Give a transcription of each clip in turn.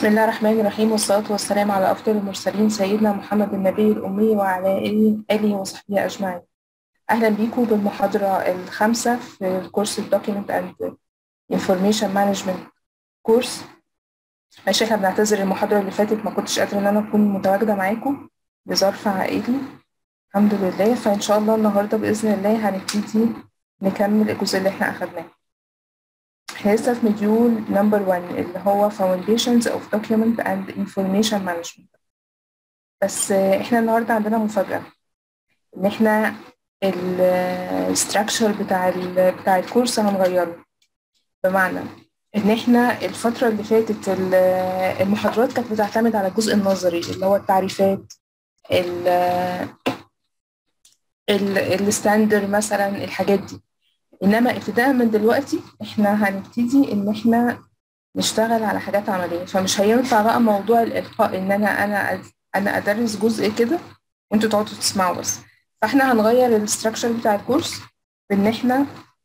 بسم الله الرحمن الرحيم والصلاة والسلام على أفضل المرسلين سيدنا محمد النبي الأمي وعلى آله آله وصحبه أجمعين أهلا بيكم بالمحاضرة الخامسة في الكورس Document and Information Management كورس ماشي احنا بنعتذر المحاضرة اللي فاتت ما كنتش قادرة إن أنا أكون متواجدة معاكم لظرف عائلي الحمد لله فإن شاء الله النهاردة بإذن الله هنبتدي نكمل الجزء اللي احنا أخدناه احنا لسه في مديول نمبر 1 اللي هو Foundations of Document and Information Management بس احنا النهارده عندنا مفاجأة ان احنا الستراكشر بتاع ال بتاع الكورس هنغيره بمعنى ان احنا الفترة اللي فاتت المحاضرات كانت بتعتمد على الجزء النظري اللي هو التعريفات ال الستاندر مثلا الحاجات دي انما ابتداء من دلوقتي احنا هنبتدي ان احنا نشتغل على حاجات عمليه فمش هينفع بقى موضوع الالقاء ان انا انا انا ادرس جزء كده وانتوا تقعدوا تسمعوا بس فاحنا هنغير الاستراكشر بتاع الكورس بان احنا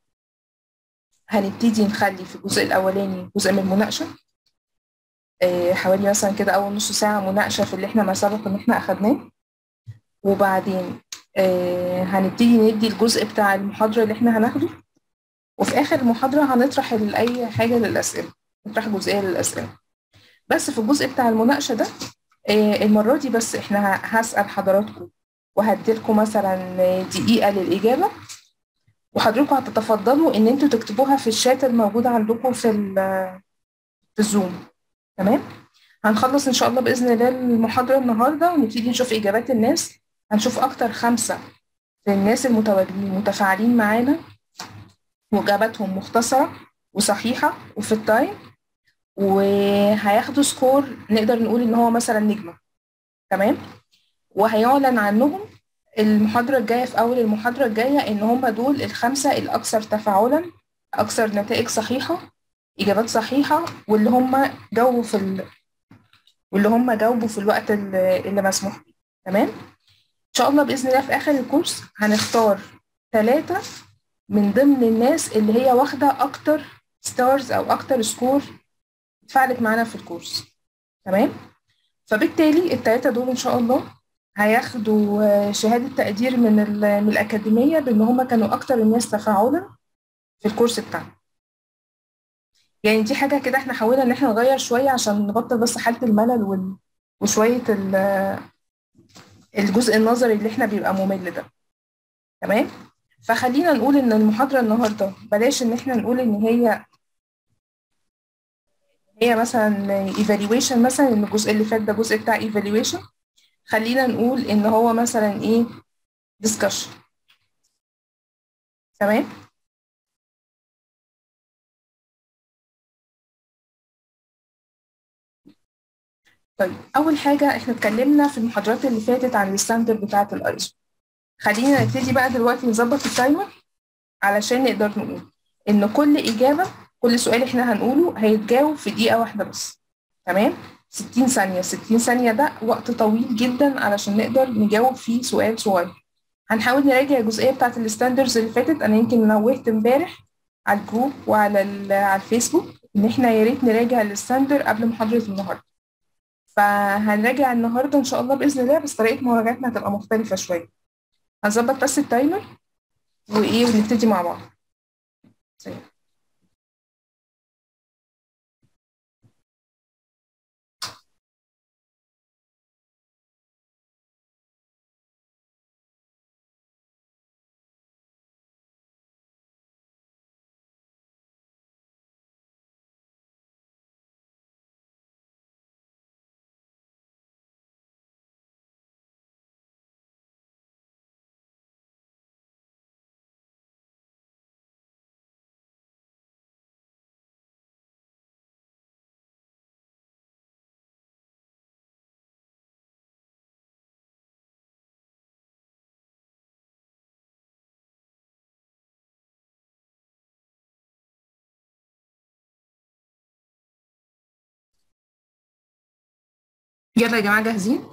هنبتدي نخلي في الجزء الاولاني جزء من المناقشه اه حوالي مثلا كده اول نص ساعه مناقشه في اللي احنا ما سبق ان احنا اخدناه وبعدين اه هنبتدي ندي الجزء بتاع المحاضره اللي احنا هناخده وفي اخر المحاضره هنطرح اي حاجه للاسئله نطرح جزئيه للاسئله بس في الجزء بتاع المناقشه ده اه المره دي بس احنا هسال حضراتكم وهديلكم مثلا دقيقه للاجابه وحضراتكم هتتفضلوا ان انتوا تكتبوها في الشات الموجود عندكم في في الزوم تمام هنخلص ان شاء الله باذن الله المحاضره النهارده ونبتدي نشوف اجابات الناس هنشوف اكتر خمسه في الناس المتواجدين متفاعلين معانا واجاباتهم مختصره وصحيحه وفي التايم وهياخدوا سكور نقدر نقول ان هو مثلا نجمه تمام وهيعلن عنهم المحاضره الجايه في اول المحاضره الجايه ان هم دول الخمسه الاكثر تفاعلا اكثر نتائج صحيحه اجابات صحيحه واللي هم جاوبوا في ال... واللي هم جاوبوا في الوقت اللي مسموح به تمام ان شاء الله باذن الله في اخر الكورس هنختار ثلاثه من ضمن الناس اللي هي واخده اكتر ستارز او اكتر سكور اتفاعلت معانا في الكورس تمام فبالتالي الثلاثه دول ان شاء الله هياخدوا شهاده تقدير من من الاكاديميه بان هم كانوا اكتر الناس تفاعلا في الكورس بتاعنا يعني دي حاجه كده احنا حاولنا ان احنا نغير شويه عشان نبطل بس حاله الملل وال... وشويه الجزء النظري اللي احنا بيبقى ممل ده تمام فخلينا نقول ان المحاضره النهارده بلاش ان احنا نقول ان هي هي مثلا evaluation مثلا ان الجزء اللي فات ده جزء بتاع evaluation خلينا نقول ان هو مثلا ايه discussion تمام طيب اول حاجه احنا اتكلمنا في المحاضرات اللي فاتت عن الستاندرد بتاعه الايزو خلينا نبتدي بقى دلوقتي نظبط التايمر علشان نقدر نقول ان كل اجابه كل سؤال احنا هنقوله هيتجاوب في دقيقه واحده بس تمام 60 ثانيه 60 ثانيه ده وقت طويل جدا علشان نقدر نجاوب فيه سؤال صغير هنحاول نراجع الجزئيه بتاعه الستاندردز اللي فاتت انا يمكن نوهت امبارح على الجروب وعلى على الفيسبوك ان احنا يا ريت نراجع الستاندر قبل محاضره النهارده فهنراجع النهارده ان شاء الله باذن الله بس طريقه مراجعتنا هتبقى مختلفه شويه هنظبط بس التايمر وايه ونبتدي مع بعض سيب. يلا يا جماعة جاهزين؟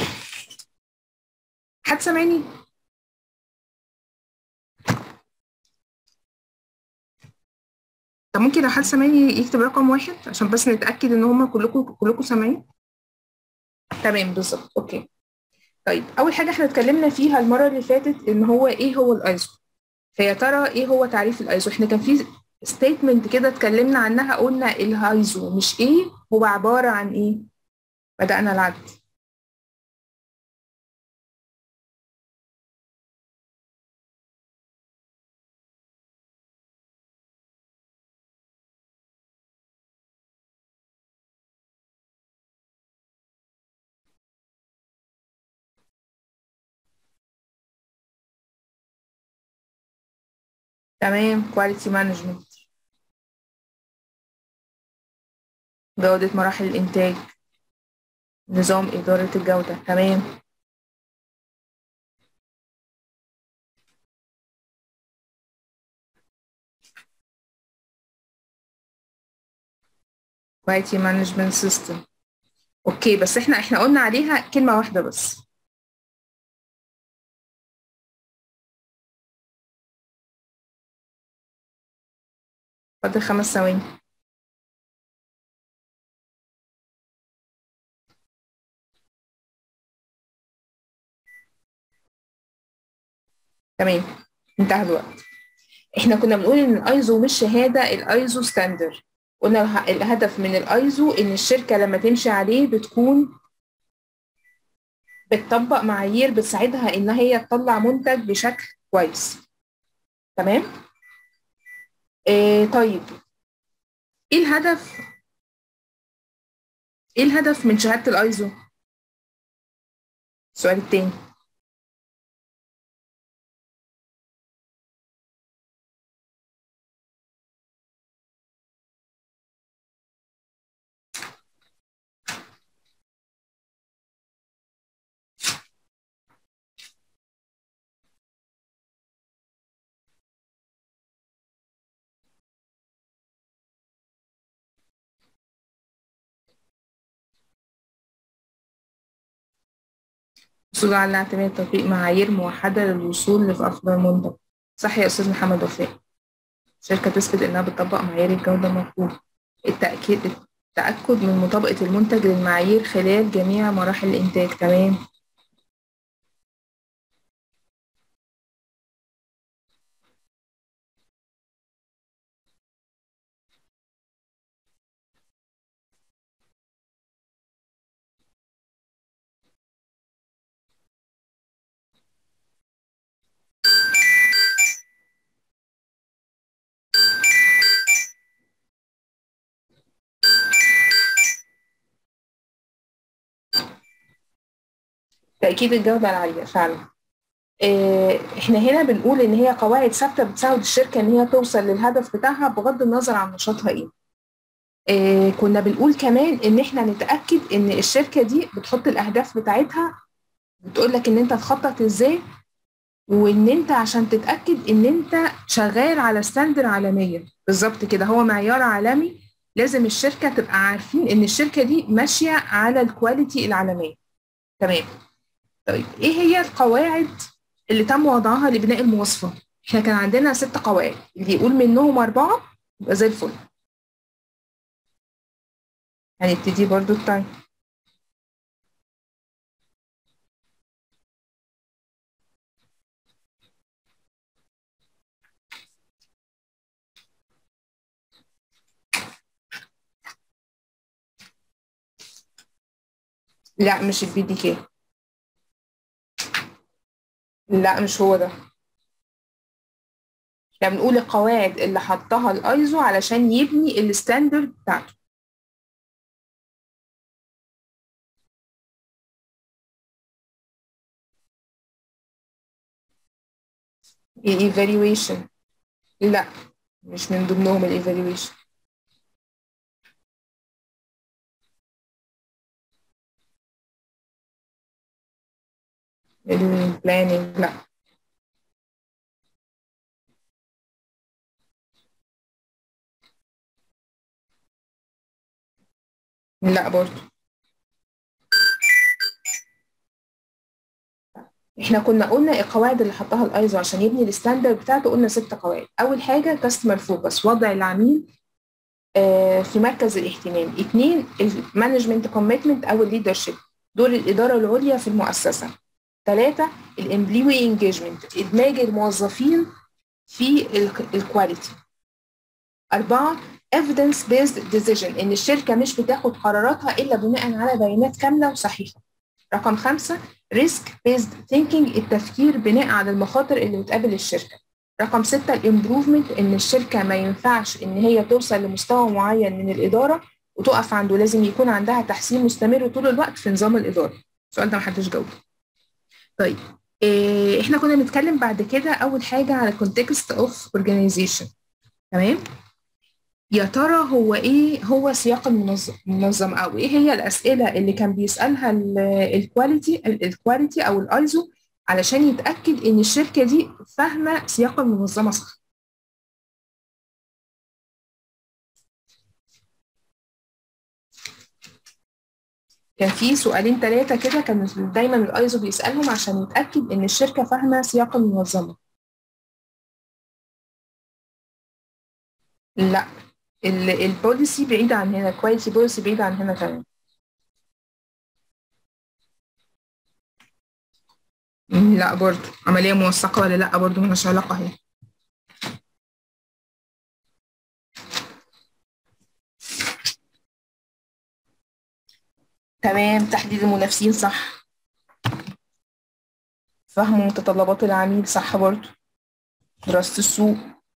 حد سامعني؟ طب ممكن لو حد سامعني يكتب رقم واحد عشان بس نتأكد ان هما كلكم كلكم سامعين تمام بالظبط اوكي طيب اول حاجه احنا اتكلمنا فيها المره اللي فاتت ان هو ايه هو الايزو فيا ترى ايه هو تعريف الايزو احنا كان في ستيتمنت كده اتكلمنا عنها قلنا الهايزو مش ايه هو عباره عن ايه بدأنا العد تمام كواليتي مانجمنت جودة مراحل الإنتاج نظام إدارة الجودة تمام كواليتي مانجمنت سيستم اوكي بس احنا احنا قلنا عليها كلمة واحدة بس فاضل خمس ثواني تمام انتهى الوقت احنا كنا بنقول ان الايزو مش شهاده الايزو ستاندر قلنا اله- الهدف من الايزو ان الشركه لما تمشي عليه بتكون بتطبق معايير بتساعدها ان هي تطلع منتج بشكل كويس تمام إيه طيب ايه الهدف ايه الهدف من شهاده الايزو السؤال التاني الحصول على اعتماد تطبيق معايير موحدة للوصول لأفضل منتج صح يا أستاذ محمد وفاء شركة تثبت إنها بتطبق معايير الجودة المطلوبة التأكيد التأكد من مطابقة المنتج للمعايير خلال جميع مراحل الإنتاج تمام تأكيد الجودة العالية فعلا إيه، احنا هنا بنقول ان هي قواعد ثابته بتساعد الشركه ان هي توصل للهدف بتاعها بغض النظر عن نشاطها ايه إيه، كنا بنقول كمان ان احنا نتاكد ان الشركه دي بتحط الاهداف بتاعتها بتقول لك ان انت تخطط ازاي وان انت عشان تتاكد ان انت شغال على ستاندر عالميه بالظبط كده هو معيار عالمي لازم الشركه تبقى عارفين ان الشركه دي ماشيه على الكواليتي العالميه تمام طيب ايه هي القواعد اللي تم وضعها لبناء المواصفة احنا كان عندنا ست قواعد اللي يقول منهم أربعة يبقى زي الفل هنبتدي برضو التايم لا مش البي دي كي لا مش هو ده احنا بنقول القواعد اللي حطها الايزو علشان يبني الستاندرد بتاعته الايفالويشن لا مش من ضمنهم الايفالويشن البلاننج لا لا برضو احنا كنا قلنا القواعد اللي حطها الايزو عشان يبني الستاندرد بتاعته قلنا ست قواعد اول حاجه كاستمر فوكس وضع العميل آه، في مركز الاهتمام اتنين المانجمنت كوميتمنت او الليدرشيب دور الاداره العليا في المؤسسه ثلاثه الامبلوي انجيجمنت ادماج الموظفين في الكواليتي أربعة evidence based decision إن الشركة مش بتاخد قراراتها إلا بناء على بيانات كاملة وصحيحة. رقم خمسة risk based thinking التفكير بناء على المخاطر اللي بتقابل الشركة. رقم ستة الامبروفمنت إن الشركة ما ينفعش إن هي توصل لمستوى معين من الإدارة وتقف عنده لازم يكون عندها تحسين مستمر طول الوقت في نظام الإدارة. السؤال ده محدش جاوبه. طيب إيه احنا كنا بنتكلم بعد كده أول حاجة على context of organization. تمام؟ يا ترى هو ايه هو سياق المنظم المنظم او ايه هي الاسئله اللي كان بيسالها الكواليتي الكواليتي او الايزو علشان يتاكد ان الشركه دي فاهمه سياق المنظمه صح كان في سؤالين ثلاثه كده كان دايما الايزو بيسالهم عشان يتاكد ان الشركه فاهمه سياق المنظمه لا البوليسي بعيدة عن هنا الكواليتي بوليسي بعيدة عن هنا تمام لا برضو عملية موثقة ولا لا برضو ملهاش علاقة هي تمام تحديد المنافسين صح فهم متطلبات العميل صح برضو دراسة السوق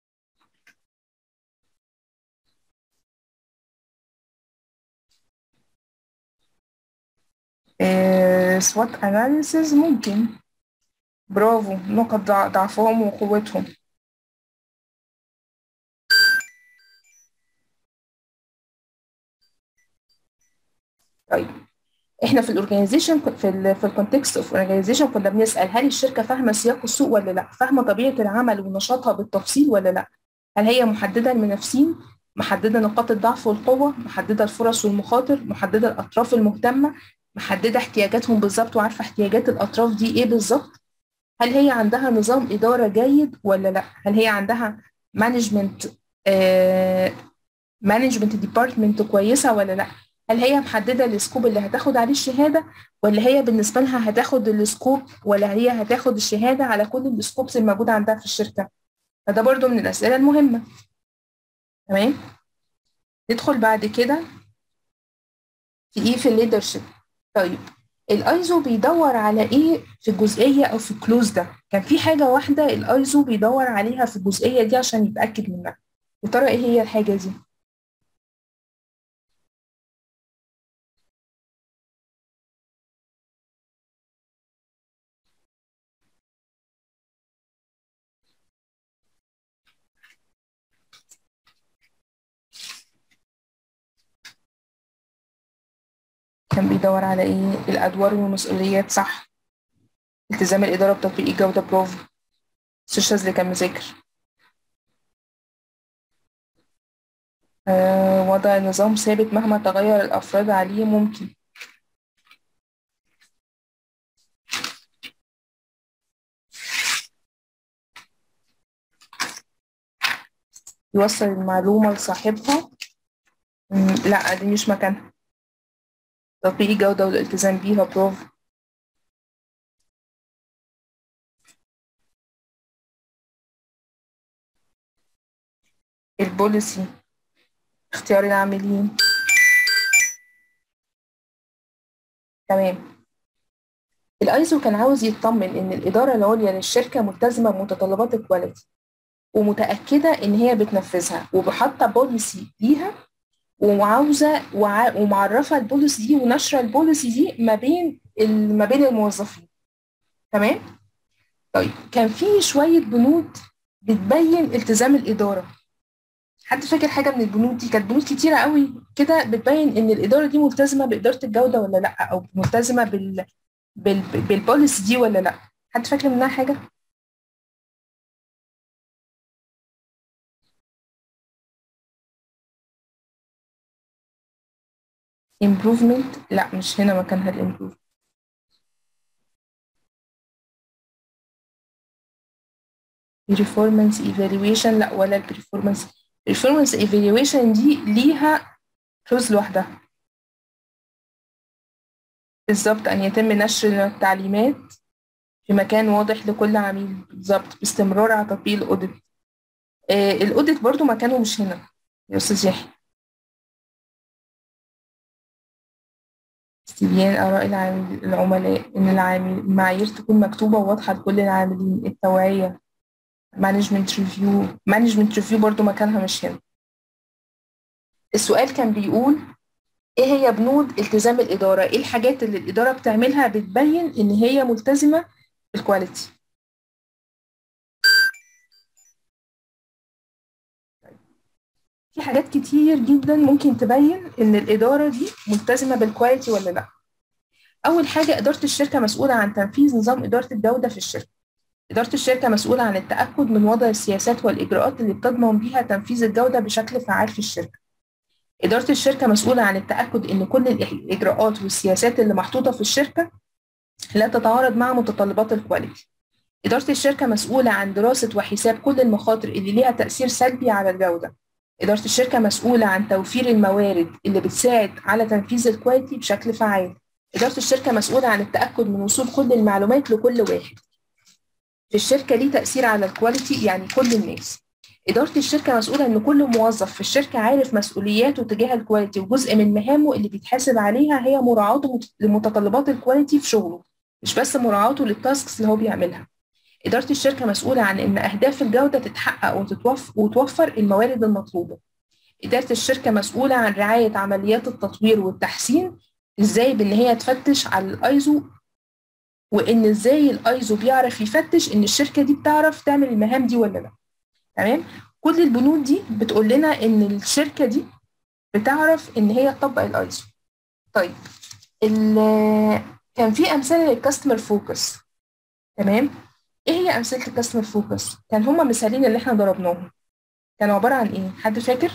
سوات اناليسيز ممكن برافو نقط ضعفهم وقوتهم طيب احنا في الاورجانيزيشن في ال في الكونتكست اوف اورجانيزيشن كنا بنسال هل الشركه فاهمه سياق السوق ولا لا فاهمه طبيعه العمل ونشاطها بالتفصيل ولا لا هل هي محدده المنافسين محدده نقاط الضعف والقوه محدده الفرص والمخاطر محدده الاطراف المهتمه محدده احتياجاتهم بالظبط وعارفه احتياجات الاطراف دي ايه بالظبط هل هي عندها نظام اداره جيد ولا لا هل هي عندها مانجمنت مانجمنت ديبارتمنت كويسه ولا لا هل هي محدده السكوب اللي هتاخد عليه الشهاده ولا هي بالنسبه لها هتاخد السكوب ولا هي هتاخد الشهاده على كل السكوبس الموجوده عندها في الشركه فده برضو من الاسئله المهمه تمام ندخل بعد كده في ايه في الليدرشيب طيب الايزو بيدور على ايه في الجزئيه او في الكلوز ده كان في حاجه واحده الايزو بيدور عليها في الجزئيه دي عشان يتاكد منها يا ترى ايه هي الحاجه دي كان بيدور على ايه الادوار والمسؤوليات صح التزام الاداره بتطبيق الجوده برافو الشاذ اللي كان مذاكر آه وضع نظام ثابت مهما تغير الافراد عليه ممكن يوصل المعلومة لصاحبها لا دي مش مكانها تطبيق الجودة والالتزام بيها برافو البوليسي اختيار العاملين تمام الايزو كان عاوز يطمن ان الاداره العليا للشركه ملتزمه بمتطلبات الكواليتي ومتاكده ان هي بتنفذها وبحاطه بوليسي ليها وعاوزه وع... ومعرفه البوليسي دي ونشره البوليسي دي ما بين ال... ما بين الموظفين تمام طيب كان في شويه بنود بتبين التزام الاداره حد فاكر حاجه من البنود دي كانت بنود كتيره قوي كده بتبين ان الاداره دي ملتزمه باداره الجوده ولا لا او ملتزمه بال بال بالبوليسي دي ولا لا حد فاكر منها حاجه improvement لا مش هنا مكانها الامبروف performance evaluation لا ولا البرفورمانس البرفورمانس ايفالويشن دي ليها كلوز لوحدها بالظبط أن يتم نشر التعليمات في مكان واضح لكل عميل بالظبط باستمرار على تطبيق الأوديت آه الأوديت برضو مكانه مش هنا يا أستاذ يحيى استبيان آراء العامل العملاء إن العامل المعايير تكون مكتوبة وواضحة لكل العاملين التوعية مانجمنت ريفيو مانجمنت ريفيو برضو مكانها مش هنا السؤال كان بيقول ايه هي بنود التزام الإدارة ايه الحاجات اللي الإدارة بتعملها بتبين ان هي ملتزمة بالكواليتي في حاجات كتير جدا ممكن تبين ان الإدارة دي ملتزمة بالكواليتي ولا لا أول حاجة إدارة الشركة مسؤولة عن تنفيذ نظام إدارة الجودة في الشركة إدارة الشركة مسؤولة عن التأكد من وضع السياسات والإجراءات اللي بتضمن بيها تنفيذ الجودة بشكل فعال في الشركة إدارة الشركة مسؤولة عن التأكد إن كل الإجراءات والسياسات اللي محطوطة في الشركة لا تتعارض مع متطلبات الكواليتي إدارة الشركة مسؤولة عن دراسة وحساب كل المخاطر اللي ليها تأثير سلبي على الجودة إدارة الشركة مسؤولة عن توفير الموارد اللي بتساعد على تنفيذ الكواليتي بشكل فعال إدارة الشركة مسؤولة عن التأكد من وصول كل المعلومات لكل واحد في الشركة ليه تأثير على الكواليتي يعني كل الناس إدارة الشركة مسؤولة إن كل موظف في الشركة عارف مسؤولياته تجاه الكواليتي وجزء من مهامه اللي بيتحاسب عليها هي مراعاته لمتطلبات الكواليتي في شغله مش بس مراعاته للتاسكس اللي هو بيعملها إدارة الشركة مسؤولة عن إن أهداف الجودة تتحقق وتتوفر, وتوفر الموارد المطلوبة إدارة الشركة مسؤولة عن رعاية عمليات التطوير والتحسين إزاي بإن هي تفتش على الأيزو وإن إزاي الأيزو بيعرف يفتش إن الشركة دي بتعرف تعمل المهام دي ولا لأ تمام كل البنود دي بتقول لنا ان الشركه دي بتعرف ان هي تطبق الايزو طيب كان في امثله للكاستمر فوكس تمام ايه هي امثله الكاستمر فوكس كان هما مثالين اللي احنا ضربناهم كانوا عباره عن ايه حد فاكر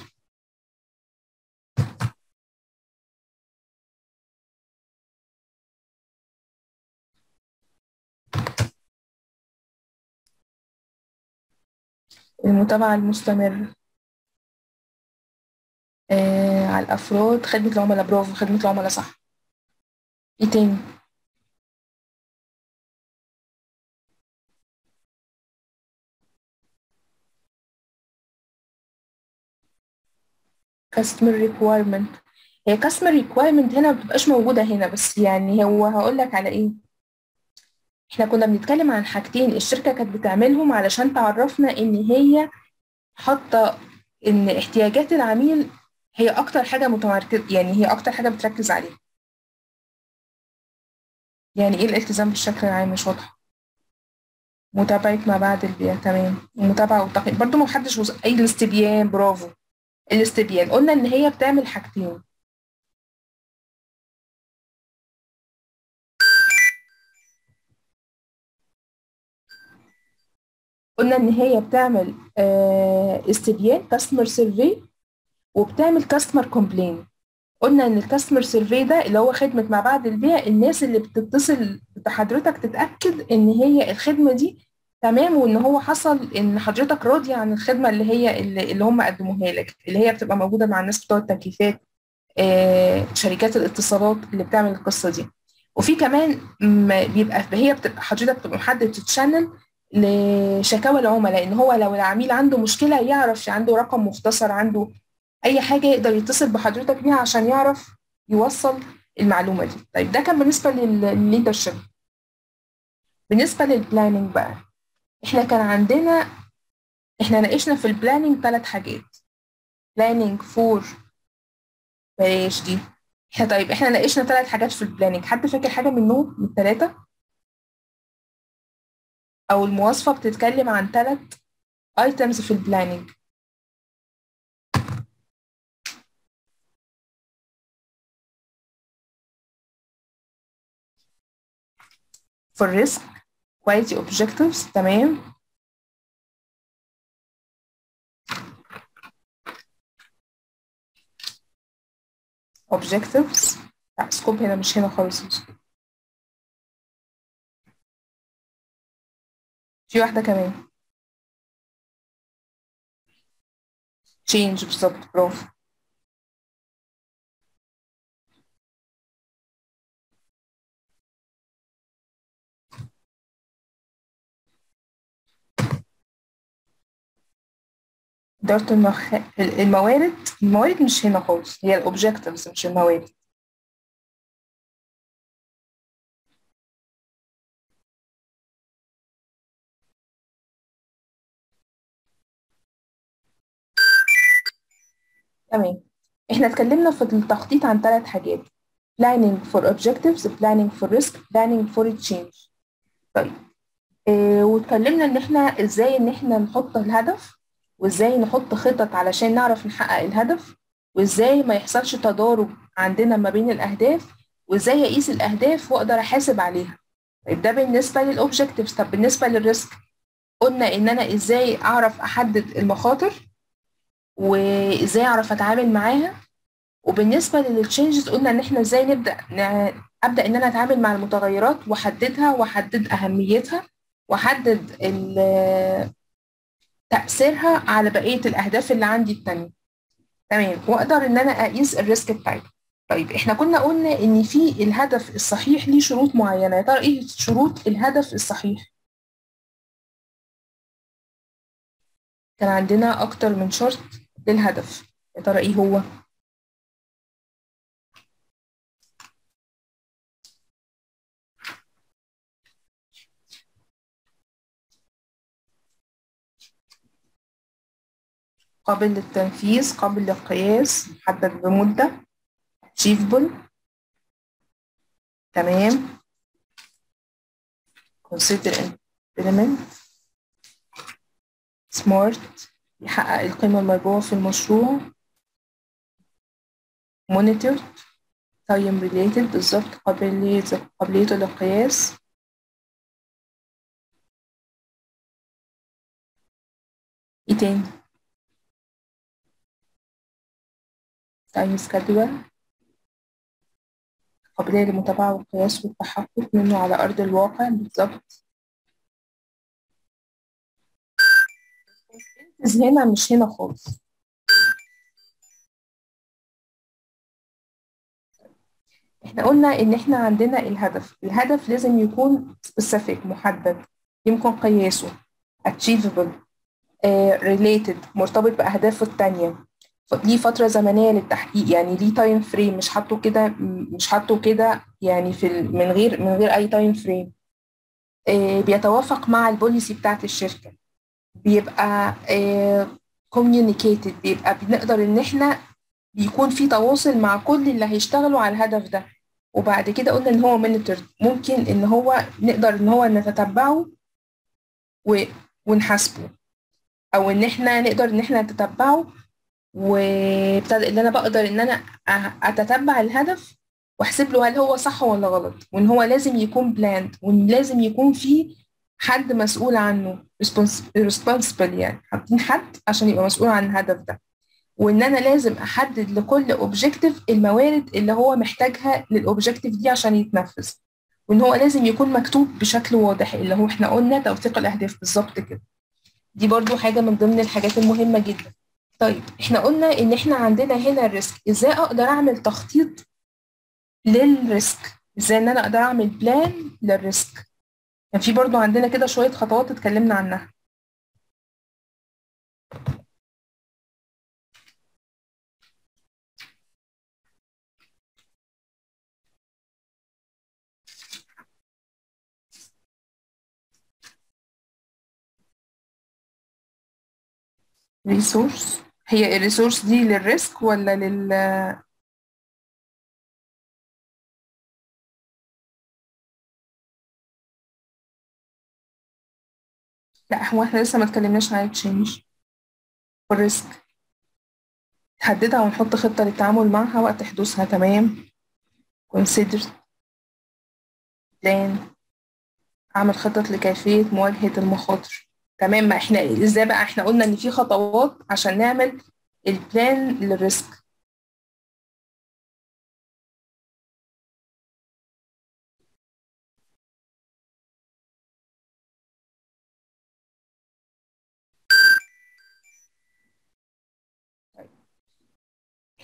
المتابعة المستمرة آه على الأفراد خدمة العملاء برافو خدمة العملاء صح ايه تاني customer requirement هي customer requirement هنا ما بتبقاش موجودة هنا بس يعني هو هقول لك على ايه احنا كنا بنتكلم عن حاجتين الشركة كانت بتعملهم علشان تعرفنا ان هي حاطة ان احتياجات العميل هي اكتر حاجة متمركز يعني هي اكتر حاجة بتركز عليها يعني ايه الالتزام بالشكل العام مش واضحة متابعة ما بعد البيع تمام المتابعة والتقييم برضو ما حدش وص... اي الاستبيان برافو الاستبيان قلنا ان هي بتعمل حاجتين قلنا ان هي بتعمل استبيان كاستمر سيرفي وبتعمل كاستمر كومبلين قلنا ان الكاستمر سيرفي ده اللي هو خدمه ما بعد البيع الناس اللي بتتصل بحضرتك تتاكد ان هي الخدمه دي تمام وان هو حصل ان حضرتك راضي عن الخدمه اللي هي اللي, اللي هم قدموها لك اللي هي بتبقى موجوده مع الناس بتوع التكييفات آه، شركات الاتصالات اللي بتعمل القصه دي وفي كمان بيبقى هي بتبقى حضرتك بتبقى محدد تشانل لشكاوى العملاء ان هو لو العميل عنده مشكله يعرف عنده رقم مختصر عنده اي حاجه يقدر يتصل بحضرتك بيها عشان يعرف يوصل المعلومه دي طيب ده كان بالنسبه للليدرشيب بالنسبه للبلاننج بقى احنا كان عندنا احنا ناقشنا في البلاننج ثلاث حاجات بلاننج فور بلاش دي احنا طيب احنا ناقشنا ثلاث حاجات في البلاننج حد فاكر حاجه منهم من الثلاثه او المواصفه بتتكلم عن ثلاث ايتمز في البلاننج for risk quality objectives تمام objectives لا سكوب هنا مش هنا خالص في واحدة كمان تشينج بالظبط برافو إدارة المخ... الموارد الموارد مش هنا خالص هي الأوبجكتيفز مش الموارد تمام احنا اتكلمنا في التخطيط عن ثلاث حاجات planning for objectives planning for risk planning for change طيب اه واتكلمنا ان احنا ازاي ان احنا نحط الهدف وازاي نحط خطط علشان نعرف نحقق الهدف وازاي ما يحصلش تضارب عندنا ما بين الاهداف وازاي اقيس الاهداف واقدر احاسب عليها طيب ده بالنسبه للاوبجكتيفز طب بالنسبه للريسك قلنا ان انا ازاي اعرف احدد المخاطر وازاي اعرف اتعامل معاها وبالنسبه للتشينجز قلنا ان احنا ازاي نبدا ابدا ان انا اتعامل مع المتغيرات واحددها واحدد اهميتها واحدد تاثيرها على بقيه الاهداف اللي عندي التانية تمام واقدر ان انا اقيس الريسك بتاعتها طيب احنا كنا قلنا ان في الهدف الصحيح ليه شروط معينه يا ترى ايه شروط الهدف الصحيح كان عندنا اكتر من شرط للهدف يا ترى ايه هو قابل للتنفيذ قابل للقياس محدد بمدة achievable تمام consider implement smart يحقق القيمة المرجوة في المشروع monitored time related بالظبط قابلية قابليته للقياس ايه تاني time schedule قابلية للمتابعة والقياس والتحقق منه على أرض الواقع بالظبط هنا مش هنا خالص احنا قلنا ان احنا عندنا الهدف الهدف لازم يكون specific محدد يمكن قياسه achievable uh, related مرتبط بأهدافه التانية ليه فترة زمنية للتحقيق يعني ليه تايم فريم مش حاطه كده مش حاطه كده يعني في من غير من غير أي تايم فريم uh, بيتوافق مع البوليسي بتاعت الشركة بيبقى كوميونيكيتد uh, بيبقى بنقدر ان احنا بيكون في تواصل مع كل اللي هيشتغلوا على الهدف ده وبعد كده قلنا ان هو مونيتور ممكن ان هو نقدر ان هو نتتبعه و... ونحاسبه او ان احنا نقدر ان احنا نتتبعه وابتدى ان انا بقدر ان انا اتتبع الهدف واحسب له هل هو صح ولا غلط وان هو لازم يكون بلاند وان لازم يكون فيه حد مسؤول عنه responsible يعني حاطين حد عشان يبقى مسؤول عن الهدف ده وان انا لازم احدد لكل اوبجكتيف الموارد اللي هو محتاجها للاوبجكتيف دي عشان يتنفذ وان هو لازم يكون مكتوب بشكل واضح اللي هو احنا قلنا توثيق الاهداف بالظبط كده دي برضو حاجه من ضمن الحاجات المهمه جدا طيب احنا قلنا ان احنا عندنا هنا الريسك ازاي اقدر اعمل تخطيط للريسك ازاي ان انا اقدر اعمل بلان للريسك كان يعني في برضو عندنا كده شويه خطوات اتكلمنا عنها ريسورس هي الريسورس دي للريسك ولا لل لا هو احنا لسه ما اتكلمناش عن التشينج والريسك نحددها ونحط خطة للتعامل معها وقت حدوثها تمام consider plan أعمل خطط لكيفية مواجهة المخاطر تمام ما احنا ازاي بقى احنا قلنا ان في خطوات عشان نعمل البلان للريسك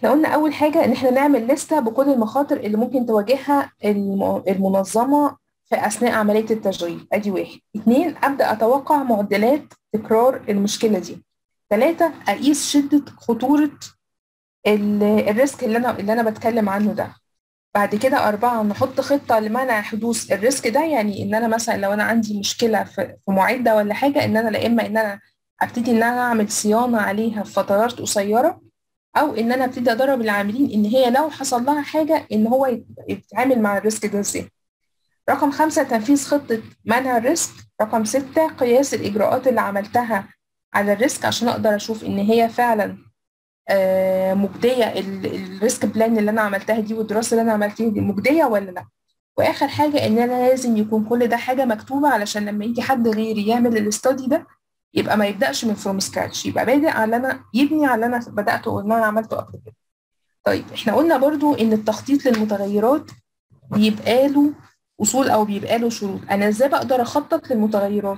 احنا قلنا اول حاجه ان احنا نعمل لستة بكل المخاطر اللي ممكن تواجهها الم- المنظمه في اثناء عمليه التشغيل ادي واحد اتنين ابدا اتوقع معدلات تكرار المشكله دي ثلاثة اقيس شده خطوره ال- الريسك اللي انا اللي انا بتكلم عنه ده بعد كده أربعة نحط خطة لمنع حدوث الريسك ده يعني إن أنا مثلا لو أنا عندي مشكلة في في معدة ولا حاجة إن أنا لا إما إن أنا أبتدي إن أنا أعمل صيانة عليها في فترات قصيرة أو إن أنا أبتدي أدرب العاملين إن هي لو حصل لها حاجة إن هو يت- يتعامل مع الريسك ده إزاي. رقم خمسة تنفيذ خطة منع الريسك. رقم ستة قياس الإجراءات اللي عملتها على الريسك عشان أقدر أشوف إن هي فعلا آه، مجدية ال- الريسك بلان اللي أنا عملتها دي والدراسة اللي أنا عملتها دي مجدية ولا لأ وآخر حاجة إن أنا لازم يكون كل ده حاجة مكتوبة علشان لما يجي حد غيري يعمل الاستادي ده يبقى ما يبدأش من فروم سكراتش يبقى بادئ على اللي أنا يبني على اللي أنا بدأته واللي أنا عملته قبل كده طيب إحنا قلنا برضو إن التخطيط للمتغيرات بيبقى له أصول أو بيبقى له شروط أنا إزاي بقدر أخطط للمتغيرات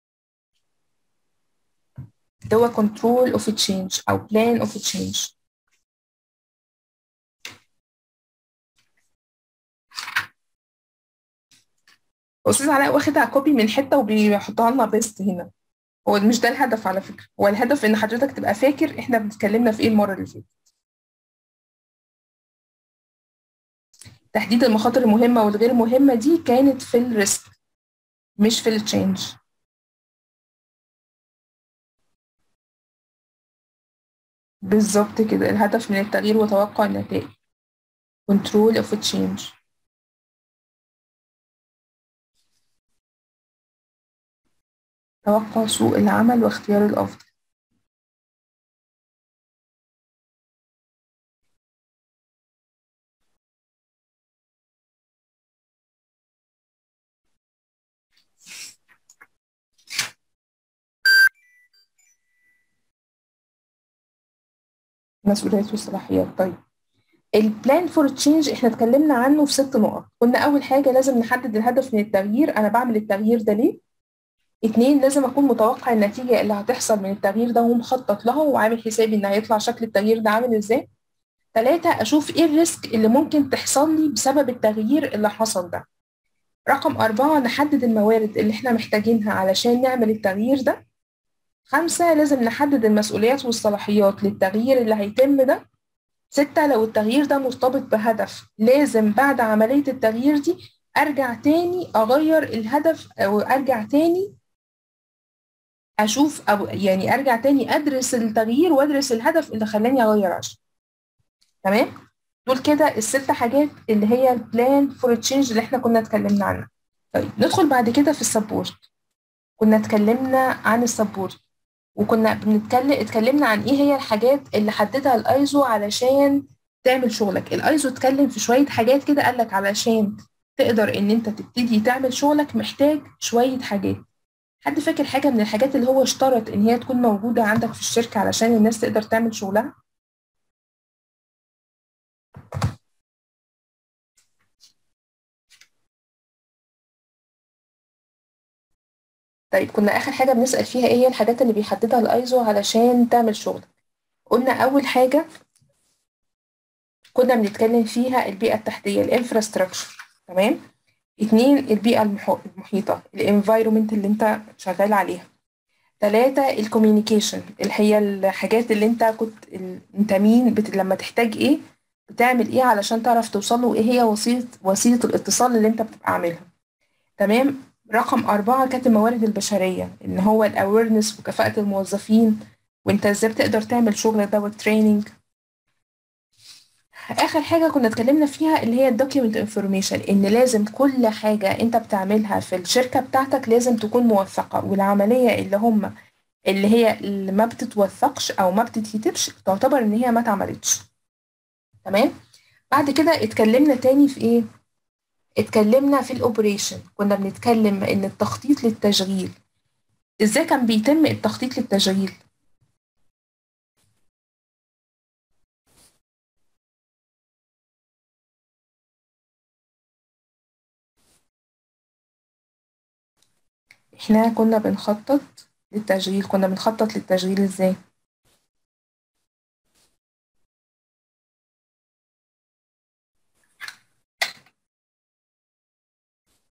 ده هو control of change أو plan of change أستاذ علاء واخدها كوبي من حتة وبيحطها لنا بيست هنا هو مش ده الهدف على فكرة هو الهدف إن حضرتك تبقى فاكر إحنا بنتكلمنا في إيه المرة اللي فاتت تحديد المخاطر المهمة والغير مهمة دي كانت في الريسك مش في التشينج بالظبط كده الهدف من التغيير وتوقع النتائج control of change توقع سوق العمل واختيار الأفضل مسؤوليات وصلاحيات طيب البلان فور تشينج احنا اتكلمنا عنه في ست نقط قلنا اول حاجه لازم نحدد الهدف من التغيير انا بعمل التغيير ده ليه اتنين لازم اكون متوقع النتيجه اللي هتحصل من التغيير ده ومخطط لها وعامل حسابي ان هيطلع شكل التغيير ده عامل ازاي ثلاثة أشوف إيه الريسك اللي ممكن تحصل لي بسبب التغيير اللي حصل ده رقم أربعة نحدد الموارد اللي إحنا محتاجينها علشان نعمل التغيير ده خمسة لازم نحدد المسؤوليات والصلاحيات للتغيير اللي هيتم ده ستة لو التغيير ده مرتبط بهدف لازم بعد عملية التغيير دي أرجع تاني أغير الهدف أو أرجع تاني أشوف أو يعني أرجع تاني أدرس التغيير وأدرس الهدف اللي خلاني أغير عشان تمام دول كده الست حاجات اللي هي البلان فور تشينج اللي احنا كنا اتكلمنا عنها طيب ندخل بعد كده في السبورت كنا اتكلمنا عن السبورت وكنا بنتكلم اتكلمنا عن ايه هي الحاجات اللي حددها الايزو علشان تعمل شغلك الايزو اتكلم في شويه حاجات كده قال لك علشان تقدر ان انت تبتدي تعمل شغلك محتاج شويه حاجات حد فاكر حاجه من الحاجات اللي هو اشترط ان هي تكون موجوده عندك في الشركه علشان الناس تقدر تعمل شغلها طيب كنا آخر حاجة بنسأل فيها إيه هي الحاجات اللي بيحددها الأيزو علشان تعمل شغلك قلنا أول حاجة كنا بنتكلم فيها البيئة التحتية الانفراستراكشر تمام اتنين البيئة المحو- المحيطة الانفايرومنت اللي انت شغال عليها تلاتة الكوميونيكيشن اللي هي الحاجات اللي انت كنت ال- انت مين بت... لما تحتاج ايه بتعمل ايه علشان تعرف توصل له ايه هي وسيلة وسيلة الاتصال اللي انت بتبقى عاملها تمام رقم أربعة كانت الموارد البشرية إن هو الأويرنس وكفاءة الموظفين وأنت إزاي بتقدر تعمل شغلك ده والتريننج آخر حاجة كنا اتكلمنا فيها اللي هي الدوكيومنت انفورميشن إن لازم كل حاجة أنت بتعملها في الشركة بتاعتك لازم تكون موثقة والعملية اللي هم اللي هي اللي ما بتتوثقش أو ما بتتكتبش تعتبر إن هي ما اتعملتش تمام بعد كده اتكلمنا تاني في إيه اتكلمنا في الاوبريشن كنا بنتكلم ان التخطيط للتشغيل ازاي كان بيتم التخطيط للتشغيل احنا كنا بنخطط للتشغيل كنا بنخطط للتشغيل ازاي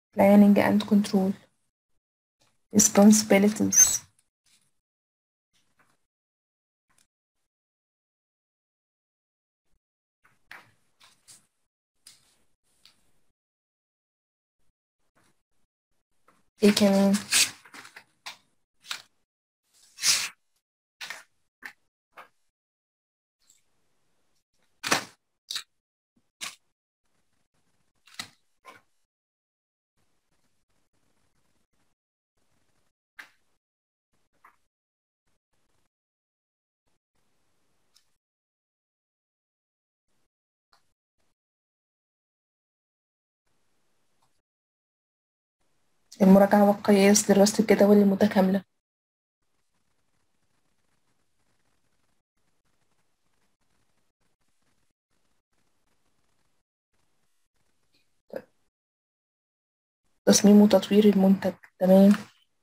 planning and control responsibilities ايه كمان المراجعة والقياس دراسة الجدول المتكاملة تصميم وتطوير المنتج تمام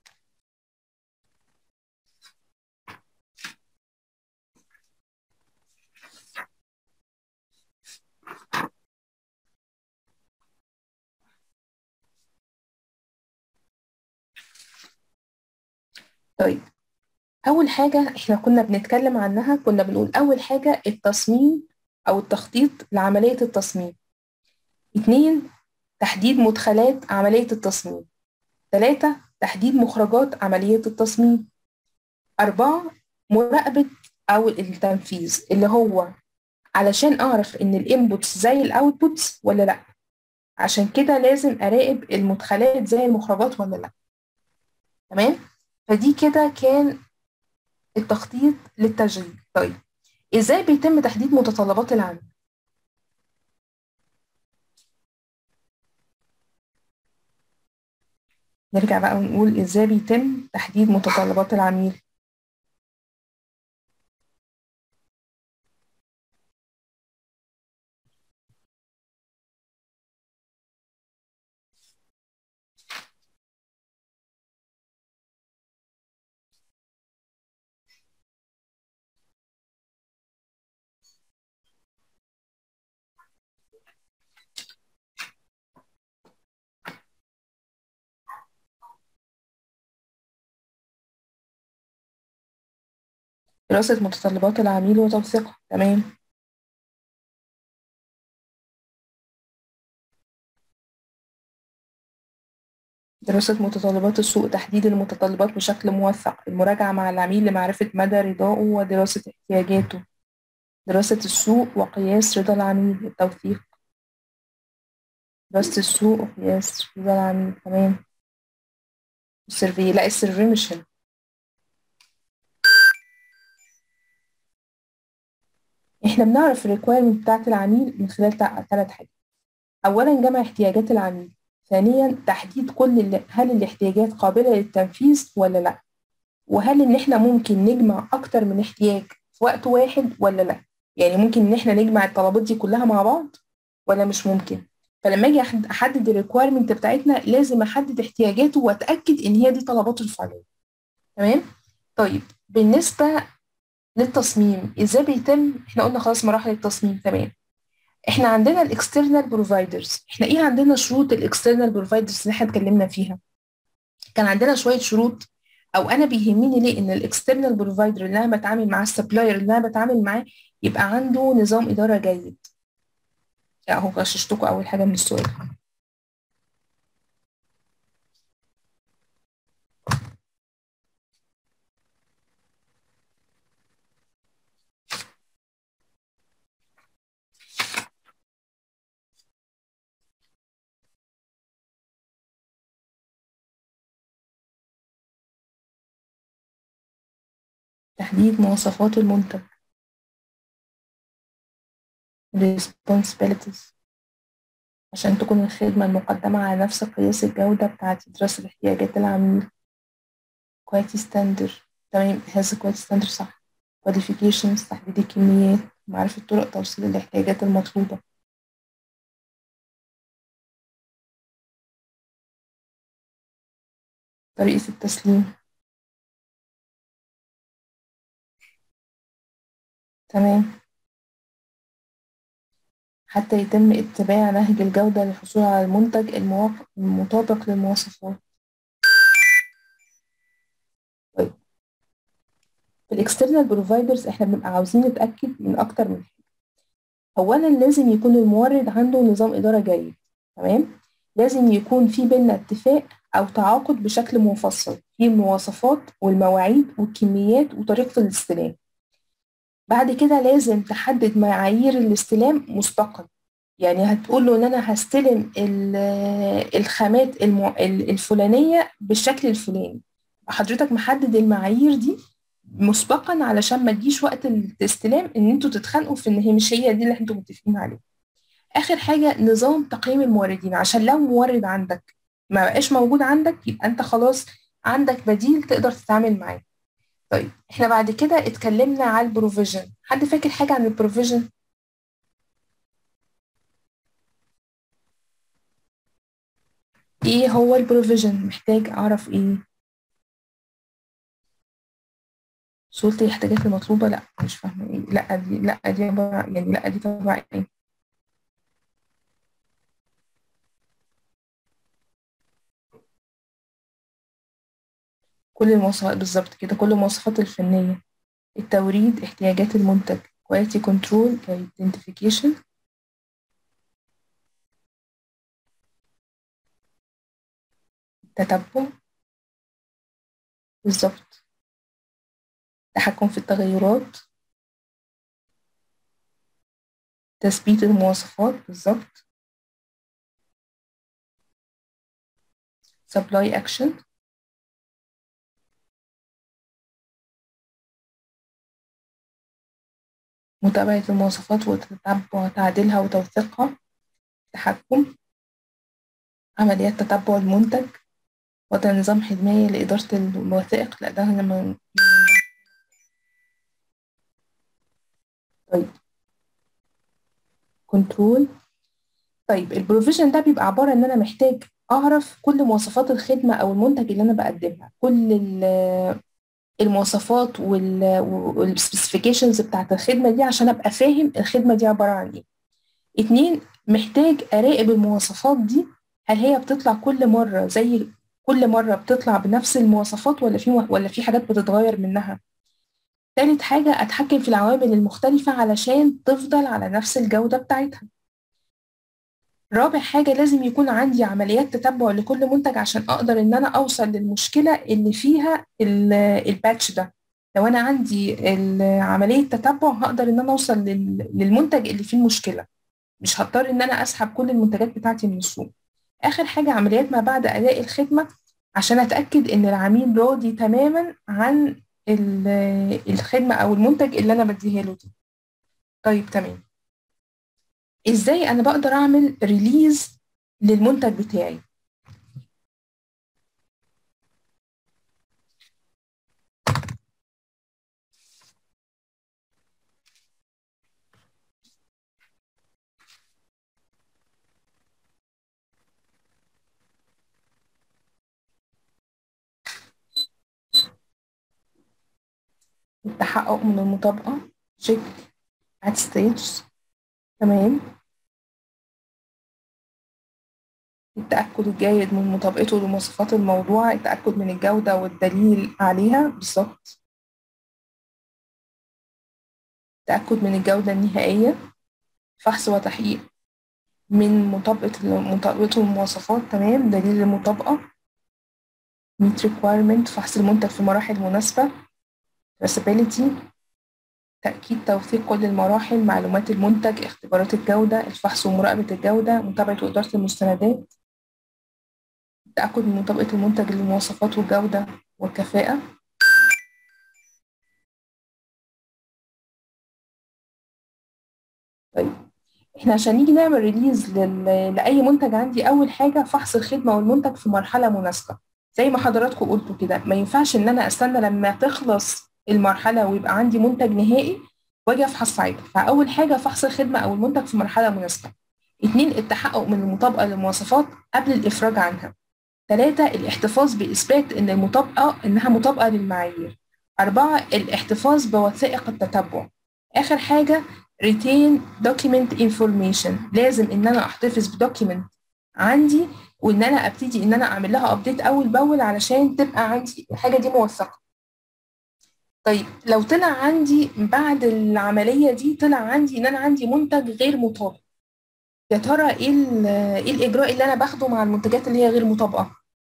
طيب أول حاجة إحنا كنا بنتكلم عنها كنا بنقول أول حاجة التصميم أو التخطيط لعملية التصميم اتنين تحديد مدخلات عملية التصميم تلاتة تحديد مخرجات عملية التصميم أربعة مراقبة أو التنفيذ اللي هو علشان أعرف إن الإنبوتس زي الأوتبوتس ولا لأ عشان كده لازم أراقب المدخلات زي المخرجات ولا لأ تمام فدي كده كان التخطيط للتشغيل طيب إزاي بيتم تحديد متطلبات العميل نرجع بقى ونقول إزاي بيتم تحديد متطلبات العميل دراسة متطلبات العميل وتوثيقها تمام دراسة متطلبات السوق تحديد المتطلبات بشكل موثق المراجعة مع العميل لمعرفة مدى رضائه ودراسة احتياجاته دراسة السوق وقياس رضا العميل التوثيق دراسة السوق وقياس رضا العميل تمام السيرفي لا السيرفي مش هنا احنا بنعرف الريكويرمنت بتاعت العميل من خلال ثلاث حاجات اولا جمع احتياجات العميل ثانيا تحديد كل اللي هل الاحتياجات قابلة للتنفيذ ولا لا وهل ان احنا ممكن نجمع اكتر من احتياج في وقت واحد ولا لا يعني ممكن ان احنا نجمع الطلبات دي كلها مع بعض ولا مش ممكن فلما اجي احدد الريكويرمنت بتاعتنا لازم احدد احتياجاته واتاكد ان هي دي طلباته الفعليه تمام طيب بالنسبه للتصميم ازاي بيتم احنا قلنا خلاص مراحل التصميم تمام احنا عندنا الاكسترنال بروفايدرز احنا ايه عندنا شروط الاكسترنال بروفايدرز اللي احنا اتكلمنا فيها كان عندنا شويه شروط او انا بيهمني ليه ان الاكسترنال بروفايدر اللي انا بتعامل معاه السبلاير اللي انا بتعامل معاه يبقى عنده نظام اداره جيد اهو غششتكم اول حاجه من السؤال تحديد مواصفات المنتج responsibilities عشان تكون الخدمة المقدمة على نفس قياس الجودة بتاعة دراسة احتياجات العميل quality standard تمام هذا quality standard صح qualifications تحديد الكميات معرفة طرق توصيل الاحتياجات المطلوبة طريقة التسليم تمام حتى يتم اتباع نهج الجودة للحصول على المنتج المواق- المطابق للمواصفات طيب في الاكسترنال بروفايدرز احنا بنبقى عاوزين نتأكد من أكتر من حاجة أولا لازم يكون المورد عنده نظام إدارة جيد تمام لازم يكون في بيننا اتفاق أو تعاقد بشكل مفصل في المواصفات والمواعيد والكميات وطريقة الاستلام بعد كده لازم تحدد معايير الاستلام مسبقا يعني هتقول له ان انا هستلم ال- الخامات الم- الفلانيه بالشكل الفلاني حضرتك محدد المعايير دي مسبقا علشان ما تجيش وقت الاستلام ان انتوا تتخانقوا في ان هي مش هي دي اللي انتوا متفقين عليها اخر حاجه نظام تقييم الموردين عشان لو مورد عندك ما بقاش موجود عندك يبقى انت خلاص عندك بديل تقدر تتعامل معاه طيب احنا بعد كده اتكلمنا على البروفيجن حد فاكر حاجه عن البروفيجن ايه هو البروفيجن محتاج اعرف ايه صورة الاحتياجات المطلوبة لا مش فاهمة ايه لا دي لا دي عبارة يعني لا دي تبع ايه كل المواصفات بالظبط كده كل المواصفات الفنية التوريد احتياجات المنتج quality control identification تتبع بالظبط تحكم في التغيرات تثبيت المواصفات بالظبط supply action متابعة المواصفات وتتبع تعديلها وتوثيقها تحكم عمليات تتبع المنتج وضع نظام حماية لإدارة الوثائق لا ده لما طيب كنترول طيب البروفيجن ده بيبقى عبارة إن أنا محتاج أعرف كل مواصفات الخدمة أو المنتج اللي أنا بقدمها كل ال- المواصفات والسبيسيفيكيشنز بتاعت الخدمة دي عشان أبقى فاهم الخدمة دي عبارة عن إيه اتنين محتاج أراقب المواصفات دي هل هي بتطلع كل مرة زي كل مرة بتطلع بنفس المواصفات ولا في ولا في حاجات بتتغير منها تالت حاجة أتحكم في العوامل المختلفة علشان تفضل على نفس الجودة بتاعتها رابع حاجة لازم يكون عندي عمليات تتبع لكل منتج عشان أقدر إن أنا أوصل للمشكلة اللي فيها ال- الباتش ده لو أنا عندي ال- عملية تتبع هقدر إن أنا أوصل لل- للمنتج اللي فيه المشكلة مش هضطر إن أنا أسحب كل المنتجات بتاعتي من السوق آخر حاجة عمليات ما بعد أداء الخدمة عشان أتأكد إن العميل راضي تماما عن ال- الخدمة أو المنتج اللي أنا بديها له دي طيب تمام إزاي أنا بقدر أعمل ريليز للمنتج بتاعي التحقق من المطابقة check at stage تمام التأكد الجيد من مطابقته لمواصفات الموضوع التأكد من الجودة والدليل عليها بالظبط التأكد من الجودة النهائية فحص وتحقيق من مطابقة مطابقته المواصفات تمام دليل المطابقة meet requirement فحص المنتج في مراحل مناسبة traceability تأكيد توثيق كل المراحل معلومات المنتج اختبارات الجودة الفحص ومراقبة الجودة متابعة وإدارة المستندات التأكد من مطابقة المنتج للمواصفات والجودة والكفاءة طيب احنا عشان نيجي نعمل ريليز لل... لأي منتج عندي أول حاجة فحص الخدمة والمنتج في مرحلة مناسبة زي ما حضراتكم قلتوا كده ما ينفعش إن أنا أستنى لما تخلص المرحلة ويبقى عندي منتج نهائي واجي افحص ساعتها فاول حاجه فحص الخدمه او المنتج في مرحله مناسبه اتنين التحقق من المطابقه للمواصفات قبل الافراج عنها ثلاثة الاحتفاظ بإثبات إن المطابقة إنها مطابقة للمعايير أربعة الاحتفاظ بوثائق التتبع آخر حاجة retain document information لازم ان انا احتفظ بدوكيمنت عندي وان انا ابتدي ان انا اعمل لها ابديت اول باول علشان تبقى عندي الحاجه دي موثقه طيب لو طلع عندي بعد العمليه دي طلع عندي ان انا عندي منتج غير مطابق يا ترى ايه ايه الاجراء اللي انا باخده مع المنتجات اللي هي غير مطابقه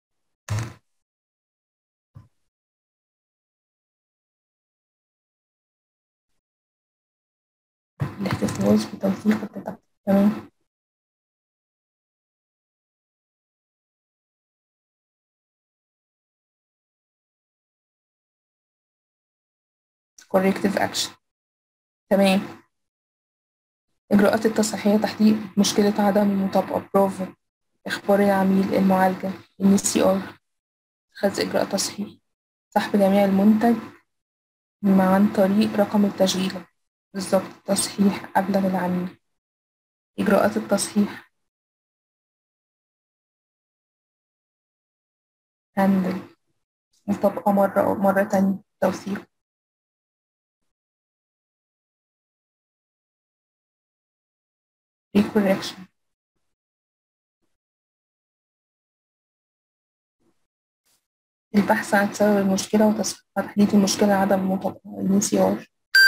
الاحتفاظ بتوثيق التدخل تمام corrective action تمام إجراءات التصحيحية تحقيق مشكلة عدم المطابقة برافو إخبار العميل المعالجة ال سي ار خذ إجراء تصحيح سحب جميع المنتج عن طريق رقم التشغيل بالظبط تصحيح أبلغ العميل إجراءات التصحيح هندل مطابقة مرة مرة تانية توثيق recorrection البحث عن سبب المشكلة وتحديد المشكلة عدم المطابقة ال CR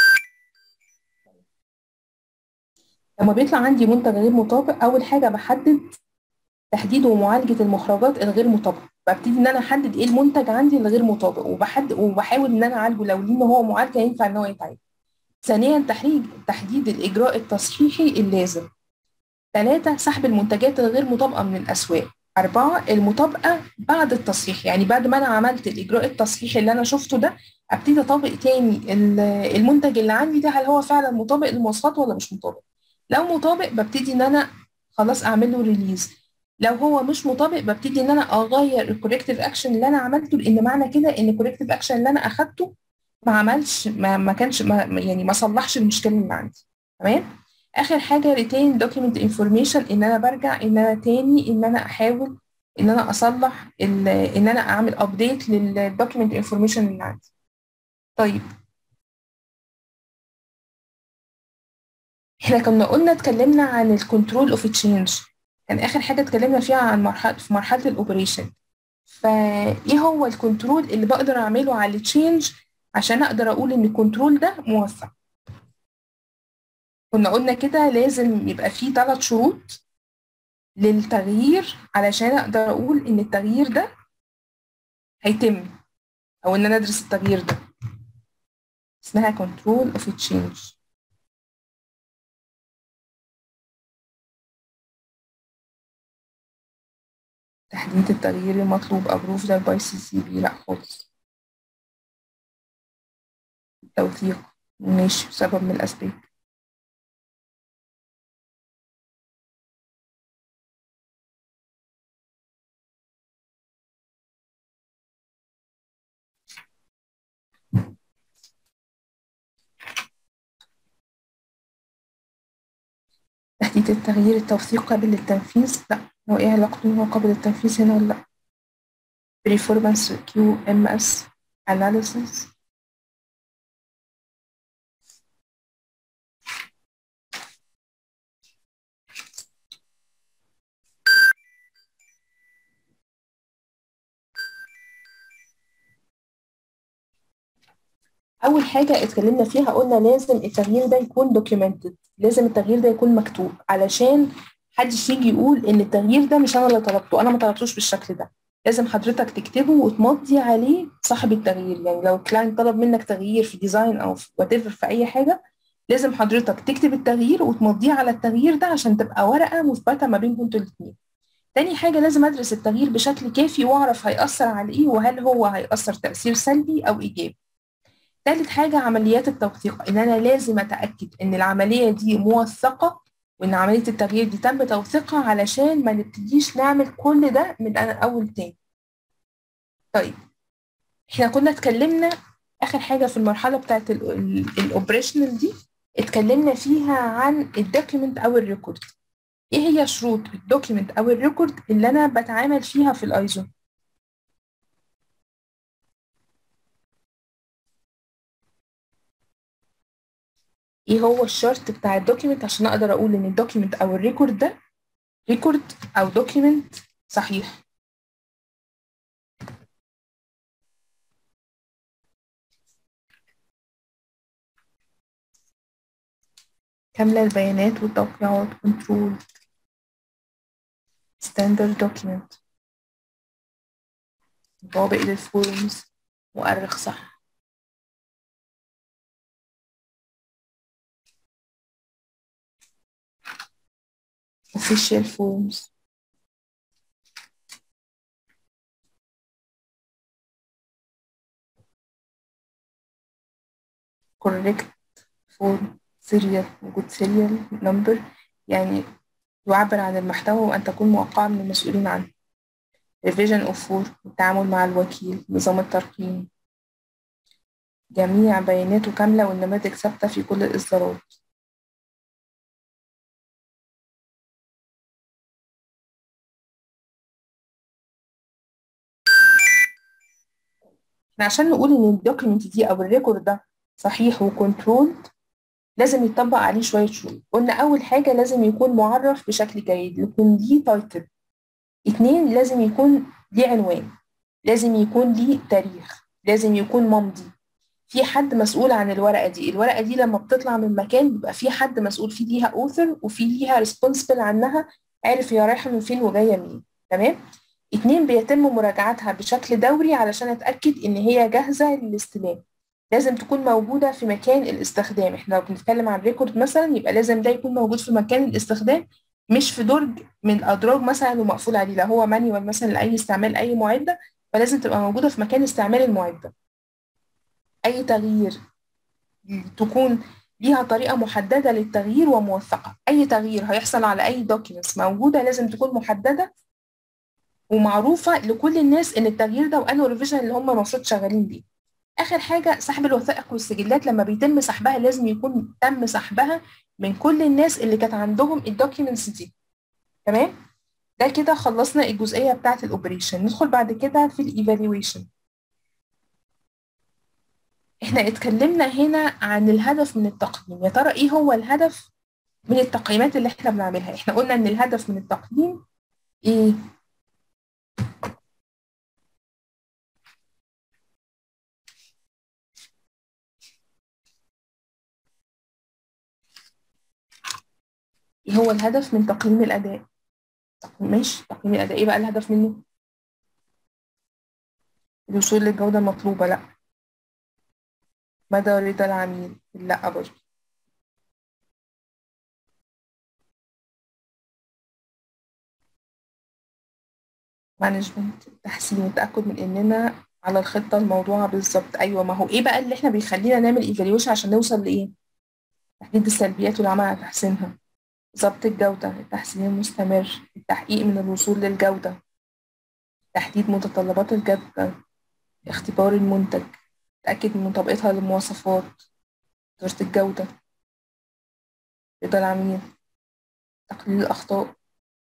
لما بيطلع عندي منتج غير مطابق أول حاجة بحدد تحديد ومعالجة المخرجات الغير مطابقة ببتدي إن أنا أحدد إيه المنتج عندي الغير مطابق وبحدد وبحاول إن أنا أعالجه لو ليه إن هو معالجة ينفع إن هو يتعالج ثانيا تحديد تحديد الإجراء التصحيحي اللازم ثلاثة سحب المنتجات الغير مطابقة من الأسواق أربعة المطابقة بعد التصحيح يعني بعد ما أنا عملت الإجراء التصحيحي اللي أنا شفته ده أبتدي أطبق تاني المنتج اللي عندي ده هل هو فعلا مطابق للمواصفات ولا مش مطابق لو مطابق ببتدي إن أنا خلاص أعمل له ريليز لو هو مش مطابق ببتدي إن أنا أغير الكوريكتيف أكشن اللي أنا عملته لأن معنى كده إن الكوريكتيف أكشن اللي أنا أخدته ما عملش ما, ما كانش ما يعني ما صلحش المشكلة اللي عندي تمام اخر حاجه retain document information ان انا برجع ان انا تاني ان انا احاول ان انا اصلح ان انا اعمل ابديت للدوكيمنت انفورميشن اللي عندي طيب احنا كنا قلنا اتكلمنا عن الكنترول اوف تشينج كان اخر حاجه اتكلمنا فيها عن مرحله في مرحله الاوبريشن فايه هو الكنترول اللي بقدر اعمله على التشينج عشان اقدر اقول ان الكنترول ده موفق كنا قلنا كده لازم يبقى فيه ثلاث شروط للتغيير علشان اقدر اقول ان التغيير ده هيتم او ان انا ادرس التغيير ده اسمها control of change تحديد التغيير المطلوب approved by CCB لا خالص توثيق ماشي سبب من الأسباب تحديد التغيير التوثيق قابل للتنفيذ لا هو ايه علاقته ان هو قابل للتنفيذ هنا ولا لا performance QMS analysis اول حاجه اتكلمنا فيها قلنا لازم التغيير ده يكون دوكيومنتد لازم التغيير ده يكون مكتوب علشان محدش يجي يقول ان التغيير ده مش انا اللي طلبته انا ما طلبتوش بالشكل ده لازم حضرتك تكتبه وتمضي عليه صاحب التغيير يعني لو الكلاينت طلب منك تغيير في ديزاين او في وات في اي حاجه لازم حضرتك تكتب التغيير وتمضيه على التغيير ده عشان تبقى ورقه مثبته ما بينكم انتوا الاثنين تاني حاجة لازم أدرس التغيير بشكل كافي وأعرف هيأثر على إيه وهل هو هيأثر تأثير سلبي أو إيجابي تالت حاجة عمليات التوثيق إن أنا لازم أتأكد إن العملية دي موثقة وإن عملية التغيير دي تم توثيقها علشان ما نبتديش نعمل كل ده من أول تاني طيب إحنا كنا اتكلمنا آخر حاجة في المرحلة بتاعت الأوبريشنال دي اتكلمنا فيها عن الدوكيمنت أو الريكورد إيه هي شروط الدوكيمنت أو الريكورد اللي أنا بتعامل فيها في الأيزو ايه هو الشرط بتاع الدوكيمنت عشان اقدر اقول ان الدوكيمنت او الريكورد ده ريكورد او دوكيمنت صحيح كاملة البيانات والتوقيعات كنترول ستاندرد دوكيمنت مطابق للفورمز مؤرخ صح official forms correct form serial وجود serial number يعني يعبر عن المحتوى وأن تكون موقعة من المسؤولين عنه revision of form التعامل مع الوكيل نظام الترقيم جميع بياناته كاملة والنماذج ثابتة في كل الإصدارات احنا عشان نقول ان الدوكيمنت دي او الريكورد ده صحيح وكنترولد لازم يطبق عليه شويه شروط قلنا اول حاجه لازم يكون معرف بشكل جيد يكون ليه تايتل اتنين لازم يكون ليه عنوان لازم يكون ليه تاريخ لازم يكون ممضي في حد مسؤول عن الورقه دي الورقه دي لما بتطلع من مكان بيبقى في حد مسؤول في ليها اوثر وفي ليها ريسبونسبل عنها عارف هي رايحه من فين وجايه منين تمام اتنين بيتم مراجعتها بشكل دوري علشان اتاكد ان هي جاهزه للاستلام لازم تكون موجوده في مكان الاستخدام احنا لو بنتكلم عن ريكورد مثلا يبقى لازم ده يكون موجود في مكان الاستخدام مش في درج من الادراج مثلا ومقفول عليه لا هو مانيوال مثلا لاي استعمال اي معده فلازم تبقى موجوده في مكان استعمال المعده اي تغيير تكون ليها طريقة محددة للتغيير وموثقة أي تغيير هيحصل على أي دوكيومنتس موجودة لازم تكون محددة ومعروفة لكل الناس إن التغيير ده وأنه ريفيجن اللي هم المفروض شغالين بيه آخر حاجة سحب الوثائق والسجلات لما بيتم سحبها لازم يكون تم سحبها من كل الناس اللي كانت عندهم الدوكيومنتس دي تمام ده كده خلصنا الجزئية بتاعة الأوبريشن ندخل بعد كده في الإيفالويشن احنا اتكلمنا هنا عن الهدف من التقييم يا ترى ايه هو الهدف من التقييمات اللي احنا بنعملها احنا قلنا ان الهدف من التقييم ايه ايه هو الهدف من تقييم الاداء تقييم ماشي تقييم الاداء ايه بقى الهدف منه الوصول للجودة المطلوبة لا مدى رضا العميل لا برضه مانجمنت تحسين التأكد من إننا على الخطة الموضوعة بالظبط أيوة ما هو إيه بقى اللي إحنا بيخلينا نعمل إيفاليويشن عشان نوصل لإيه؟ تحديد السلبيات والعمل على تحسينها ضبط الجودة التحسين المستمر التحقيق من الوصول للجودة تحديد متطلبات الجودة اختبار المنتج تأكد من مطابقتها للمواصفات إدارة الجودة رضا العميل تقليل الأخطاء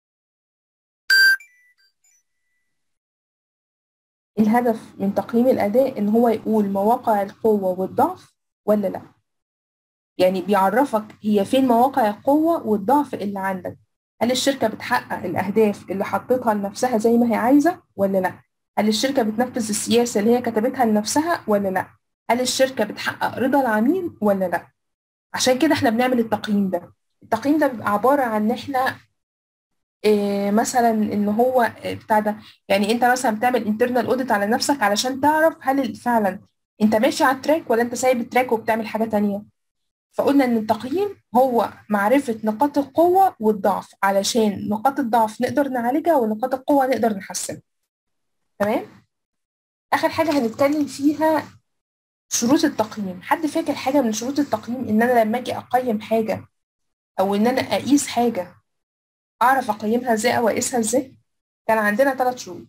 الهدف من تقييم الأداء إن هو يقول مواقع القوة والضعف ولا لأ يعني بيعرفك هي فين مواقع القوة والضعف اللي عندك هل الشركة بتحقق الأهداف اللي حطتها لنفسها زي ما هي عايزة ولا لأ هل الشركة بتنفذ السياسة اللي هي كتبتها لنفسها ولا لأ هل الشركة بتحقق رضا العميل ولا لأ عشان كده احنا بنعمل التقييم ده التقييم ده بيبقى عبارة عن ان احنا إيه مثلا ان هو بتاع ده يعني انت مثلا بتعمل انترنال اوديت على نفسك علشان تعرف هل فعلا انت ماشي على التراك ولا انت سايب التراك وبتعمل حاجة تانية فقلنا ان التقييم هو معرفة نقاط القوة والضعف علشان نقاط الضعف نقدر نعالجها ونقاط القوة نقدر نحسنها تمام اخر حاجة هنتكلم فيها شروط التقييم حد فاكر حاجة من شروط التقييم ان انا لما اجي اقيم حاجة او ان انا اقيس حاجة اعرف اقيمها ازاي او اقيسها ازاي كان عندنا ثلاث شروط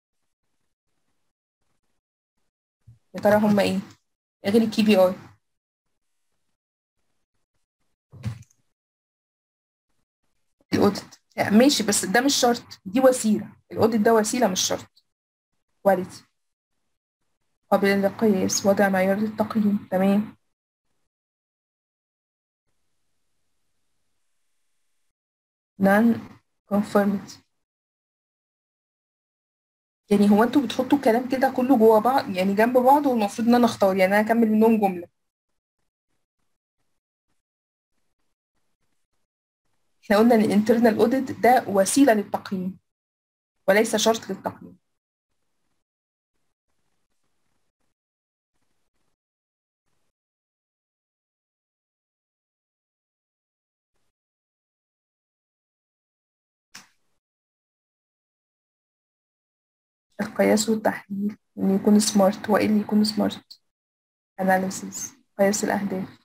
يا ترى هما ايه غير الكي بي اي الاوديت ماشي بس ده مش شرط دي وسيله الاوديت ده وسيله مش شرط كواليتي قابل للقياس وضع معيار للتقييم تمام non conformity يعني هو انتوا بتحطوا الكلام كده كله جوه بعض يعني جنب بعض والمفروض ان انا اختار يعني انا اكمل منهم جمله احنا قلنا ان الانترنال اوديت ده وسيله للتقييم وليس شرط للتقييم القياس والتحليل إن يكون سمارت وإيه اللي يكون سمارت أناليسيس قياس الأهداف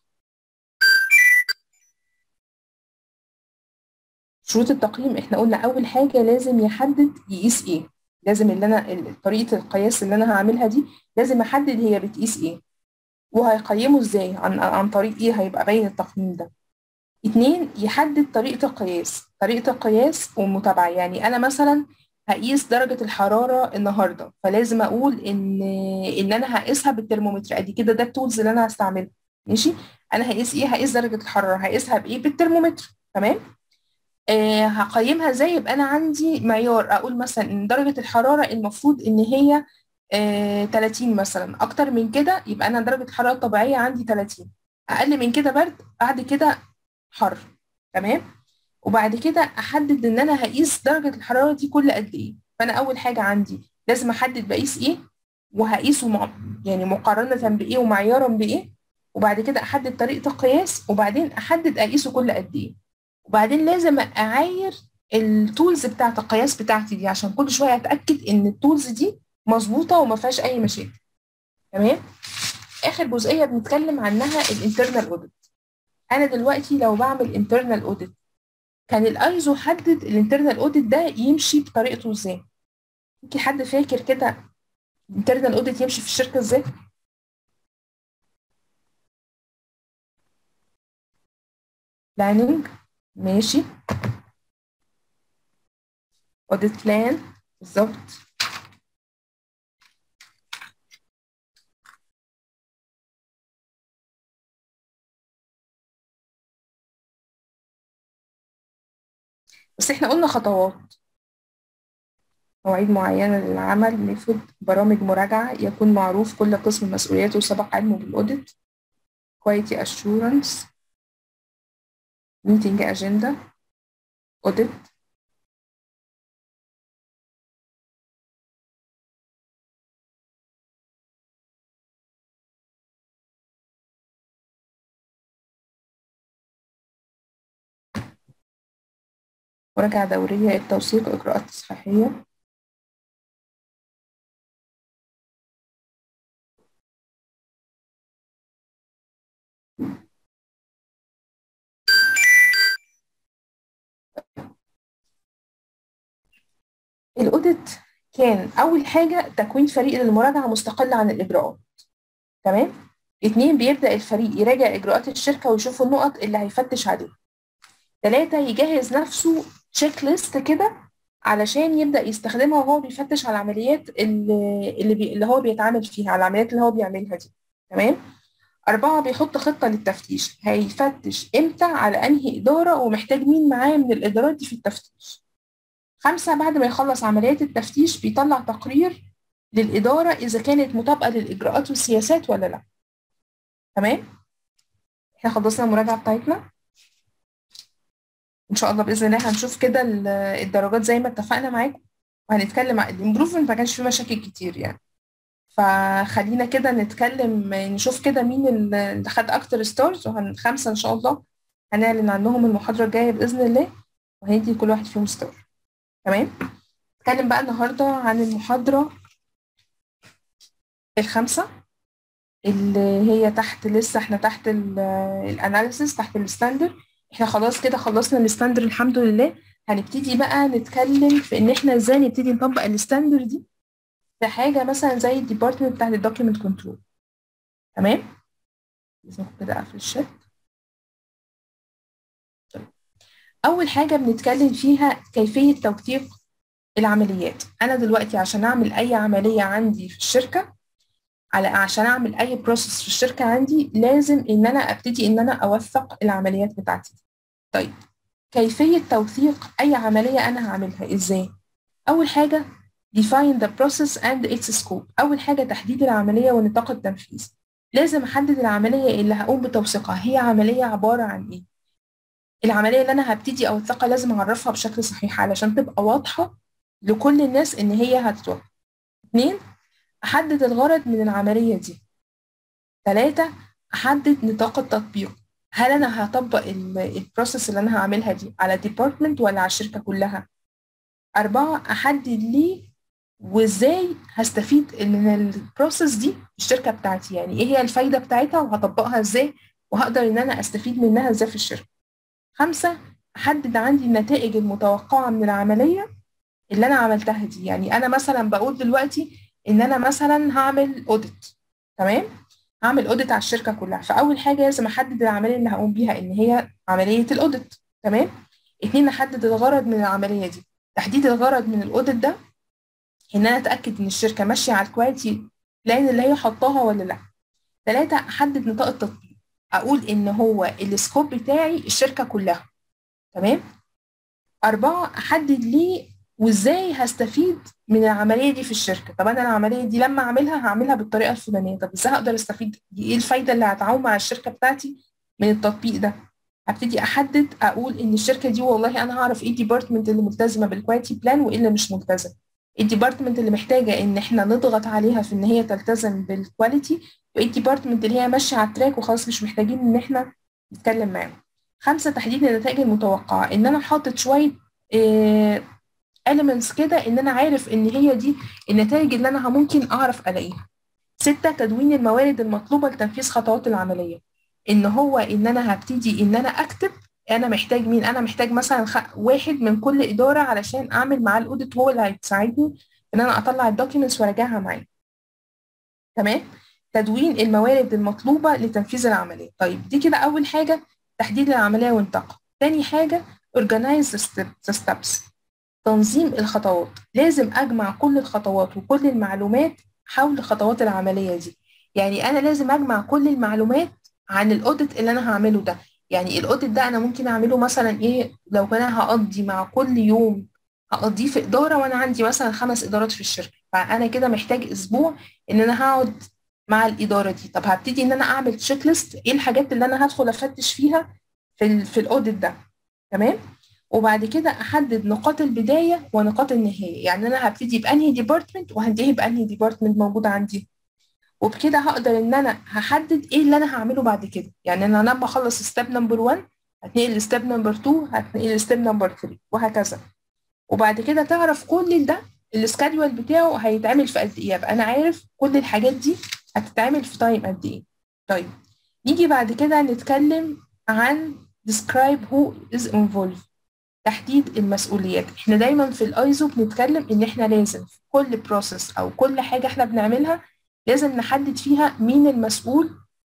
شروط التقييم إحنا قلنا أول حاجة لازم يحدد يقيس إيه لازم اللي أنا ال- طريقة القياس اللي أنا هعملها دي لازم أحدد هي بتقيس إيه وهيقيمه إزاي عن عن طريق إيه هيبقى باين التقييم ده اتنين يحدد طريقة القياس طريقة القياس والمتابعة يعني أنا مثلا هقيس درجة الحرارة النهاردة فلازم أقول إن إن أنا هقيسها بالترمومتر أدي كده ده التولز اللي أنا هستعملها ماشي أنا هقيس إيه هقيس درجة الحرارة هقيسها بإيه بالترمومتر تمام آه هقيمها إزاي يبقى أنا عندي معيار أقول مثلا إن درجة الحرارة المفروض إن هي آه 30 مثلا أكتر من كده يبقى أنا درجة الحرارة الطبيعية عندي 30 أقل من كده برد بعد كده حر تمام وبعد كده احدد ان انا هقيس درجه الحراره دي كل قد ايه فانا اول حاجه عندي لازم احدد بقيس ايه وهقيسه مع يعني مقارنه بايه ومعيارا بايه وبعد كده احدد طريقه القياس وبعدين احدد اقيسه كل قد ايه وبعدين لازم اعاير التولز بتاعه القياس بتاعتي دي عشان كل شويه اتاكد ان التولز دي مظبوطه وما فيهاش اي مشاكل تمام اخر جزئيه بنتكلم عنها الانترنال اوديت انا دلوقتي لو بعمل انترنال اوديت كان الايزو حدد الانترنال اوديت ده يمشي بطريقته ازاي يمكن حد فاكر كده الانترنال اوديت يمشي في الشركه ازاي بلاننج ماشي اوديت بلان بالظبط بس احنا قلنا خطوات مواعيد معينة للعمل ميثود برامج مراجعة يكون معروف كل قسم مسؤولياته وسبق علمه بالأوديت quality assurance meeting agenda audit مراجعة دورية التوثيق إجراءات تصحيحية الأوديت كان أول حاجة تكوين فريق للمراجعة مستقل عن الإجراءات تمام اتنين بيبدأ الفريق يراجع إجراءات الشركة ويشوف النقط اللي هيفتش عليها تلاتة يجهز نفسه تشيك ليست كده علشان يبدأ يستخدمها وهو بيفتش على العمليات اللي اللي, بي... اللي هو بيتعامل فيها على العمليات اللي هو بيعملها دي تمام أربعة بيحط خطة للتفتيش هيفتش إمتى على أنهي إدارة ومحتاج مين معاه من الإدارات دي في التفتيش خمسة بعد ما يخلص عمليات التفتيش بيطلع تقرير للإدارة إذا كانت مطابقة للإجراءات والسياسات ولا لا تمام احنا خلصنا المراجعة بتاعتنا ان شاء الله باذن الله هنشوف كده الدرجات زي ما اتفقنا معاكم وهنتكلم عن الامبروفمنت ما كانش فيه مشاكل كتير يعني فخلينا كده نتكلم نشوف كده مين اللي خد اكتر ستارز وهنخمسه ان شاء الله هنعلن عنهم المحاضره الجايه باذن الله وهندي كل واحد فيهم ستار تمام نتكلم بقى النهارده عن المحاضره الخامسه اللي هي تحت لسه احنا تحت الاناليسيس تحت الستاندر احنا خلاص كده خلصنا الستاندر الحمد لله هنبتدي بقى نتكلم في ان احنا ازاي نبتدي نطبق الستاندر دي في حاجه مثلا زي الديبارتمنت بتاعت الدوكيمنت كنترول تمام لازم كده اقفل الشات طيب. اول حاجه بنتكلم فيها كيفيه توثيق العمليات انا دلوقتي عشان اعمل اي عمليه عندي في الشركه على عشان اعمل اي بروسيس في الشركه عندي لازم ان انا ابتدي ان انا اوثق العمليات بتاعتي طيب كيفية توثيق أي عملية أنا هعملها إزاي؟ أول حاجة define the process and its scope أول حاجة تحديد العملية ونطاق التنفيذ لازم أحدد العملية اللي هقوم بتوثيقها هي عملية عبارة عن إيه؟ العملية اللي أنا هبتدي أوثقها لازم أعرفها بشكل صحيح علشان تبقى واضحة لكل الناس إن هي هتتوثق اتنين أحدد الغرض من العملية دي تلاتة أحدد نطاق التطبيق هل أنا هطبق البروسيس اللي أنا هعملها دي على ديبارتمنت ولا على الشركة كلها أربعة أحدد ليه وإزاي هستفيد من البروسيس دي في الشركة بتاعتي يعني إيه هي الفايدة بتاعتها وهطبقها إزاي وهقدر إن أنا أستفيد منها إزاي في الشركة خمسة أحدد عندي النتائج المتوقعة من العملية اللي أنا عملتها دي يعني أنا مثلا بقول دلوقتي إن أنا مثلا هعمل أوديت تمام هعمل أوديت على الشركة كلها فأول حاجة لازم أحدد العملية اللي هقوم بيها إن هي عملية الأوديت تمام اتنين أحدد الغرض من العملية دي تحديد الغرض من الأوديت ده إن أنا أتأكد إن الشركة ماشية على الكواليتي بلان اللي هي حطاها ولا لأ تلاتة أحدد نطاق التطبيق أقول إن هو السكوب بتاعي الشركة كلها تمام أربعة أحدد ليه وإزاي هستفيد من العملية دي في الشركة طب أنا العملية دي لما أعملها هعملها بالطريقة الفلانية طب إزاي هقدر أستفيد دي إيه الفايدة اللي هتعاون مع الشركة بتاعتي من التطبيق ده هبتدي أحدد أقول إن الشركة دي والله أنا هعرف إيه الديبارتمنت اللي ملتزمة بالكواليتي بلان وإيه اللي مش ملتزم الديبارتمنت اللي محتاجة إن إحنا نضغط عليها في إن هي تلتزم بالكواليتي وإيه الديبارتمنت اللي هي ماشية على التراك وخلاص مش محتاجين إن إحنا نتكلم معاهم خمسة تحديد النتائج المتوقعة إن أنا حاطط شوية إيه elements كده إن أنا عارف إن هي دي النتائج اللي أنا ممكن أعرف ألاقيها ستة تدوين الموارد المطلوبة لتنفيذ خطوات العملية إن هو إن أنا هبتدي إن أنا أكتب أنا محتاج مين أنا محتاج مثلا خ... واحد من كل إدارة علشان أعمل معاه الأوديت هو اللي هيساعدني إن أنا أطلع الدوكيومنتس وأراجعها معاه تمام تدوين الموارد المطلوبة لتنفيذ العملية طيب دي كده أول حاجة تحديد العملية ونطاقها تاني حاجة organize the steps تنظيم الخطوات لازم أجمع كل الخطوات وكل المعلومات حول خطوات العملية دي يعني أنا لازم أجمع كل المعلومات عن الأوديت اللي أنا هعمله ده يعني الأوديت ده أنا ممكن أعمله مثلا إيه لو أنا هقضي مع كل يوم هقضيه في إدارة وأنا عندي مثلا خمس إدارات في الشركة فأنا كده محتاج أسبوع إن أنا هقعد مع الإدارة دي طب هبتدي إن أنا أعمل تشيك ليست إيه الحاجات اللي أنا هدخل أفتش فيها في ال في الأوديت ده تمام وبعد كده احدد نقاط البدايه ونقاط النهايه يعني انا هبتدي بانهي ديبارتمنت وهنتهي بانهي ديبارتمنت موجود عندي وبكده هقدر ان انا هحدد ايه اللي انا هعمله بعد كده يعني انا لما اخلص ستيب نمبر 1 هتنقل لستيب نمبر 2 هتنقل لستيب نمبر 3 وهكذا وبعد كده تعرف كل ده السكادول بتاعه هيتعمل في قد ايه يبقى انا عارف كل الحاجات دي هتتعمل في تايم قد ايه طيب نيجي بعد كده نتكلم عن describe who is involved تحديد المسؤوليات احنا دايما في الايزو بنتكلم ان احنا لازم في كل بروسيس او كل حاجه احنا بنعملها لازم نحدد فيها مين المسؤول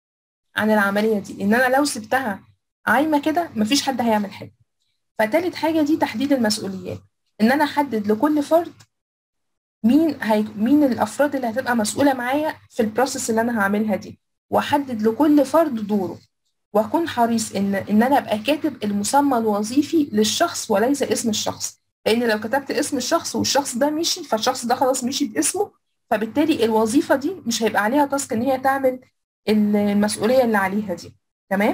عن العمليه دي ان انا لو سبتها عايمه كده مفيش حد هيعمل حاجه فتالت حاجه دي تحديد المسؤوليات ان انا احدد لكل فرد مين هي... مين الافراد اللي هتبقى مسؤوله معايا في البروسيس اللي انا هعملها دي واحدد لكل فرد دوره واكون حريص ان ان انا ابقى كاتب المسمى الوظيفي للشخص وليس اسم الشخص لان لو كتبت اسم الشخص والشخص ده مشي فالشخص ده خلاص مشي باسمه فبالتالي الوظيفه دي مش هيبقى عليها تاسك ان هي تعمل المسؤوليه اللي عليها دي تمام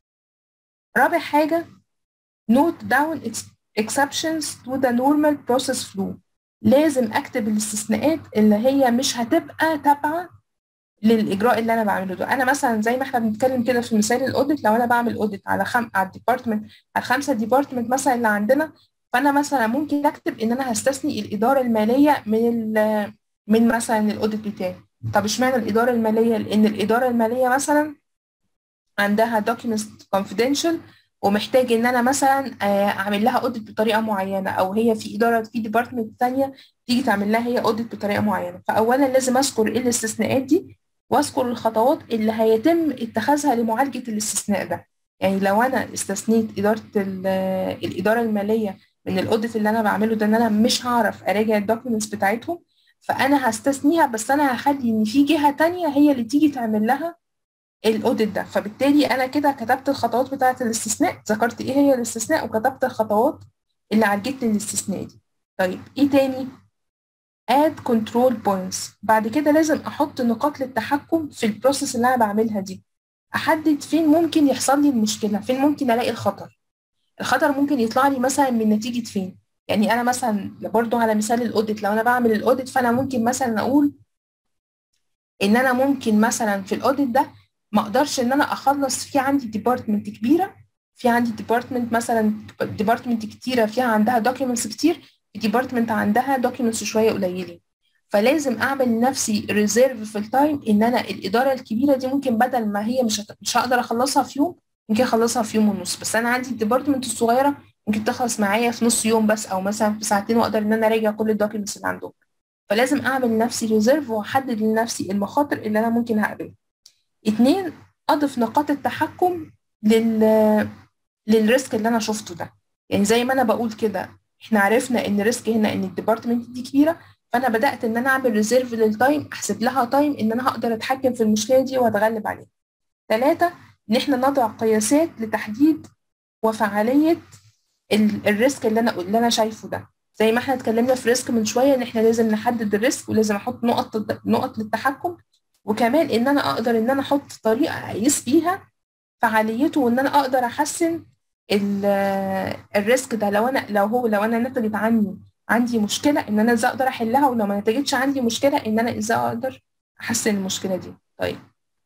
رابع حاجه note down exceptions to the normal process flow لازم اكتب الاستثناءات اللي هي مش هتبقى تابعه للاجراء اللي انا بعمله ده انا مثلا زي ما احنا بنتكلم كده في مثال الاوديت لو انا بعمل اوديت على خم... على الديبارتمنت على الخمسه ديبارتمنت مثلا اللي عندنا فانا مثلا ممكن اكتب ان انا هستثني الاداره الماليه من ال... من مثلا الاوديت بتاعي طب اشمعنى الاداره الماليه لان الاداره الماليه مثلا عندها documents confidential ومحتاج ان انا مثلا اعمل لها اوديت بطريقه معينه او هي في اداره في ديبارتمنت ثانيه تيجي تعمل لها هي اوديت بطريقه معينه فاولا لازم اذكر ايه الاستثناءات دي واذكر الخطوات اللي هيتم اتخاذها لمعالجه الاستثناء ده يعني لو انا استثنيت اداره الاداره الماليه من الاوديت اللي انا بعمله ده ان انا مش هعرف اراجع الدوكيومنتس بتاعتهم فانا هستثنيها بس انا هخلي ان في جهه تانية هي اللي تيجي تعمل لها الاوديت ده فبالتالي انا كده كتبت الخطوات بتاعه الاستثناء ذكرت ايه هي الاستثناء وكتبت الخطوات اللي عالجت لي الاستثناء دي طيب ايه تاني add control points بعد كده لازم احط نقاط للتحكم في البروسيس اللي انا بعملها دي احدد فين ممكن يحصل لي المشكله فين ممكن الاقي الخطر الخطر ممكن يطلع لي مثلا من نتيجه فين يعني انا مثلا برضو على مثال الاوديت لو انا بعمل الاوديت فانا ممكن مثلا اقول ان انا ممكن مثلا في الاوديت ده ما اقدرش ان انا اخلص في عندي ديبارتمنت كبيره في عندي ديبارتمنت مثلا ديبارتمنت كتيره فيها عندها دوكيومنتس كتير في ديبارتمنت عندها دوكيومنتس شويه قليلين فلازم اعمل لنفسي ريزيرف في التايم ان انا الاداره الكبيره دي ممكن بدل ما هي مش هت... مش هقدر اخلصها في يوم ممكن اخلصها في يوم ونص بس انا عندي الديبارتمنت الصغيره ممكن تخلص معايا في نص يوم بس او مثلا في ساعتين واقدر ان انا اراجع كل الدوكيومنتس اللي عندهم فلازم اعمل لنفسي ريزيرف واحدد لنفسي المخاطر اللي انا ممكن هقابلها اتنين اضف نقاط التحكم لل للريسك اللي انا شفته ده يعني زي ما انا بقول كده احنا عرفنا ان الريسك هنا ان الديبارتمنت دي كبيره فانا بدات ان انا اعمل ريزيرف للتايم احسب لها تايم ان انا هقدر اتحكم في المشكله دي واتغلب عليها ثلاثة ان احنا نضع قياسات لتحديد وفعاليه الريسك اللي انا اللي انا شايفه ده زي ما احنا اتكلمنا في ريسك من شويه ان احنا لازم نحدد الريسك ولازم احط نقط نقط للتحكم وكمان ان انا اقدر ان انا احط طريقه اقيس بيها فعاليته وان انا اقدر احسن الريسك ده لو انا لو هو لو انا نتجت عني عندي مشكله ان انا ازاي اقدر احلها ولو ما نتجتش عندي مشكله ان انا ازاي اقدر احسن المشكله دي طيب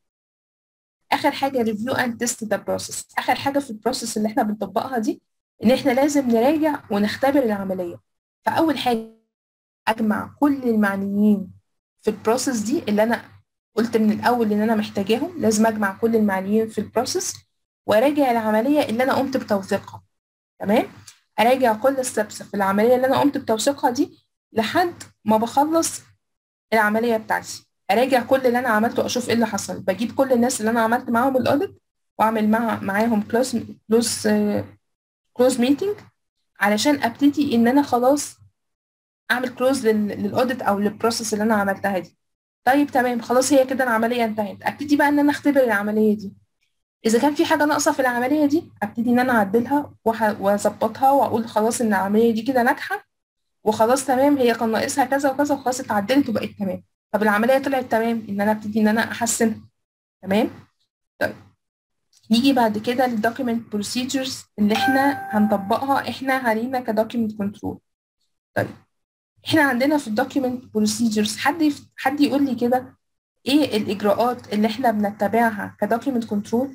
اخر حاجه ريفيو اند تيست ذا بروسيس اخر حاجه في البروسيس اللي احنا بنطبقها دي ان احنا لازم نراجع ونختبر العمليه فاول حاجه اجمع كل المعنيين في البروسيس دي اللي انا قلت من الاول ان انا محتاجاهم لازم اجمع كل المعنيين في البروسيس واراجع العمليه اللي انا قمت بتوثيقها تمام اراجع كل الستبس في العمليه اللي انا قمت بتوثيقها دي لحد ما بخلص العمليه بتاعتي اراجع كل اللي انا عملته اشوف ايه اللي حصل بجيب كل الناس اللي انا عملت معاهم الاوديت واعمل مع معاهم كلوز كلوز كلوز ميتنج علشان ابتدي ان انا خلاص اعمل كلوز للاوديت او للبروسيس اللي انا عملتها دي طيب تمام خلاص هي كده العمليه انتهت ابتدي بقى ان انا اختبر العمليه دي اذا كان في حاجه ناقصه في العمليه دي ابتدي ان انا اعدلها واظبطها واقول خلاص ان العمليه دي كده ناجحه وخلاص تمام هي كان ناقصها كذا وكذا وخلاص اتعدلت وبقت تمام طب العمليه طلعت تمام ان انا ابتدي ان انا احسنها تمام طيب نيجي بعد كده للدوكيمنت بروسيجرز اللي احنا هنطبقها احنا علينا كدوكيمنت كنترول طيب احنا عندنا في الدوكيمنت بروسيجرز حد يف... حد يقول لي كده ايه الاجراءات اللي احنا بنتبعها كدوكيمنت كنترول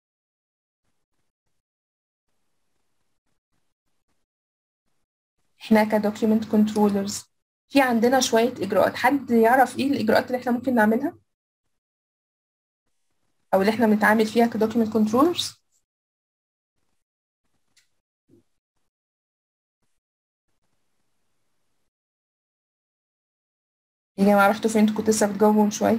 احنا كدوكيمنت كنترولرز في عندنا شوية إجراءات حد يعرف إيه الإجراءات اللي إحنا ممكن نعملها أو اللي إحنا بنتعامل فيها كدوكيمنت كنترولرز يا جماعة رحتوا فين انتوا كنتوا لسه بتجاوبوا من شوية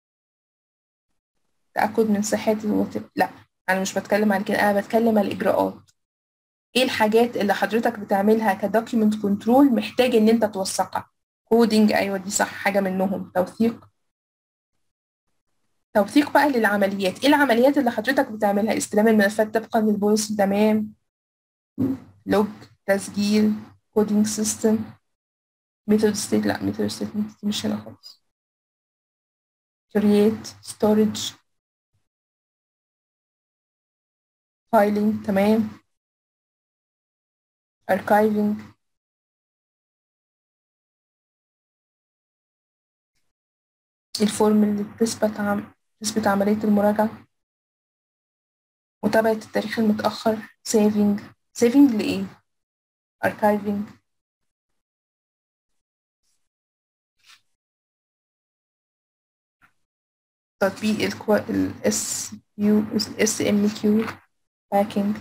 تأكد من صحة الوظيفة لا أنا مش بتكلم عن كده أنا بتكلم عن الإجراءات ايه الحاجات اللي حضرتك بتعملها كدوكيمنت كنترول محتاج ان انت توثقها كودينج ايوه دي صح حاجه منهم توثيق توثيق بقى للعمليات ايه العمليات اللي حضرتك بتعملها استلام الملفات طبقا للبوليسي تمام لوج تسجيل كودينج سيستم ميثود ستيت لا ميثود ستيتمنت مش هنا خالص create storage filing تمام archiving الفورم اللي بتثبت عم تثبت عملية المراجعة متابعة التاريخ المتأخر saving saving لإيه؟ archiving تطبيق الكو... ال S U S M Q packing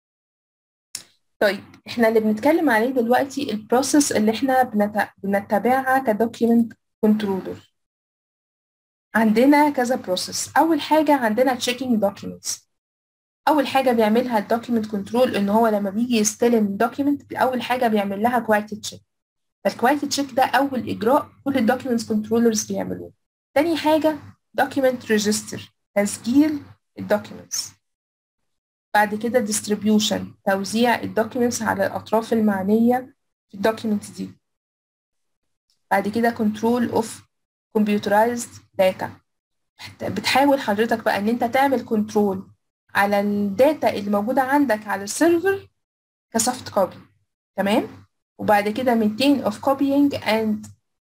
طيب احنا اللي بنتكلم عليه دلوقتي البروسيس اللي احنا بنت... بنتبعها كدوكيمنت كنترولر عندنا كذا بروسيس اول حاجه عندنا تشيكينج دوكيومنتس اول حاجه بيعملها الدوكيمنت كنترول ان هو لما بيجي يستلم دوكيمنت اول حاجه بيعمل لها كواليتي تشيك فالكواليتي تشيك ده اول اجراء كل الدوكيمنتس كنترولرز بيعملوه تاني حاجه دوكيمنت ريجستر تسجيل الدوكيومنتس بعد كده distribution توزيع الدوكيومنتس على الأطراف المعنية في الدوكيومنت دي بعد كده control of computerized data بتحاول حضرتك بقى ان انت تعمل كنترول على الداتا اللي موجودة عندك على السيرفر كسوفت كوبي تمام وبعد كده maintain of copying and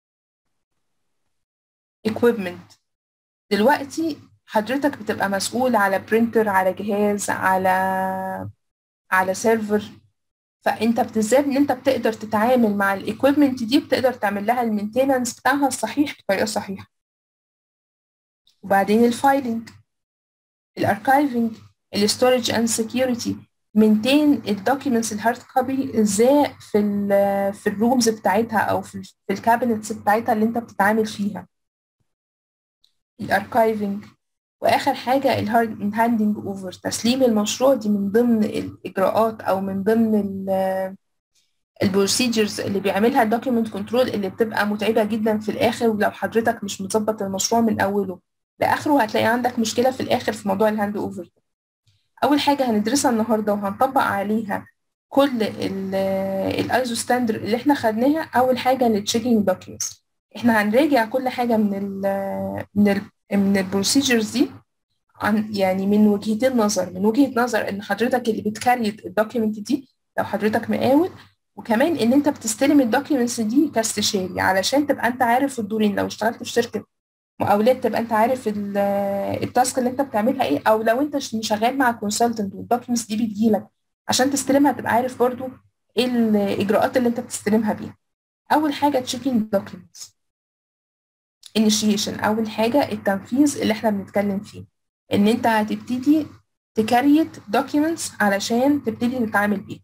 equipment دلوقتي حضرتك بتبقى مسؤول على برينتر على جهاز على على سيرفر فانت بتزداد ان انت بتقدر تتعامل مع الايكويبمنت دي بتقدر تعمل لها المينتيننس بتاعها الصحيح بطريقه صحيحه وبعدين الفايلنج الاركايفنج الستورج اند سكيورتي مينتين الدوكيومنتس الهارد كوبي ازاي في ال في الرومز بتاعتها او في, في الكابينتس بتاعتها اللي انت بتتعامل فيها الاركايفنج واخر حاجه الهارد هاندنج اوفر تسليم المشروع دي من ضمن الاجراءات او من ضمن البروسيجرز اللي بيعملها الدوكيومنت كنترول اللي بتبقى متعبه جدا في الاخر ولو حضرتك مش مظبط المشروع من اوله لاخره هتلاقي عندك مشكله في الاخر في موضوع الهاند اوفر اول حاجه هندرسها النهارده وهنطبق عليها كل الايزو ستاندر اللي احنا خدناها اول حاجه التشيكينج دوكيومنتس احنا هنراجع كل حاجه من ال من ال من البروسيجرز دي عن يعني من وجهتين نظر من وجهه نظر ان حضرتك اللي بتكريت الدوكيومنت دي لو حضرتك مقاول وكمان ان انت بتستلم الدوكيومنتس دي كاستشاري علشان تبقى انت عارف الدورين لو اشتغلت في شركه مقاولات تبقى انت عارف التاسك اللي انت بتعملها ايه او لو انت شغال مع كونسلتنت والدوكيومنتس دي بتجيلك عشان تستلمها تبقى عارف برضو ايه الاجراءات اللي انت بتستلمها بيها اول حاجه تشيكينج دوكيومنتس initiation اول حاجه التنفيذ اللي احنا بنتكلم فيه ان انت هتبتدي تكريت documents علشان تبتدي تتعامل بيها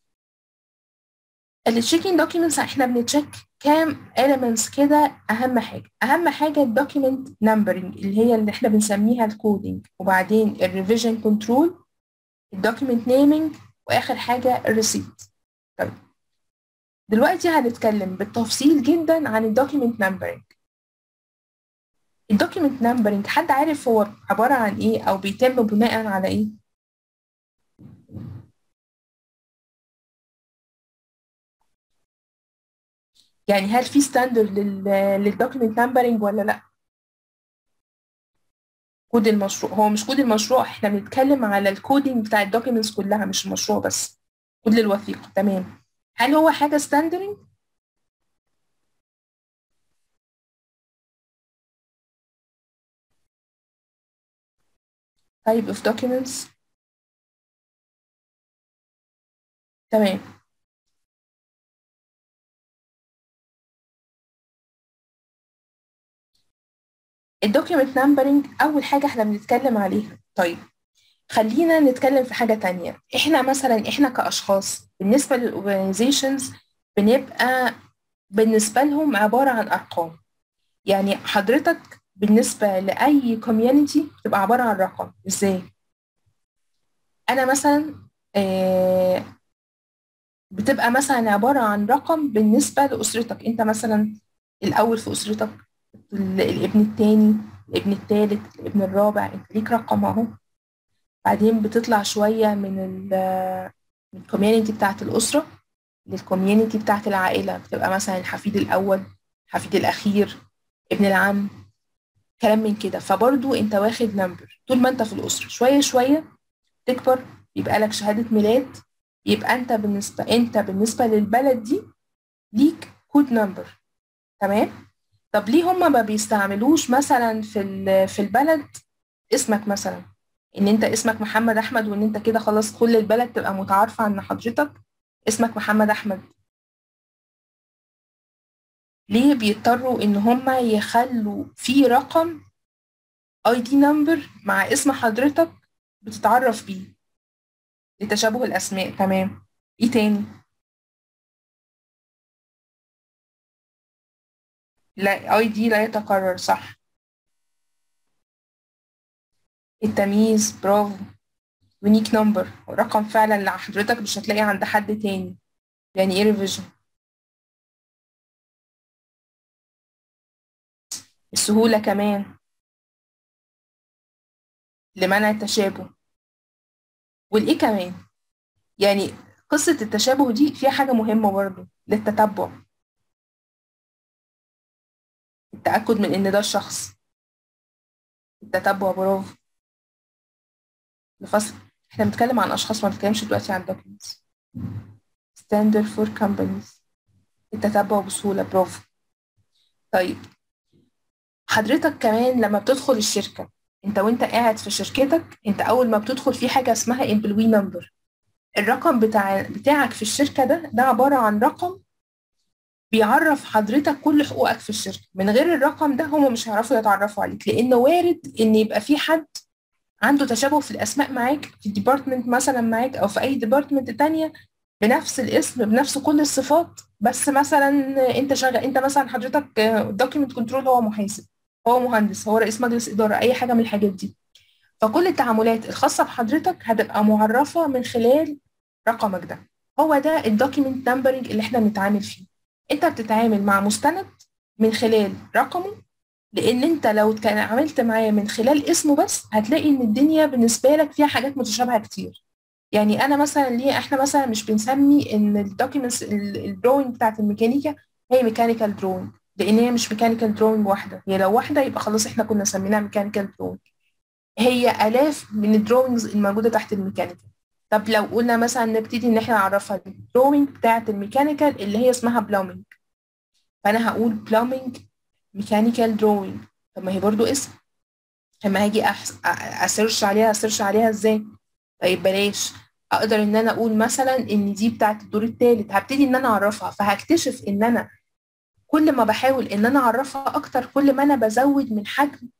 التشيكينج دوكيومنتس احنا بنتشيك كام elements كده اهم حاجه اهم حاجه الدوكيمنت نمبرنج اللي هي اللي احنا بنسميها الكودينج وبعدين الريفيجن كنترول الدوكيمنت نيمينج واخر حاجه الريسيت طيب دلوقتي هنتكلم بالتفصيل جدا عن الدوكيمنت نمبرنج الدوكيمنت نمبرنج حد عارف هو عباره عن ايه او بيتم بناء على ايه يعني هل في ستاندرد للدوكيمنت نمبرنج ولا لا كود المشروع هو مش كود المشروع احنا بنتكلم على الكودينج بتاع الدوكيومنتس كلها مش المشروع بس كود الوثيقه تمام هل هو حاجه ستاندرد type of documents تمام الدوكيومنت نمبرنج اول حاجه احنا بنتكلم عليها طيب خلينا نتكلم في حاجه تانية احنا مثلا احنا كاشخاص بالنسبه للاورجانيزيشنز بنبقى بالنسبه لهم عباره عن ارقام يعني حضرتك بالنسبه لاي كوميونتي بتبقى عباره عن رقم ازاي انا مثلا آه بتبقى مثلا عباره عن رقم بالنسبه لاسرتك انت مثلا الاول في اسرتك الابن التاني الابن التالت الابن الرابع انت ليك رقم اهو بعدين بتطلع شوية من ال من الكوميونتي بتاعت الأسرة للكوميونتي بتاعت العائلة بتبقى مثلا الحفيد الأول الحفيد الأخير ابن العم كلام من كده فبرضو انت واخد نمبر طول ما انت في الأسرة شوية شوية تكبر يبقى لك شهادة ميلاد يبقى انت بالنسبة انت بالنسبة للبلد دي ليك كود نمبر تمام طب ليه هما ما بيستعملوش مثلا في في البلد اسمك مثلا ان انت اسمك محمد احمد وان انت كده خلاص كل البلد تبقى متعارفه ان حضرتك اسمك محمد احمد ليه بيضطروا ان هما يخلوا في رقم اي دي نمبر مع اسم حضرتك بتتعرف بيه لتشابه الاسماء تمام ايه تاني لا اي دي لا يتكرر صح التمييز برافو يونيك نمبر رقم فعلا لحضرتك مش هتلاقيه عند حد تاني يعني ايه ريفيجن السهولة كمان لمنع التشابه والايه كمان يعني قصة التشابه دي فيها حاجة مهمة برضه للتتبع التأكد من إن ده الشخص التتبع برافو الفصل احنا بنتكلم عن أشخاص ما بنتكلمش دلوقتي عن documents standard for companies التتبع بسهولة برافو طيب حضرتك كمان لما بتدخل الشركة انت وانت قاعد في شركتك انت اول ما بتدخل في حاجة اسمها employee number الرقم بتاع بتاعك في الشركة ده ده عبارة عن رقم بيعرف حضرتك كل حقوقك في الشركة من غير الرقم ده هم مش هيعرفوا يتعرفوا عليك لأن وارد إن يبقى في حد عنده تشابه في الأسماء معاك في الديبارتمنت مثلا معاك أو في أي ديبارتمنت تانية بنفس الاسم بنفس كل الصفات بس مثلا أنت شغال أنت مثلا حضرتك دوكيمنت كنترول هو محاسب هو مهندس هو رئيس مجلس إدارة أي حاجة من الحاجات دي فكل التعاملات الخاصة بحضرتك هتبقى معرفة من خلال رقمك ده هو ده الدوكيمنت نمبرنج اللي احنا بنتعامل فيه انت بتتعامل مع مستند من خلال رقمه لان انت لو عملت معاه من خلال اسمه بس هتلاقي ان الدنيا بالنسبه لك فيها حاجات متشابهه كتير يعني انا مثلا ليه احنا مثلا مش بنسمي ان الدوكيومنتس الدروينج بتاعت الميكانيكا هي ميكانيكال دروينج لان هي مش ميكانيكال دروينج واحده هي لو واحده يبقى خلاص احنا كنا سميناها ميكانيكال دروينج هي الاف من الدروينجز الموجوده تحت الميكانيكال طب لو قلنا مثلا نبتدي ان احنا نعرفها الدروينج بتاعت الميكانيكال اللي هي اسمها بلومينج فانا هقول بلومينج ميكانيكال دروينج طب ما هي برضو اسم لما هاجي اسيرش عليها اسيرش عليها ازاي طيب بلاش اقدر ان انا اقول مثلا ان دي بتاعت الدور الثالث هبتدي ان انا اعرفها فهكتشف ان انا كل ما بحاول ان انا اعرفها اكتر كل ما انا بزود من حجم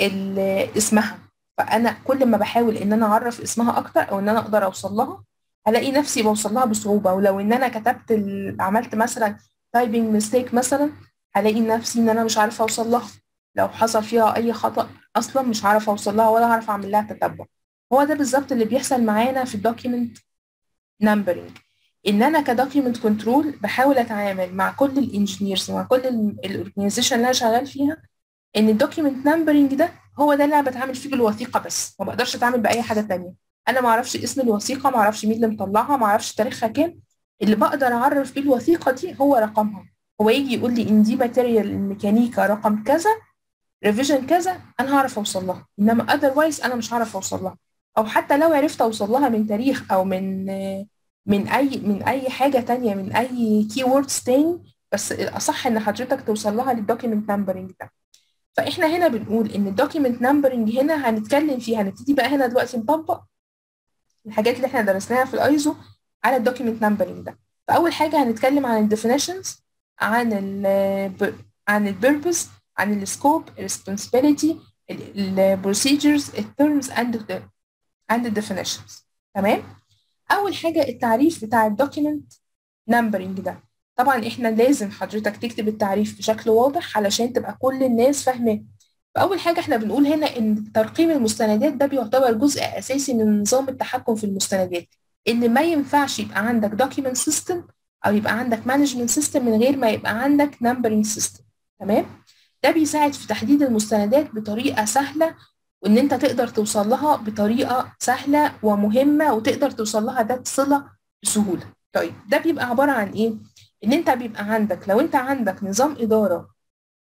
اسمها فانا كل ما بحاول ان انا اعرف اسمها اكتر او ان انا اقدر اوصل لها هلاقي نفسي بوصل لها بصعوبه ولو ان انا كتبت ال... عملت مثلا تايبنج ميستيك مثلا هلاقي نفسي ان انا مش عارفه اوصل لها لو حصل فيها اي خطا اصلا مش عارفه اوصل لها ولا هعرف اعمل لها تتبع هو ده بالظبط اللي بيحصل معانا في الدوكيمنت نمبرنج ان انا كدوكيمنت كنترول بحاول اتعامل مع كل الانجينيرز مع كل الاورجنايزيشن اللي انا شغال فيها ان الدوكيمنت نمبرنج ده هو ده اللي انا بتعامل فيه بالوثيقه بس ما بقدرش اتعامل باي حاجه تانية انا ما اعرفش اسم الوثيقه ما اعرفش مين اللي مطلعها ما اعرفش تاريخها كام اللي بقدر اعرف بيه الوثيقه دي هو رقمها هو يجي يقول لي ان دي ماتيريال الميكانيكا رقم كذا ريفيجن كذا انا هعرف اوصل لها انما اذروايز انا مش هعرف اوصل لها او حتى لو عرفت اوصل لها من تاريخ او من من اي من اي حاجه تانية من اي كي ووردز تاني بس الاصح ان حضرتك توصل لها للدوكيمنت نمبرنج ده فاحنا هنا بنقول ان الدوكيمنت نمبرنج هنا هنتكلم فيه هنبتدي بقى هنا دلوقتي نطبق الحاجات اللي احنا درسناها في الايزو على الدوكيمنت نمبرنج ده فاول حاجه هنتكلم عن الديفينيشنز عن ال عن البيربز عن السكوب الريسبونسبيلتي البروسيجرز الترمز اند اند الديفينيشنز تمام اول حاجه التعريف بتاع الدوكيمنت نمبرنج ده طبعا احنا لازم حضرتك تكتب التعريف بشكل واضح علشان تبقى كل الناس فاهماه فاول حاجه احنا بنقول هنا ان ترقيم المستندات ده بيعتبر جزء اساسي من نظام التحكم في المستندات ان ما ينفعش يبقى عندك دوكيمنت سيستم او يبقى عندك مانجمنت سيستم من غير ما يبقى عندك نمبرنج سيستم تمام ده بيساعد في تحديد المستندات بطريقه سهله وان انت تقدر توصل لها بطريقه سهله ومهمه وتقدر توصل لها ذات صله بسهوله طيب ده بيبقى عباره عن ايه ان انت بيبقى عندك لو انت عندك نظام اداره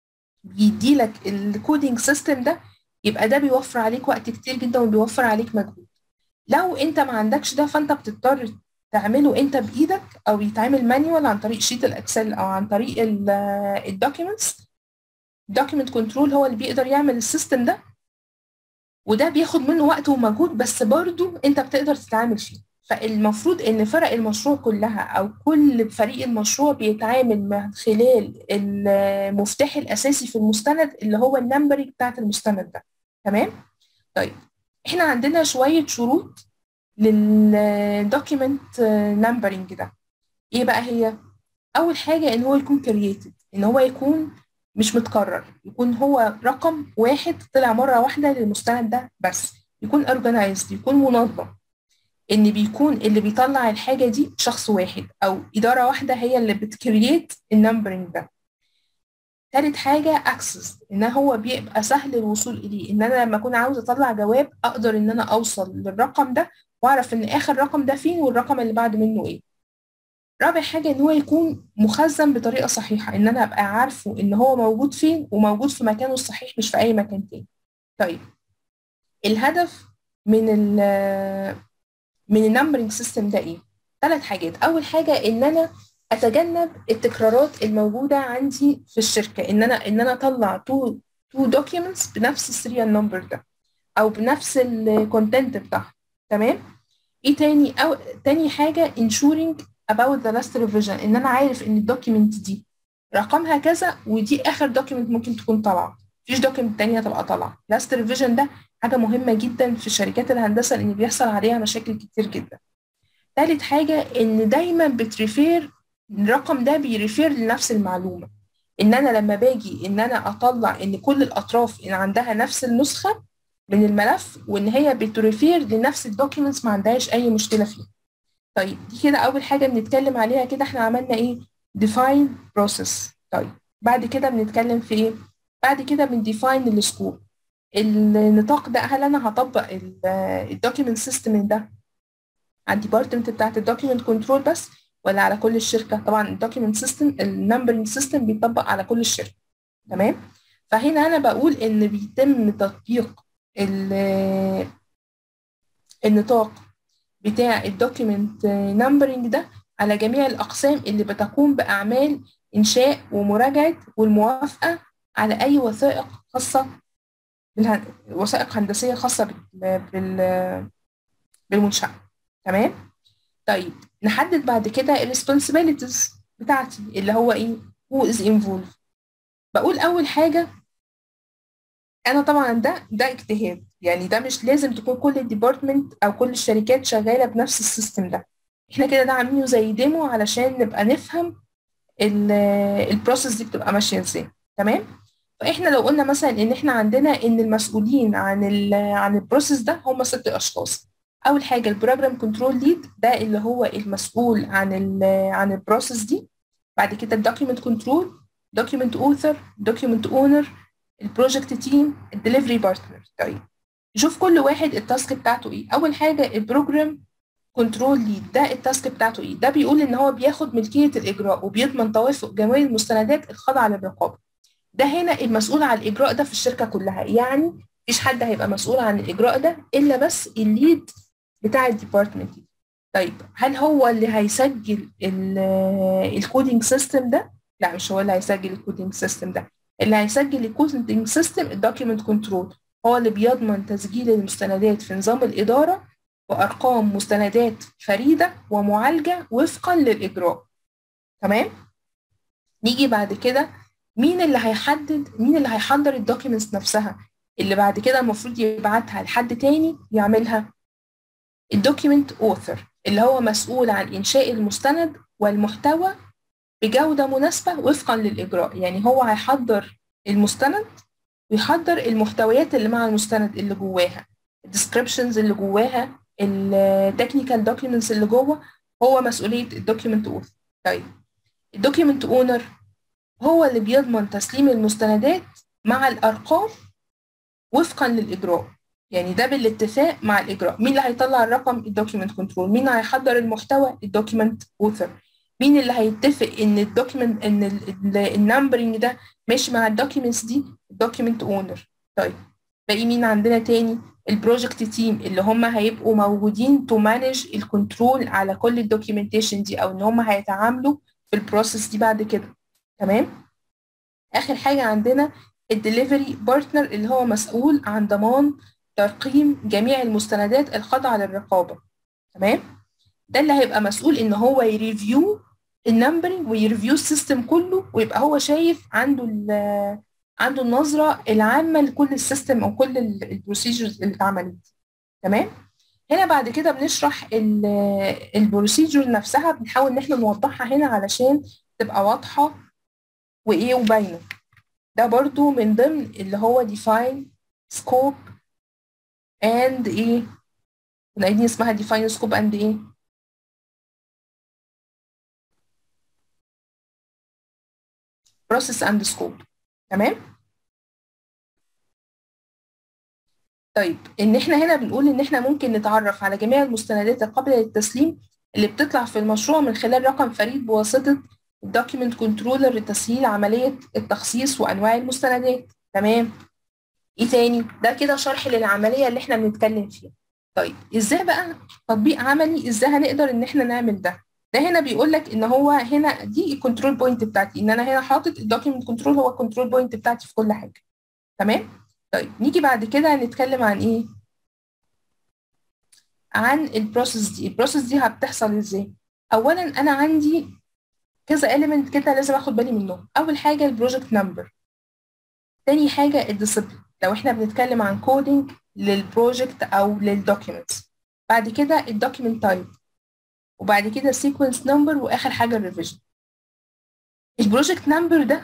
بيدي لك الكودينج سيستم ده يبقى ده بيوفر عليك وقت كتير جدا وبيوفر عليك مجهود لو انت ما عندكش ده فانت بتضطر تعمله انت بايدك او يتعمل مانيوال عن طريق شيت الاكسل او عن طريق الدوكيومنتس الدوكيومنت كنترول هو اللي بيقدر يعمل السيستم ده وده بياخد منه وقت ومجهود بس برضو انت بتقدر تتعامل فيه فالمفروض ان فرق المشروع كلها او كل فريق المشروع بيتعامل من خلال المفتاح الاساسي في المستند اللي هو النمبرنج بتاعت المستند ده تمام طيب احنا عندنا شويه شروط للدوكيمنت نمبرنج ده ايه بقى هي اول حاجه ان هو يكون كرييتد ان هو يكون مش متكرر يكون هو رقم واحد طلع مره واحده للمستند ده بس يكون organized يكون منظم ان بيكون اللي بيطلع الحاجه دي شخص واحد او اداره واحده هي اللي بتكريت النمبرنج ده تالت حاجة access إن هو بيبقى سهل الوصول إليه إن أنا لما أكون عاوز أطلع جواب أقدر إن أنا أوصل للرقم ده وأعرف إن آخر رقم ده فين والرقم اللي بعد منه إيه رابع حاجة إن هو يكون مخزن بطريقة صحيحة إن أنا أبقى عارفه إن هو موجود فين وموجود في مكانه الصحيح مش في أي مكان تاني طيب الهدف من ال من النمبرنج سيستم ده إيه؟ ثلاث حاجات أول حاجة إن أنا اتجنب التكرارات الموجوده عندي في الشركه ان انا ان انا اطلع تو تو دوكيومنتس بنفس السيريال نمبر ده او بنفس الكونتنت بتاعها تمام ايه تاني او تاني حاجه ensuring about the last revision ان انا عارف ان الدوكيومنت دي رقمها كذا ودي اخر دوكيومنت ممكن تكون طالعه مفيش دوكيومنت تانية هتبقى طالعه last revision ده حاجه مهمه جدا في شركات الهندسه لان بيحصل عليها مشاكل كتير جدا تالت حاجه ان دايما بتريفير الرقم ده بيريفير لنفس المعلومة إن أنا لما باجي إن أنا أطلع إن كل الأطراف إن عندها نفس النسخة من الملف وإن هي بتريفير لنفس الدوكيومنتس ما عندهاش أي مشكلة فيه. طيب دي كده أول حاجة بنتكلم عليها كده إحنا عملنا إيه؟ define process. طيب بعد كده بنتكلم في إيه؟ بعد كده بنديفاين السكوب. النطاق ده هل أنا هطبق الدوكيومنت سيستم ده على الديبارتمنت بتاعت الدوكيومنت كنترول بس ولا على كل الشركه طبعا الدوكيومنت سيستم النمبرنج سيستم بيطبق على كل الشركه تمام فهنا انا بقول ان بيتم تطبيق النطاق بتاع الدوكيومنت نمبرنج ده على جميع الاقسام اللي بتقوم باعمال انشاء ومراجعه والموافقه على اي وثائق خاصه وثائق هندسيه خاصه بال بالمنشاه تمام طيب نحدد بعد كده الريسبونسبيلتيز بتاعتي اللي هو ايه who is involved بقول اول حاجه انا طبعا ده ده اجتهاد يعني ده مش لازم تكون كل الديبارتمنت او كل الشركات شغاله بنفس السيستم ده احنا كده ده عاملينه زي ديمو علشان نبقى نفهم البروسيس دي بتبقى ماشيه ازاي تمام فاحنا لو قلنا مثلا ان احنا عندنا ان المسؤولين عن ال عن البروسيس ده هم ست اشخاص اول حاجه البروجرام كنترول ليد ده اللي هو المسؤول عن ال عن البروسيس دي بعد كده الدوكيومنت كنترول دوكيومنت اوثر دوكيومنت اونر البروجكت تيم الدليفري بارتنر طيب نشوف كل واحد التاسك بتاعته ايه اول حاجه البروجرام كنترول ليد ده التاسك بتاعته ايه ده بيقول ان هو بياخد ملكيه الاجراء وبيضمن توافق جميع المستندات الخاضعه للرقابه ده هنا المسؤول عن الاجراء ده في الشركه كلها يعني مفيش حد هيبقى مسؤول عن الاجراء ده الا بس الليد بتاع الديبارتمنت دي طيب هل هو اللي هيسجل الكودينج سيستم ده لا مش هو اللي هيسجل الكودينج سيستم ده اللي هيسجل الكودينج سيستم الدوكيومنت كنترول هو اللي بيضمن تسجيل المستندات في نظام الإدارة وأرقام مستندات فريدة ومعالجة وفقا للإجراء تمام نيجي بعد كده مين اللي هيحدد مين اللي هيحضر الدوكيومنتس نفسها اللي بعد كده المفروض يبعتها لحد تاني يعملها الدوكيومنت اوثر اللي هو مسؤول عن إنشاء المستند والمحتوى بجودة مناسبة وفقا للإجراء يعني هو هيحضر المستند ويحضر المحتويات اللي مع المستند اللي جواها الديسكريبشنز اللي جواها التكنيكال دوكيومنتس اللي جوه هو مسؤولية الدوكيومنت اوثر طيب الدوكيومنت اونر هو اللي بيضمن تسليم المستندات مع الأرقام وفقا للإجراء يعني ده بالاتفاق مع الإجراء مين اللي هيطلع الرقم الدوكيومنت كنترول مين هيحضر المحتوى الدوكيومنت اوثر مين اللي هيتفق ان الدوكيومنت ان النمبرنج ده ماشي مع الدوكيومنتس دي الدوكيومنت اونر طيب باقي مين عندنا تاني البروجكت تيم اللي هم هيبقوا موجودين تو مانج الكنترول على كل الدوكيومنتيشن دي او ان هم هيتعاملوا في البروسيس دي بعد كده تمام اخر حاجه عندنا الدليفري بارتنر اللي هو مسؤول عن ضمان ترقيم جميع المستندات الخاضعه للرقابه تمام ده اللي هيبقى مسؤول ان هو يريفيو النمبرنج ويريفيو السيستم كله ويبقى هو شايف عنده عنده النظره العامه لكل السيستم او كل البروسيجرز اللي اتعملت تمام هنا بعد كده بنشرح البروسيجر نفسها بنحاول ان احنا نوضحها هنا علشان تبقى واضحه وايه وباينه ده برضو من ضمن اللي هو define scope and ايه ونقيدين اسمها define scope and ايه process and scope تمام طيب ان احنا هنا بنقول ان احنا ممكن نتعرف على جميع المستندات القابلة للتسليم اللي بتطلع في المشروع من خلال رقم فريد بواسطة الدوكيمنت كنترولر لتسهيل عملية التخصيص وأنواع المستندات تمام ايه تاني ده كده شرح للعملية اللي احنا بنتكلم فيها طيب ازاي بقى تطبيق عملي ازاي هنقدر ان احنا نعمل ده ده هنا بيقول لك ان هو هنا دي الكنترول بوينت بتاعتي ان انا هنا حاطط الدوكيمنت كنترول هو الكنترول بوينت بتاعتي في كل حاجة تمام طيب نيجي بعد كده نتكلم عن ايه عن البروسيس دي البروسيس دي هتحصل ازاي اولا انا عندي كذا element كده لازم اخد بالي منهم اول حاجه البروجكت نمبر تاني حاجه الديسيبلين لو احنا بنتكلم عن كودينج للبروجكت او للدوكيومنتس بعد كده الدوكيمنت تايب وبعد كده السيكونس نمبر واخر حاجه الريفيجن البروجكت نمبر ده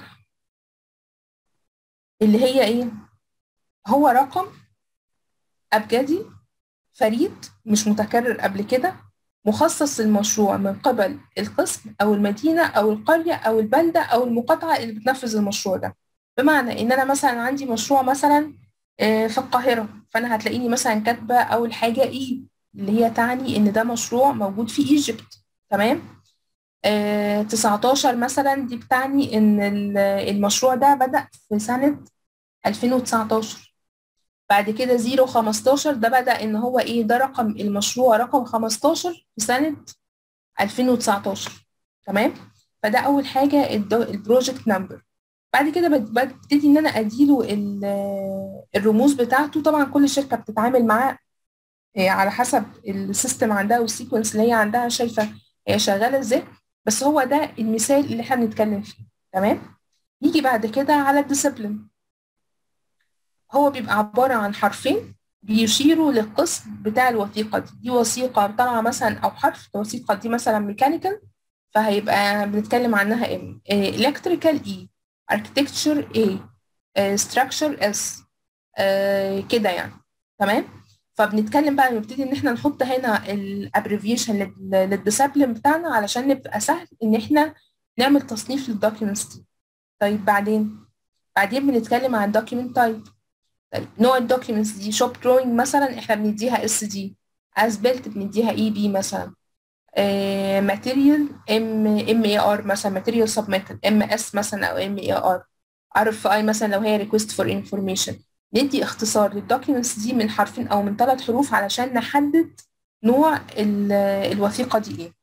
اللي هي ايه هو رقم ابجدي فريد مش متكرر قبل كده مخصص للمشروع من قبل القسم أو المدينة أو القرية أو البلدة أو المقاطعة اللي بتنفذ المشروع ده بمعنى إن أنا مثلا عندي مشروع مثلا في القاهرة فأنا هتلاقيني مثلا كاتبة أول حاجة إيه اللي هي تعني إن ده مشروع موجود في إيجيبت تمام آه 19 مثلا دي بتعني إن المشروع ده بدأ في سنة 2019 بعد كده 0 15 ده بدأ إن هو إيه ده رقم المشروع رقم 15 في سنة 2019 تمام فده أول حاجة البروجكت نمبر بعد كده ببتدي إن أنا أديله الرموز بتاعته طبعا كل شركة بتتعامل معاه على حسب السيستم عندها والسيكونس اللي هي عندها شايفة هي شغالة إزاي بس هو ده المثال اللي احنا بنتكلم فيه تمام نيجي بعد كده على الديسيبلين هو بيبقى عبارة عن حرفين بيشيروا للقسم بتاع الوثيقة دي دي وثيقة طالعة مثلا أو حرف الوثيقة دي مثلا ميكانيكال فهيبقى بنتكلم عنها ام electrical E architecture A structure S كده يعني تمام فبنتكلم بقى نبتدي ان احنا نحط هنا الابريفيشن للديسبلين بتاعنا علشان نبقى سهل ان احنا نعمل تصنيف للدوكيومنتس دي طيب بعدين بعدين بنتكلم عن دوكيومنت تايب طيب نوع الدوكيومنتس دي شوب دروينج مثلا احنا بنديها اس دي از بيلت بنديها اي بي مثلا ماتيريال ام ام اي ار مثلا ماتيريال سبميتال ام اس مثلا او ام اي ار ار اف اي مثلا لو هي ريكوست فور انفورميشن ندي اختصار للدوكيومنتس دي من حرفين او من ثلاث حروف علشان نحدد نوع الوثيقه دي ايه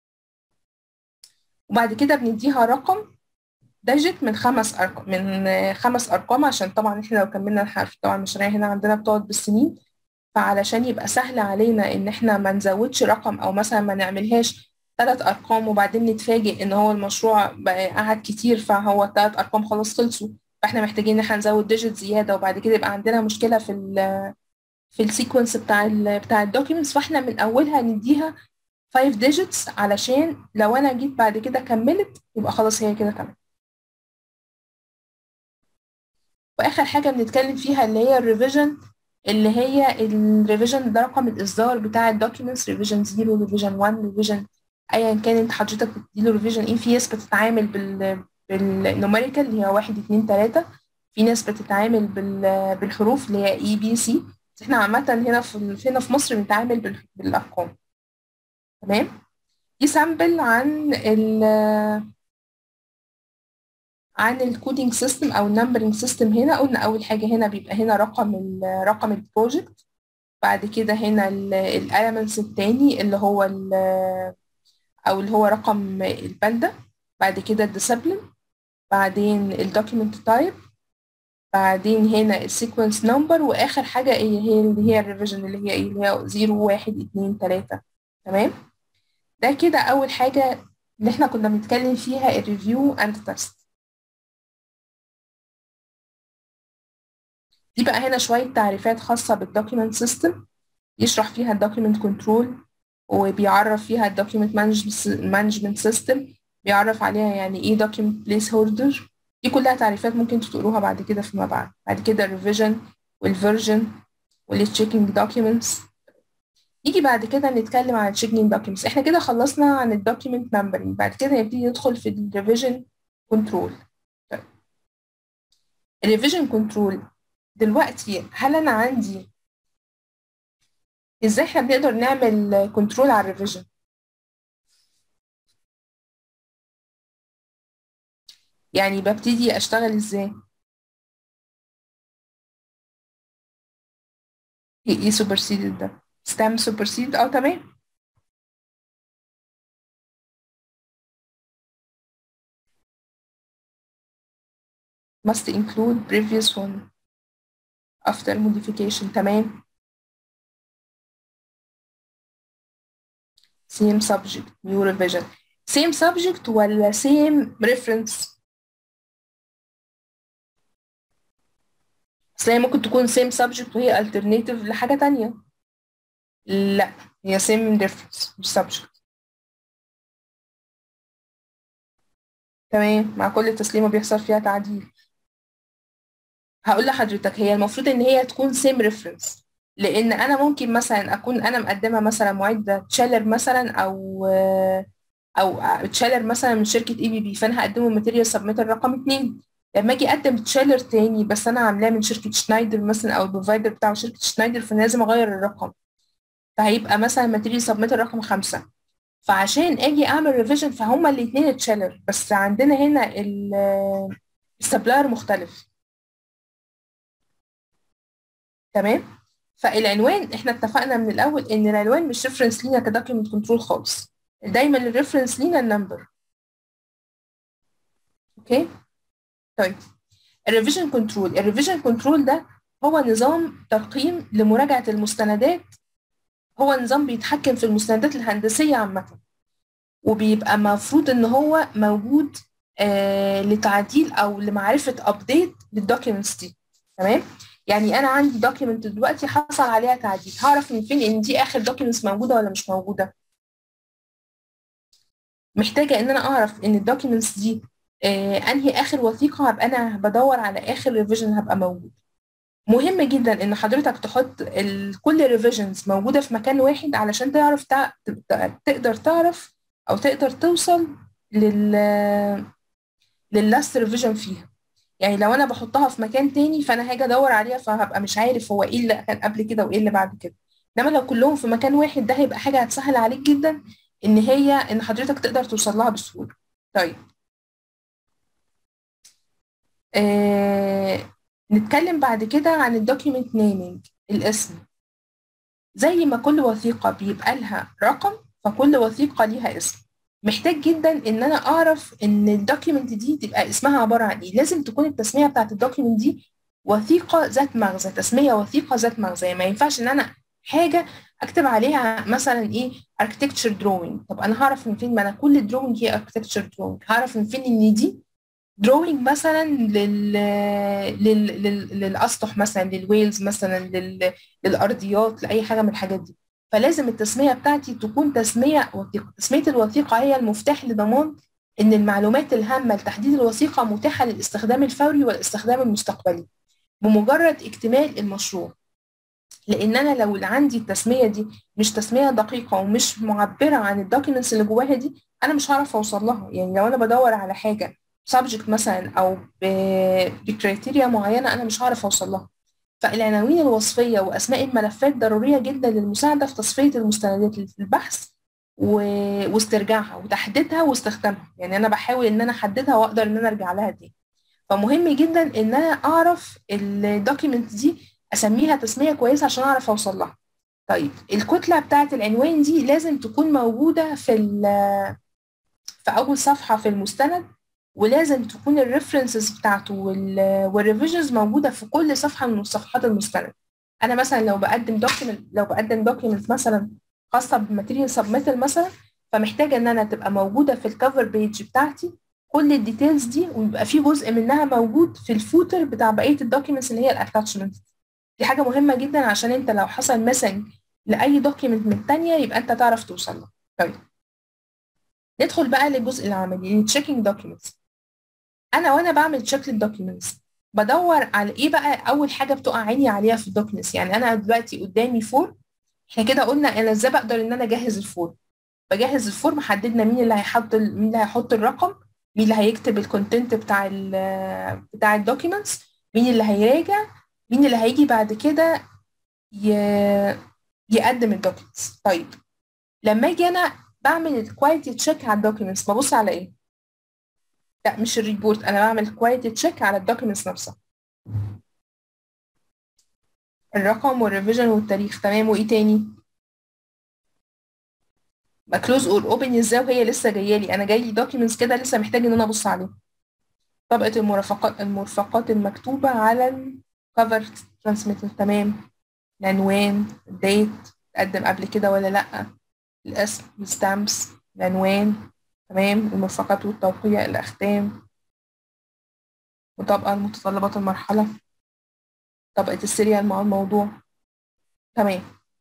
وبعد كده بنديها رقم ديجيت من خمس ارقام من خمس ارقام عشان طبعا احنا لو كملنا الحرف طبعا المشاريع هنا عندنا بتقعد بالسنين فعلشان يبقى سهل علينا ان احنا ما نزودش رقم او مثلا ما نعملهاش ثلاث ارقام وبعدين نتفاجئ ان هو المشروع بقى قعد كتير فهو ثلاث ارقام خلاص خلصوا فاحنا محتاجين ان احنا نزود ديجيت زياده وبعد كده يبقى عندنا مشكله في ال في السيكونس بتاع ال بتاع الدوكيومنتس فاحنا من اولها نديها 5 ديجيتس علشان لو انا جيت بعد كده كملت يبقى خلاص هي كده تمام واخر حاجه بنتكلم فيها اللي هي الريفيجن اللي هي الريفيجن ده رقم الاصدار بتاع الدوكيومنتس ريفيجن 0 ريفيجن 1 ريفيجن ايا كان انت حضرتك بتديله ريفيجن ايه في ناس بتتعامل بال بالنوميريكال اللي هي 1 2 3 في ناس بتتعامل بال بالحروف اللي هي اي بي سي احنا عامه هنا في هنا في مصر بنتعامل بالارقام تمام دي سامبل عن ال عن الكودينج سيستم او النمبرنج سيستم هنا قلنا اول حاجه هنا بيبقى هنا رقم رقم البروجكت بعد كده هنا الاليمنتس التاني اللي هو او اللي هو رقم البلده بعد كده الديسبلين بعدين الدوكيمنت تايب بعدين هنا السيكونس نمبر واخر حاجه ايه هي اللي هي الريفيجن اللي هي ايه اللي هي 0 1 2 3 تمام ده كده اول حاجه اللي احنا كنا بنتكلم فيها الريفيو اند تيست دي بقى هنا شوية تعريفات خاصة بالدوكيمنت سيستم يشرح فيها الدوكيمنت كنترول وبيعرف فيها الدوكيمنت مانجمنت سيستم بيعرف عليها يعني ايه دوكيمنت بليس هولدر دي كلها تعريفات ممكن تقروها بعد كده فيما بعد بعد كده الريفيجن والفيرجن والتشيكينج دوكيومنتس يجي بعد كده نتكلم عن التشيكينج دوكيومنتس احنا كده خلصنا عن الدوكيمنت نمبرنج بعد كده نبتدي ندخل في الريفيجن كنترول الريفيجن كنترول دلوقتي هل انا عندي ازاي احنا بنقدر نعمل كنترول على الريفيجن يعني ببتدي اشتغل ازاي ايه ايه سوبرسيد ده ستام سوبرسيد اه تمام must include previous one after modification تمام same subject new revision same subject ولا same reference اصل هي ممكن تكون same subject وهي alternative لحاجة تانية لا هي same reference مش subject تمام مع كل تسليمة بيحصل فيها تعديل هقول لحضرتك هي المفروض ان هي تكون سيم ريفرنس لان انا ممكن مثلا اكون انا مقدمه مثلا معده تشالر مثلا او او تشالر مثلا من شركه اي بي بي فانا هقدمه ماتيريال سبميتر رقم اتنين لما اجي اقدم تشالر تاني بس انا عاملاه من شركه شنايدر مثلا او البروفايدر بتاع شركه شنايدر فانا لازم اغير الرقم فهيبقى مثلا ماتيريال سبميتر رقم خمسة فعشان اجي اعمل ريفيجن فهما الاثنين تشالر بس عندنا هنا السبلاير مختلف تمام فالعنوان احنا اتفقنا من الاول ان العنوان مش ريفرنس لينا كدوكيمنت كنترول خالص دايما الريفرنس لينا النمبر اوكي طيب الريفيجن كنترول الريفيجن كنترول ده هو نظام ترقيم لمراجعه المستندات هو نظام بيتحكم في المستندات الهندسيه عامه وبيبقى مفروض ان هو موجود آه لتعديل او لمعرفه ابديت للدوكيومنتس دي تمام يعني انا عندي دوكيمنت دلوقتي حصل عليها تعديل هعرف من فين ان دي اخر دوكيمنتس موجوده ولا مش موجوده محتاجه ان انا اعرف ان الدوكيمنتس دي آه انهي اخر وثيقه هبقى انا بدور على اخر ريفيجن هبقى موجود مهم جدا ان حضرتك تحط كل ريفيجنز موجوده في مكان واحد علشان تعرف تع... تقدر تعرف او تقدر توصل لل لللاست ريفيجن فيها يعني لو انا بحطها في مكان تاني فانا هاجي ادور عليها فهبقى مش عارف هو ايه اللي كان قبل كده وايه اللي بعد كده انما لو كلهم في مكان واحد ده هيبقى حاجه هتسهل عليك جدا ان هي ان حضرتك تقدر توصل لها بسهوله طيب آه نتكلم بعد كده عن الدوكيمنت نيمينج الاسم زي ما كل وثيقه بيبقى لها رقم فكل وثيقه ليها اسم محتاج جدا ان انا اعرف ان الدوكيمنت دي تبقى اسمها عباره عن ايه لازم تكون التسميه بتاعت الدوكيمنت دي وثيقه ذات مغزى تسميه وثيقه ذات مغزى ما ينفعش ان انا حاجه اكتب عليها مثلا ايه architecture drawing طب انا هعرف من فين ما انا كل drawing هي architecture drawing هعرف من فين ان دي drawing مثلا لل... لل... لل... للاسطح مثلا للويلز مثلا لل... للارضيات لاي حاجه من الحاجات دي فلازم التسمية بتاعتي تكون تسمية وثيقة تسمية الوثيقة هي المفتاح لضمان إن المعلومات الهامة لتحديد الوثيقة متاحة للاستخدام الفوري والاستخدام المستقبلي بمجرد اكتمال المشروع لأن أنا لو اللي عندي التسمية دي مش تسمية دقيقة ومش معبرة عن الدوكيومنتس اللي جواها دي أنا مش هعرف أوصل لها يعني لو أنا بدور على حاجة سبجكت مثلا أو بكريتيريا معينة أنا مش هعرف أوصل لها فالعناوين الوصفية وأسماء الملفات ضرورية جدا للمساعدة في تصفية المستندات للبحث و... واسترجاعها وتحديدها واستخدامها يعني أنا بحاول إن أنا أحددها وأقدر إن أنا أرجع لها دي فمهم جدا إن أنا أعرف الدوكيمنت دي أسميها تسمية كويسة عشان أعرف أوصل لها طيب الكتلة بتاعة العنوان دي لازم تكون موجودة في في أول صفحة في المستند ولازم تكون الريفرنسز بتاعته والريفيجنز موجوده في كل صفحه من صفحات المستند انا مثلا لو بقدم دوكيمنت لو بقدم دوكيمنت مثلا خاصه بماتيريال سبميتال مثلا فمحتاجه ان انا تبقى موجوده في الكفر بيج بتاعتي كل الديتيلز دي ويبقى في جزء منها موجود في الفوتر بتاع بقيه الدوكيمنتس اللي هي الاتاتشمنت دي حاجه مهمه جدا عشان انت لو حصل ميسنج لاي دوكيمنت من الثانيه يبقى انت تعرف توصل له طيب ندخل بقى للجزء العملي تشيكينج دوكيمنتس انا وانا بعمل تشيك للدوكيومنتس بدور على ايه بقى اول حاجه بتقع عيني عليها في الدوكيومنتس يعني انا دلوقتي قدامي فورم احنا كده قلنا انا ازاي بقدر ان انا اجهز الفورم بجهز الفورم حددنا مين اللي هيحط مين اللي هيحط الرقم مين اللي هيكتب الكونتنت بتاع ال بتاع الدوكيومنتس مين اللي هيراجع مين اللي هيجي بعد كده ي... يقدم الدوكيومنتس طيب لما اجي انا بعمل الكواليتي تشيك على الدوكيومنتس ببص على ايه لا مش الريبورت انا بعمل كواليتي تشيك على الدوكيومنتس نفسها الرقم والريفيجن والتاريخ تمام وايه تاني كلوز اور اوبن ازاي وهي لسه جايه لي انا جاي لي دوكيومنتس كده لسه محتاج ان انا ابص عليها طبقه المرافقات المرفقات المكتوبه على الكفر ترانسميتر تمام العنوان الديت اتقدم قبل كده ولا لا الاسم الستامبس العنوان تمام المرفقات والتوقيع الاختام مطابقه لمتطلبات المرحله طبقه السيريال مع الموضوع تمام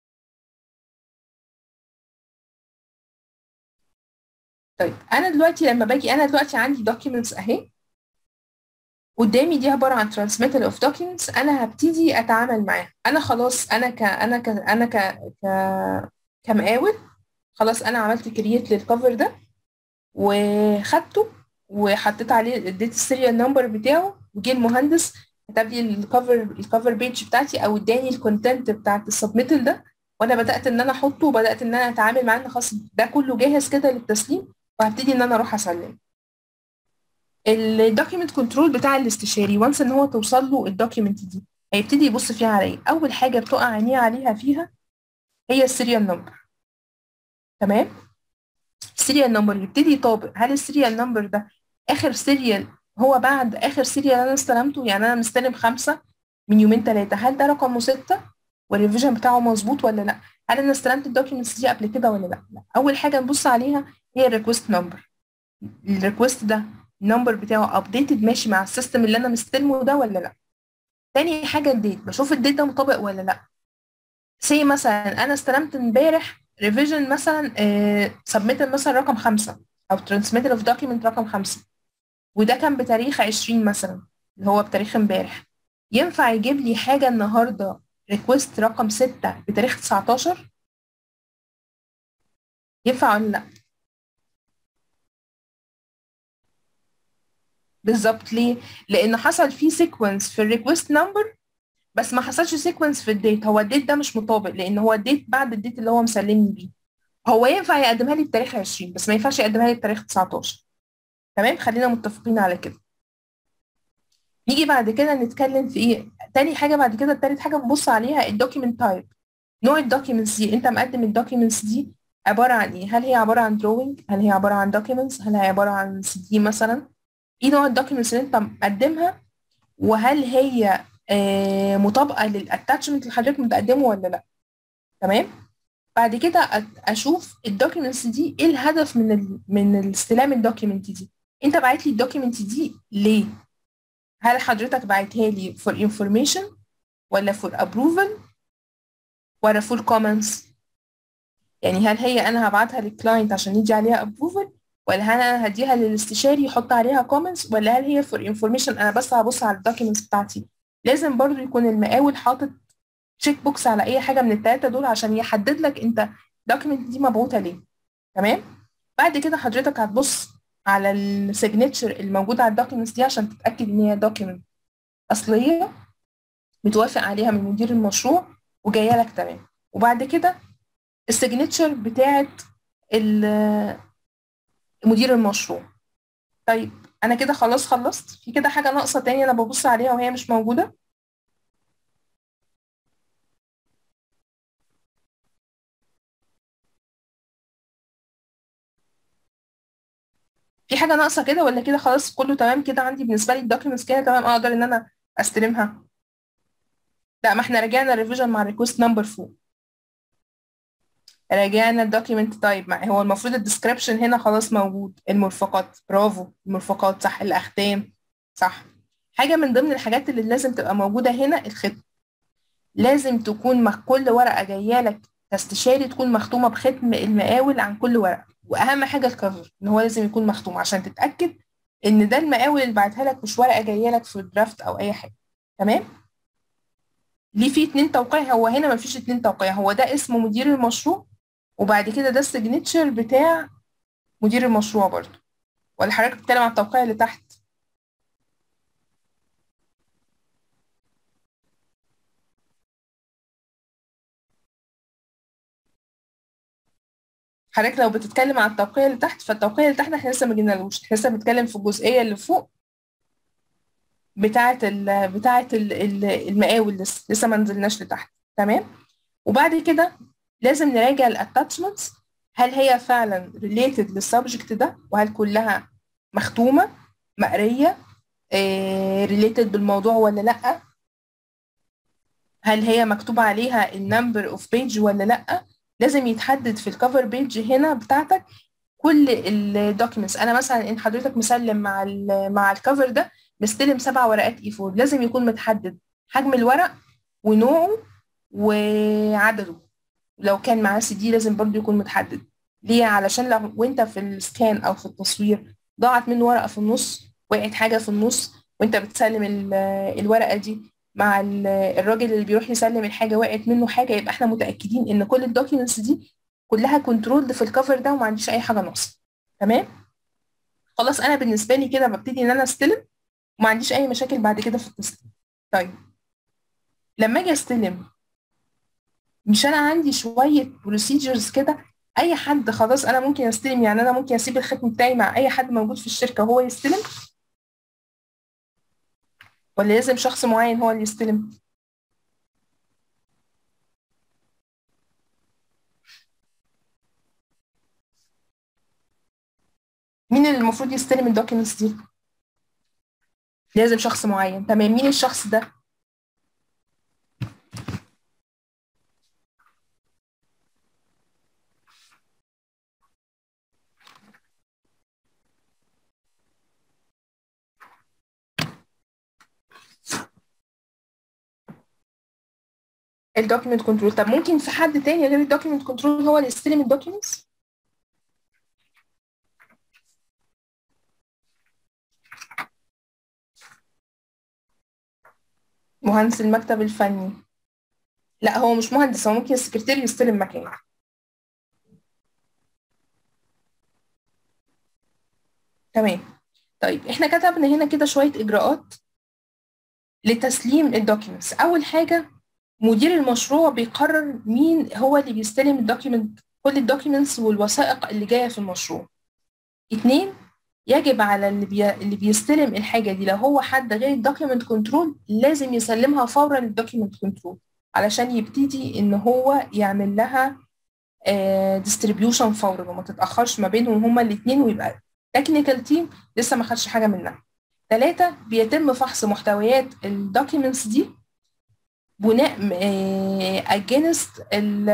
طيب انا دلوقتي لما باجي انا دلوقتي عندي documents اهي قدامي دي عباره عن transmittal of documents انا هبتدي اتعامل معاها انا خلاص انا ك انا ك انا ك ك كمقاول خلاص انا عملت كرييت للكفر ده وخدته وحطيت عليه اديت السيريال نمبر بتاعه وجه المهندس كتب لي الكفر الكفر بيج بتاعتي او اداني الكونتنت بتاعت السبميتل ده وانا بدات ان انا احطه وبدات ان انا اتعامل معاه ان خلاص ده كله جاهز كده للتسليم وهبتدي ان انا اروح اسلم الدوكيمنت كنترول بتاع الاستشاري وانس ان هو توصل له الدوكيمنت دي هيبتدي يبص فيها على ايه اول حاجه بتقع عينيه عليها فيها هي السيريال نمبر تمام السيريال نمبر يبتدي يطابق هل السيريال نمبر ده اخر سيريال هو بعد اخر سيريال انا استلمته يعني انا مستلم خمسة من يومين ثلاثة هل ده رقمه ستة والريفيجن بتاعه مظبوط ولا لا هل انا استلمت الدوكيومنتس دي قبل كده ولا لا, لا. اول حاجه نبص عليها هي الريكوست نمبر الريكوست ده النمبر بتاعه ابديتد ماشي مع السيستم اللي انا مستلمه ده ولا لا تاني حاجه الديت بشوف الديت ده مطابق ولا لا سي مثلا انا استلمت امبارح ريفيجن مثلا سبميتد مثلا رقم خمسة او ترانسميتد اوف دوكيمنت رقم خمسة وده كان بتاريخ 20 مثلا اللي هو بتاريخ امبارح ينفع يجيب لي حاجه النهارده ريكوست رقم 6 بتاريخ 19 ينفع ولا لا بالظبط ليه لان حصل فيه سيكونس في الريكوست نمبر بس ما حصلش سيكونس في الديت هو الديت ده مش مطابق لان هو الديت بعد الديت اللي هو مسلمني بيه هو ينفع يقدمها لي بتاريخ 20 بس ما ينفعش يقدمها لي بتاريخ 19 تمام خلينا متفقين على كده نيجي بعد كده نتكلم في ايه تاني حاجه بعد كده تالت حاجه بنبص عليها الدوكيمنت تايب نوع الدوكيومنتس دي انت مقدم الدوكيومنتس دي عباره عن ايه هل هي عباره عن دروينج هل هي عباره عن دوكيومنتس هل هي عباره عن سي دي مثلا ايه نوع الدوكيومنتس اللي انت مقدمها وهل هي آه مطابقه للاتاتشمنت اللي حضرتك متقدمه ولا لا تمام بعد كده اشوف الدوكيومنتس دي ايه الهدف من ال من استلام الدوكيومنت دي انت باعت لي الدوكيومنت دي ليه هل حضرتك باعتها لي for information ولا for approval ولا for comments يعني هل هي انا هبعتها للكلاينت عشان يجي عليها approval ولا هل انا هديها للاستشاري يحط عليها comments ولا هل هي for information انا بس هبص على الدوكيومنتس بتاعتي لازم برضو يكون المقاول حاطط تشيك بوكس على اي حاجه من الثلاثه دول عشان يحدد لك انت الدوكيمنت دي مبعوثه ليه تمام بعد كده حضرتك هتبص على السيجنتشر الموجود على الدوكيومنتس دي عشان تتاكد ان هي دوكيمنت اصليه متوافق عليها من مدير المشروع وجايه لك تمام وبعد كده السيجنتشر بتاعت مدير المشروع طيب انا كده خلاص خلصت في كده حاجه ناقصه تاني انا ببص عليها وهي مش موجوده في حاجه ناقصه كده ولا كده خلاص كله تمام كده عندي بالنسبه لي الدوكيومنتس كده تمام اقدر ان انا استلمها لا ما احنا رجعنا الريفيجن مع الريكوست نمبر فوق راجعنا الدوكيمنت تايب مع هو المفروض الديسكريبشن هنا خلاص موجود المرفقات برافو المرفقات صح الاختام صح حاجه من ضمن الحاجات اللي لازم تبقى موجوده هنا الختم لازم تكون مع كل ورقه جايه لك كاستشاري تكون مختومه بختم المقاول عن كل ورقه واهم حاجه الكفر ان هو لازم يكون مختوم عشان تتاكد ان ده المقاول اللي بعتها لك مش ورقه جايه لك في الدرافت او اي حاجه تمام ليه في اتنين توقيع هو هنا ما فيش اتنين توقيع هو ده اسم مدير المشروع وبعد كده ده السيجنتشر بتاع مدير المشروع برضو ولا حضرتك بتتكلم عن التوقيع اللي تحت حضرتك لو بتتكلم على التوقيع اللي تحت فالتوقيع اللي تحت احنا لسه ما جبنالوش احنا لسه بنتكلم في الجزئيه اللي فوق بتاعه ال بتاعه ال- ال- المقاول لسه لسه ما نزلناش لتحت تمام وبعد كده لازم نراجع الاتاتشمنتس هل هي فعلا ريليتد للسبجكت ده وهل كلها مختومه مقريه ريليتد بالموضوع ولا لا هل هي مكتوب عليها النمبر اوف بيج ولا لا لازم يتحدد في الكفر بيج هنا بتاعتك كل الدوكيومنتس انا مثلا ان حضرتك مسلم مع ال مع الكفر ده مستلم سبع ورقات اي 4 لازم يكون متحدد حجم الورق ونوعه وعدده لو كان معاه سي دي لازم برضو يكون متحدد ليه علشان لو وانت في السكان او في التصوير ضاعت منه ورقه في النص وقعت حاجه في النص وانت بتسلم ال- الورقه دي مع ال- الراجل اللي بيروح يسلم الحاجه وقعت منه حاجه يبقى احنا متاكدين ان كل الدوكيومنتس دي كلها كنترولد في الكفر ده وما عنديش اي حاجه ناقصه تمام خلاص انا بالنسبه لي كده ببتدي ان انا استلم وما عنديش اي مشاكل بعد كده في التسليم طيب لما اجي استلم مش انا عندي شويه بروسيجرز كده اي حد خلاص انا ممكن استلم يعني انا ممكن اسيب الختم بتاعي مع اي حد موجود في الشركه وهو يستلم ولا لازم شخص معين هو اللي يستلم مين اللي المفروض يستلم الدوكيومنتس دي لازم شخص معين تمام مين الشخص ده الدوكيمنت كنترول طب ممكن في حد تاني غير الدوكيمنت كنترول هو اللي يستلم الدوكيومنتس مهندس المكتب الفني لا هو مش مهندس هو ممكن السكرتير يستلم مكانه تمام طيب احنا كتبنا هنا كده شوية إجراءات لتسليم الدوكيومنتس أول حاجة مدير المشروع بيقرر مين هو اللي بيستلم الدوكيومنت كل الدوكيومنتس والوثائق اللي جاية في المشروع اتنين يجب على اللي, بي... اللي بيستلم الحاجة دي لو هو حد غير الدوكيومنت كنترول لازم يسلمها فورا للدوكيومنت كنترول علشان يبتدي ان هو يعمل لها ديستريبيوشن فورا وما تتأخرش ما بينهم هما الاتنين ويبقى تكنيكال تيم لسه ما خدش حاجة منها ثلاثة بيتم فحص محتويات الدوكيومنتس دي بناء اجينست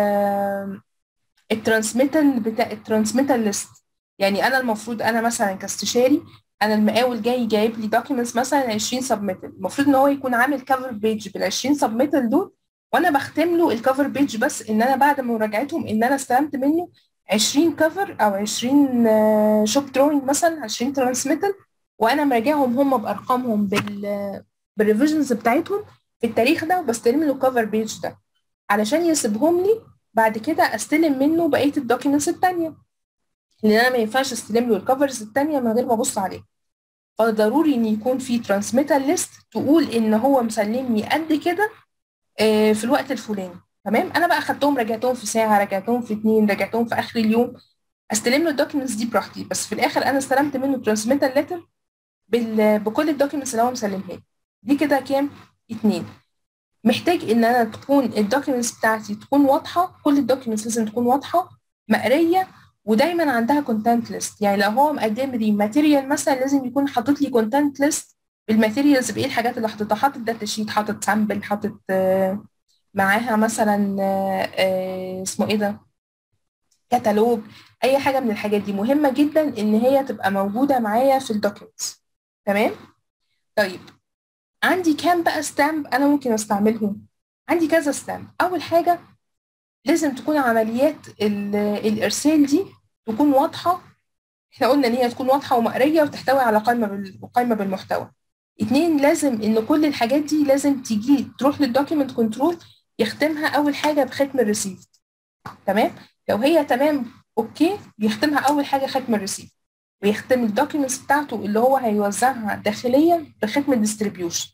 الترانسميتال بتاع الترانسميتال ليست يعني انا المفروض انا مثلا كاستشاري انا المقاول جاي جايب لي دوكيومنتس مثلا 20 سبميتال المفروض ان هو يكون عامل كفر بيج بال 20 سبميتال دول وانا بختم له الكفر بيج بس ان انا بعد مراجعتهم ان انا استلمت منه 20 كفر او 20 شوب دروينج مثلا 20 ترانسميتال وانا مراجعهم هم بارقامهم بال بالريفيجنز بتاعتهم في التاريخ ده وبستلم له الكفر بيج ده علشان يسيبهم لي بعد كده استلم منه بقيه الدوكيومنتس التانيه لان انا ما ينفعش استلم له الكفرز التانيه من غير ما ابص عليه فضروري ان يكون في ترانسميتال ليست تقول ان هو مسلمني قد كده في الوقت الفلاني تمام انا بقى خدتهم راجعتهم في ساعه راجعتهم في اتنين راجعتهم في اخر اليوم استلم له الدوكيومنتس دي براحتي بس في الاخر انا استلمت منه ترانسميتال ليتر بكل الدوكيومنتس اللي هو مسلمها لي دي كده كام اتنين محتاج ان انا تكون الدوكيومنتس بتاعتي تكون واضحه كل الدوكيومنتس لازم تكون واضحه مقريه ودايما عندها كونتنت ليست يعني لو هو مقدم لي ماتيريال مثلا لازم يكون حاطط لي كونتنت ليست بالماتيريالز بايه الحاجات اللي حاططها حاطط داتا شيت حاطط سامبل حاطط آه معاها مثلا آه آه اسمه ايه ده كتالوج اي حاجه من الحاجات دي مهمه جدا ان هي تبقى موجوده معايا في الدوكيومنتس تمام طيب عندي كام بقى ستامب انا ممكن استعملهم عندي كذا ستامب اول حاجه لازم تكون عمليات الارسال دي تكون واضحه احنا قلنا ان هي تكون واضحه ومقريه وتحتوي على قائمه قائمه بالمحتوى اتنين لازم ان كل الحاجات دي لازم تيجي تروح للدوكيمنت كنترول يختمها اول حاجه بختم الريسيفت تمام لو هي تمام اوكي بيختمها اول حاجه ختم الريسيفت ويختم الدوكيومنتس بتاعته اللي هو هيوزعها داخليا بختم الديستريبيوشن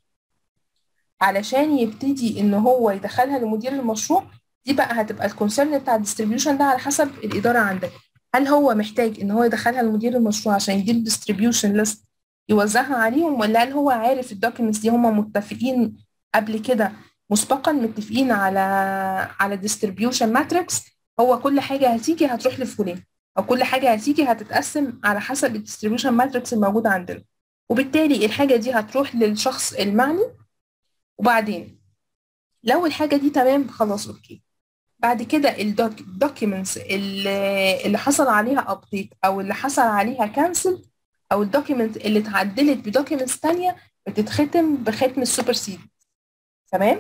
علشان يبتدي ان هو يدخلها لمدير المشروع دي بقى هتبقى الكونسيرن بتاع الديستريبيوشن ده على حسب الاداره عندك هل هو محتاج ان هو يدخلها لمدير المشروع عشان يديله ديستريبيوشن ليست يوزعها عليهم ولا هل هو عارف الدوكيومنتس دي هم متفقين قبل كده مسبقا متفقين على على ديستريبيوشن ماتريكس هو كل حاجه هتيجي هتروح لفلان او كل حاجه هتيجي هتتقسم على حسب الديستريبيوشن ماتريكس الموجود عندنا وبالتالي الحاجه دي هتروح للشخص المعني وبعدين لو الحاجه دي تمام خلاص اوكي بعد كده الدوكيومنتس اللي, اللي حصل عليها ابديت او اللي حصل عليها كانسل او الدوكيومنت اللي اتعدلت بدوكيومنتس تانية بتتختم بختم السوبر سيد تمام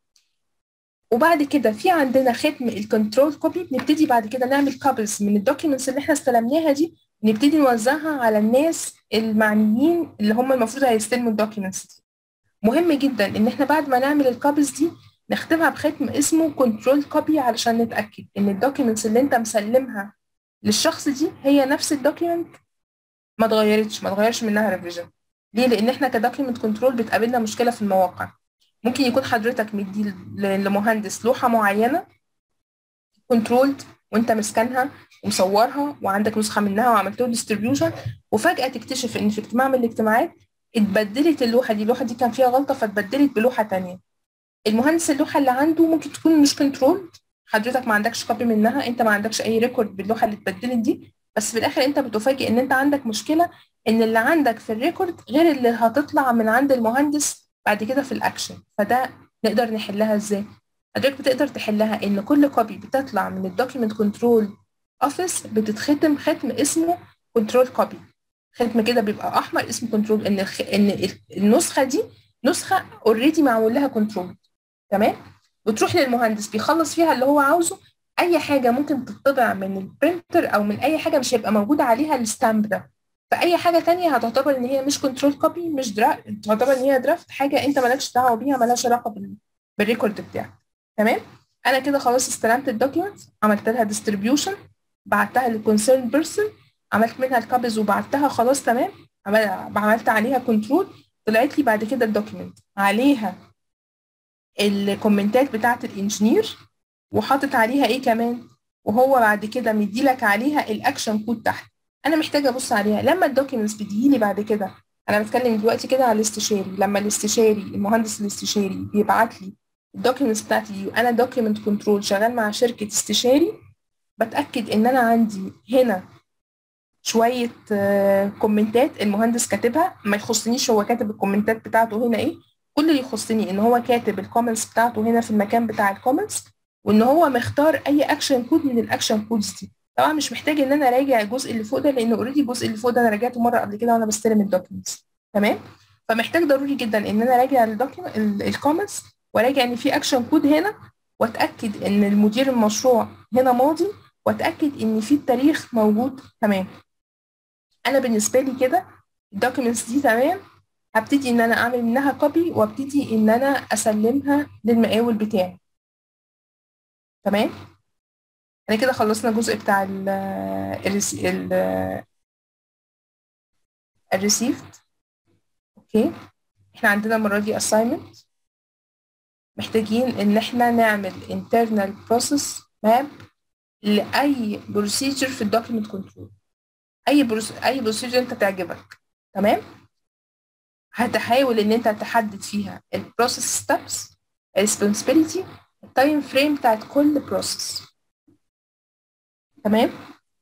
وبعد كده في عندنا ختم الكنترول كوبي بنبتدي بعد كده نعمل كابلز من الدوكيومنتس اللي احنا استلمناها دي نبتدي نوزعها على الناس المعنيين اللي هم المفروض هيستلموا الدوكيومنتس دي مهم جدا ان احنا بعد ما نعمل الكابلز دي نختمها بختم اسمه كنترول كوبي علشان نتاكد ان الدوكيومنتس اللي انت مسلمها للشخص دي هي نفس الدوكيومنت ما اتغيرتش ما اتغيرش منها ريفيجن ليه لان احنا كدوكيومنت كنترول بتقابلنا مشكله في المواقع ممكن يكون حضرتك مدي لمهندس لوحه معينه كنترولد وانت مسكنها ومصورها وعندك نسخه منها وعملت له ديستريبيوشن وفجاه تكتشف ان في اجتماع من الاجتماعات اتبدلت اللوحه دي اللوحه دي كان فيها غلطه فاتبدلت بلوحه تانية المهندس اللوحه اللي عنده ممكن تكون مش كنترول حضرتك ما عندكش كوبي منها انت ما عندكش اي ريكورد باللوحه اللي اتبدلت دي بس في الاخر انت بتفاجئ ان انت عندك مشكله ان اللي عندك في الريكورد غير اللي هتطلع من عند المهندس بعد كده في الاكشن فده نقدر نحلها ازاي حضرتك بتقدر تحلها ان كل كوبي بتطلع من الدوكيمنت كنترول اوفيس بتتختم ختم اسمه كنترول كوبي ختم كده بيبقى احمر اسمه كنترول ان الخ... ان النسخه دي نسخه اوريدي معمول لها كنترول تمام بتروح للمهندس بيخلص فيها اللي هو عاوزه اي حاجه ممكن تطبع من البرينتر او من اي حاجه مش هيبقى موجود عليها الستامب ده فاي حاجه تانية هتعتبر ان هي مش كنترول كوبي مش درا تعتبر ان هي درافت حاجه انت مالكش دعوه بيها مالهاش علاقه بال... بالريكورد بتاعك تمام انا كده خلاص استلمت الدوكيومنت عملت لها ديستريبيوشن بعتها للكونسيرن بيرسون عملت منها الكابز وبعتها خلاص تمام عملت عليها كنترول طلعت لي بعد كده الدوكيومنت عليها الكومنتات بتاعت الانجينير وحاطط عليها ايه كمان وهو بعد كده مديلك عليها الاكشن كود تحت انا محتاجه ابص عليها لما الدوكيومنتس بتجيلي بعد كده انا بتكلم دلوقتي كده على الاستشاري لما الاستشاري المهندس الاستشاري بيبعت لي الدوكيومنتس بتاعتي دي وانا دوكيومنت كنترول شغال مع شركه استشاري بتاكد ان انا عندي هنا شويه كومنتات المهندس كاتبها ما يخصنيش هو كاتب الكومنتات بتاعته هنا ايه كل اللي يخصني ان هو كاتب الكومنتس بتاعته هنا في المكان بتاع الكومنتس وان هو مختار اي اكشن كود من الاكشن كودز دي طبعا مش محتاج ان انا اراجع الجزء اللي فوق ده لان اوريدي الجزء اللي فوق ده انا راجعته مره قبل كده وانا بستلم الدوكيومنتس تمام فمحتاج ضروري جدا ان انا اراجع الكومنتس واراجع ان في اكشن كود هنا واتاكد ان المدير المشروع هنا ماضي واتاكد ان في التاريخ موجود تمام انا بالنسبه لي كده الدوكيومنتس دي تمام هبتدي ان انا اعمل منها كوبي وابتدي ان انا اسلمها للمقاول بتاعي تمام انا كده خلصنا الجزء بتاع ال ال الريسيفد اوكي احنا عندنا المره دي assignment محتاجين ان احنا نعمل internal process map لاي procedure في الدوكيمنت كنترول اي بروس... اي بروسيجر انت تعجبك تمام هتحاول ان انت تحدد فيها البروسيس ستيبس الريسبونسبيلتي التايم فريم بتاعت كل بروسيس تمام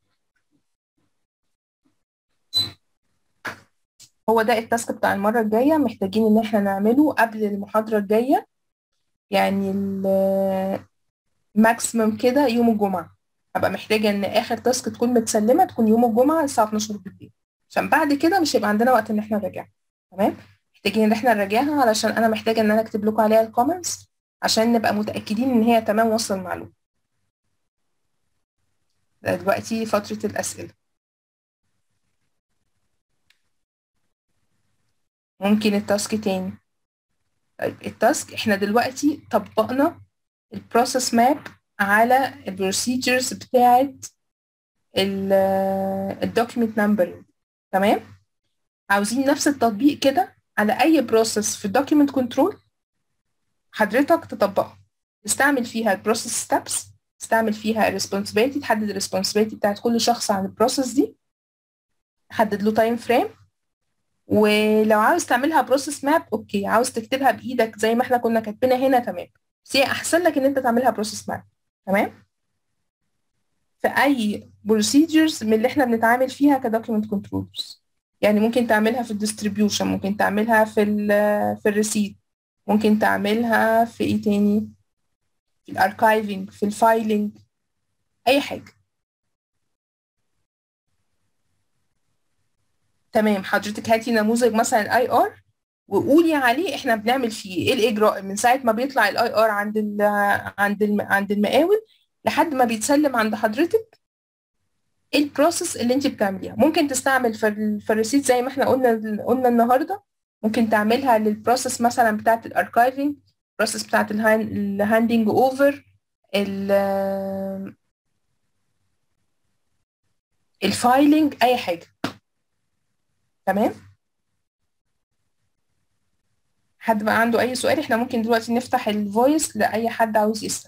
هو ده التاسك بتاع المرة الجاية محتاجين ان احنا نعمله قبل المحاضرة الجاية يعني الماكسيمم كده يوم الجمعة هبقى محتاجة ان اخر تاسك تكون متسلمة تكون يوم الجمعة الساعة 12 بالليل عشان بعد كده مش هيبقى عندنا وقت ان احنا نراجعها تمام محتاجين ان احنا نراجعها علشان انا محتاجة ان انا اكتب لكم عليها الكومنتس عشان نبقى متأكدين ان هي تمام وصل المعلومة دلوقتي فترة الأسئلة ممكن التاسك تاني طيب التاسك احنا دلوقتي طبقنا البروسيس ماب على البروسيجرز بتاعت الدوكيمنت نمبر تمام عاوزين نفس التطبيق كده على اي بروسيس في الدوكيمنت كنترول حضرتك تطبقه تستعمل فيها البروسيس ستابس تستعمل فيها responsibility تحدد الريسبونسبيلتي بتاعت كل شخص عن البروسيس دي حدد له تايم فريم ولو عاوز تعملها بروسيس ماب اوكي عاوز تكتبها بايدك زي ما احنا كنا كاتبينها هنا تمام بس هي احسن لك ان انت تعملها بروسيس ماب تمام في اي بروسيدجرز من اللي احنا بنتعامل فيها كدوكيمنت كنترولرز يعني ممكن تعملها في الديستريبيوشن ممكن تعملها في ال في الريسيت ممكن تعملها في ايه تاني في الاركايفنج في الفايلنج اي حاجه تمام حضرتك هاتي نموذج مثلا اي ار وقولي عليه احنا بنعمل فيه ايه الاجراء من ساعه ما بيطلع الاي ار عند ال عند ال عند المقاول لحد ما بيتسلم عند حضرتك ايه البروسيس اللي انت بتعمليها ممكن تستعمل في ال- في الريسيت زي ما احنا قلنا قلنا النهارده ممكن تعملها للبروسيس مثلا بتاعت الاركايفنج البروسيس بتاعت الهاندنج اوفر الفايلنج اي حاجه تمام حد بقى عنده اي سؤال احنا ممكن دلوقتي نفتح الفويس لاي حد عاوز يسال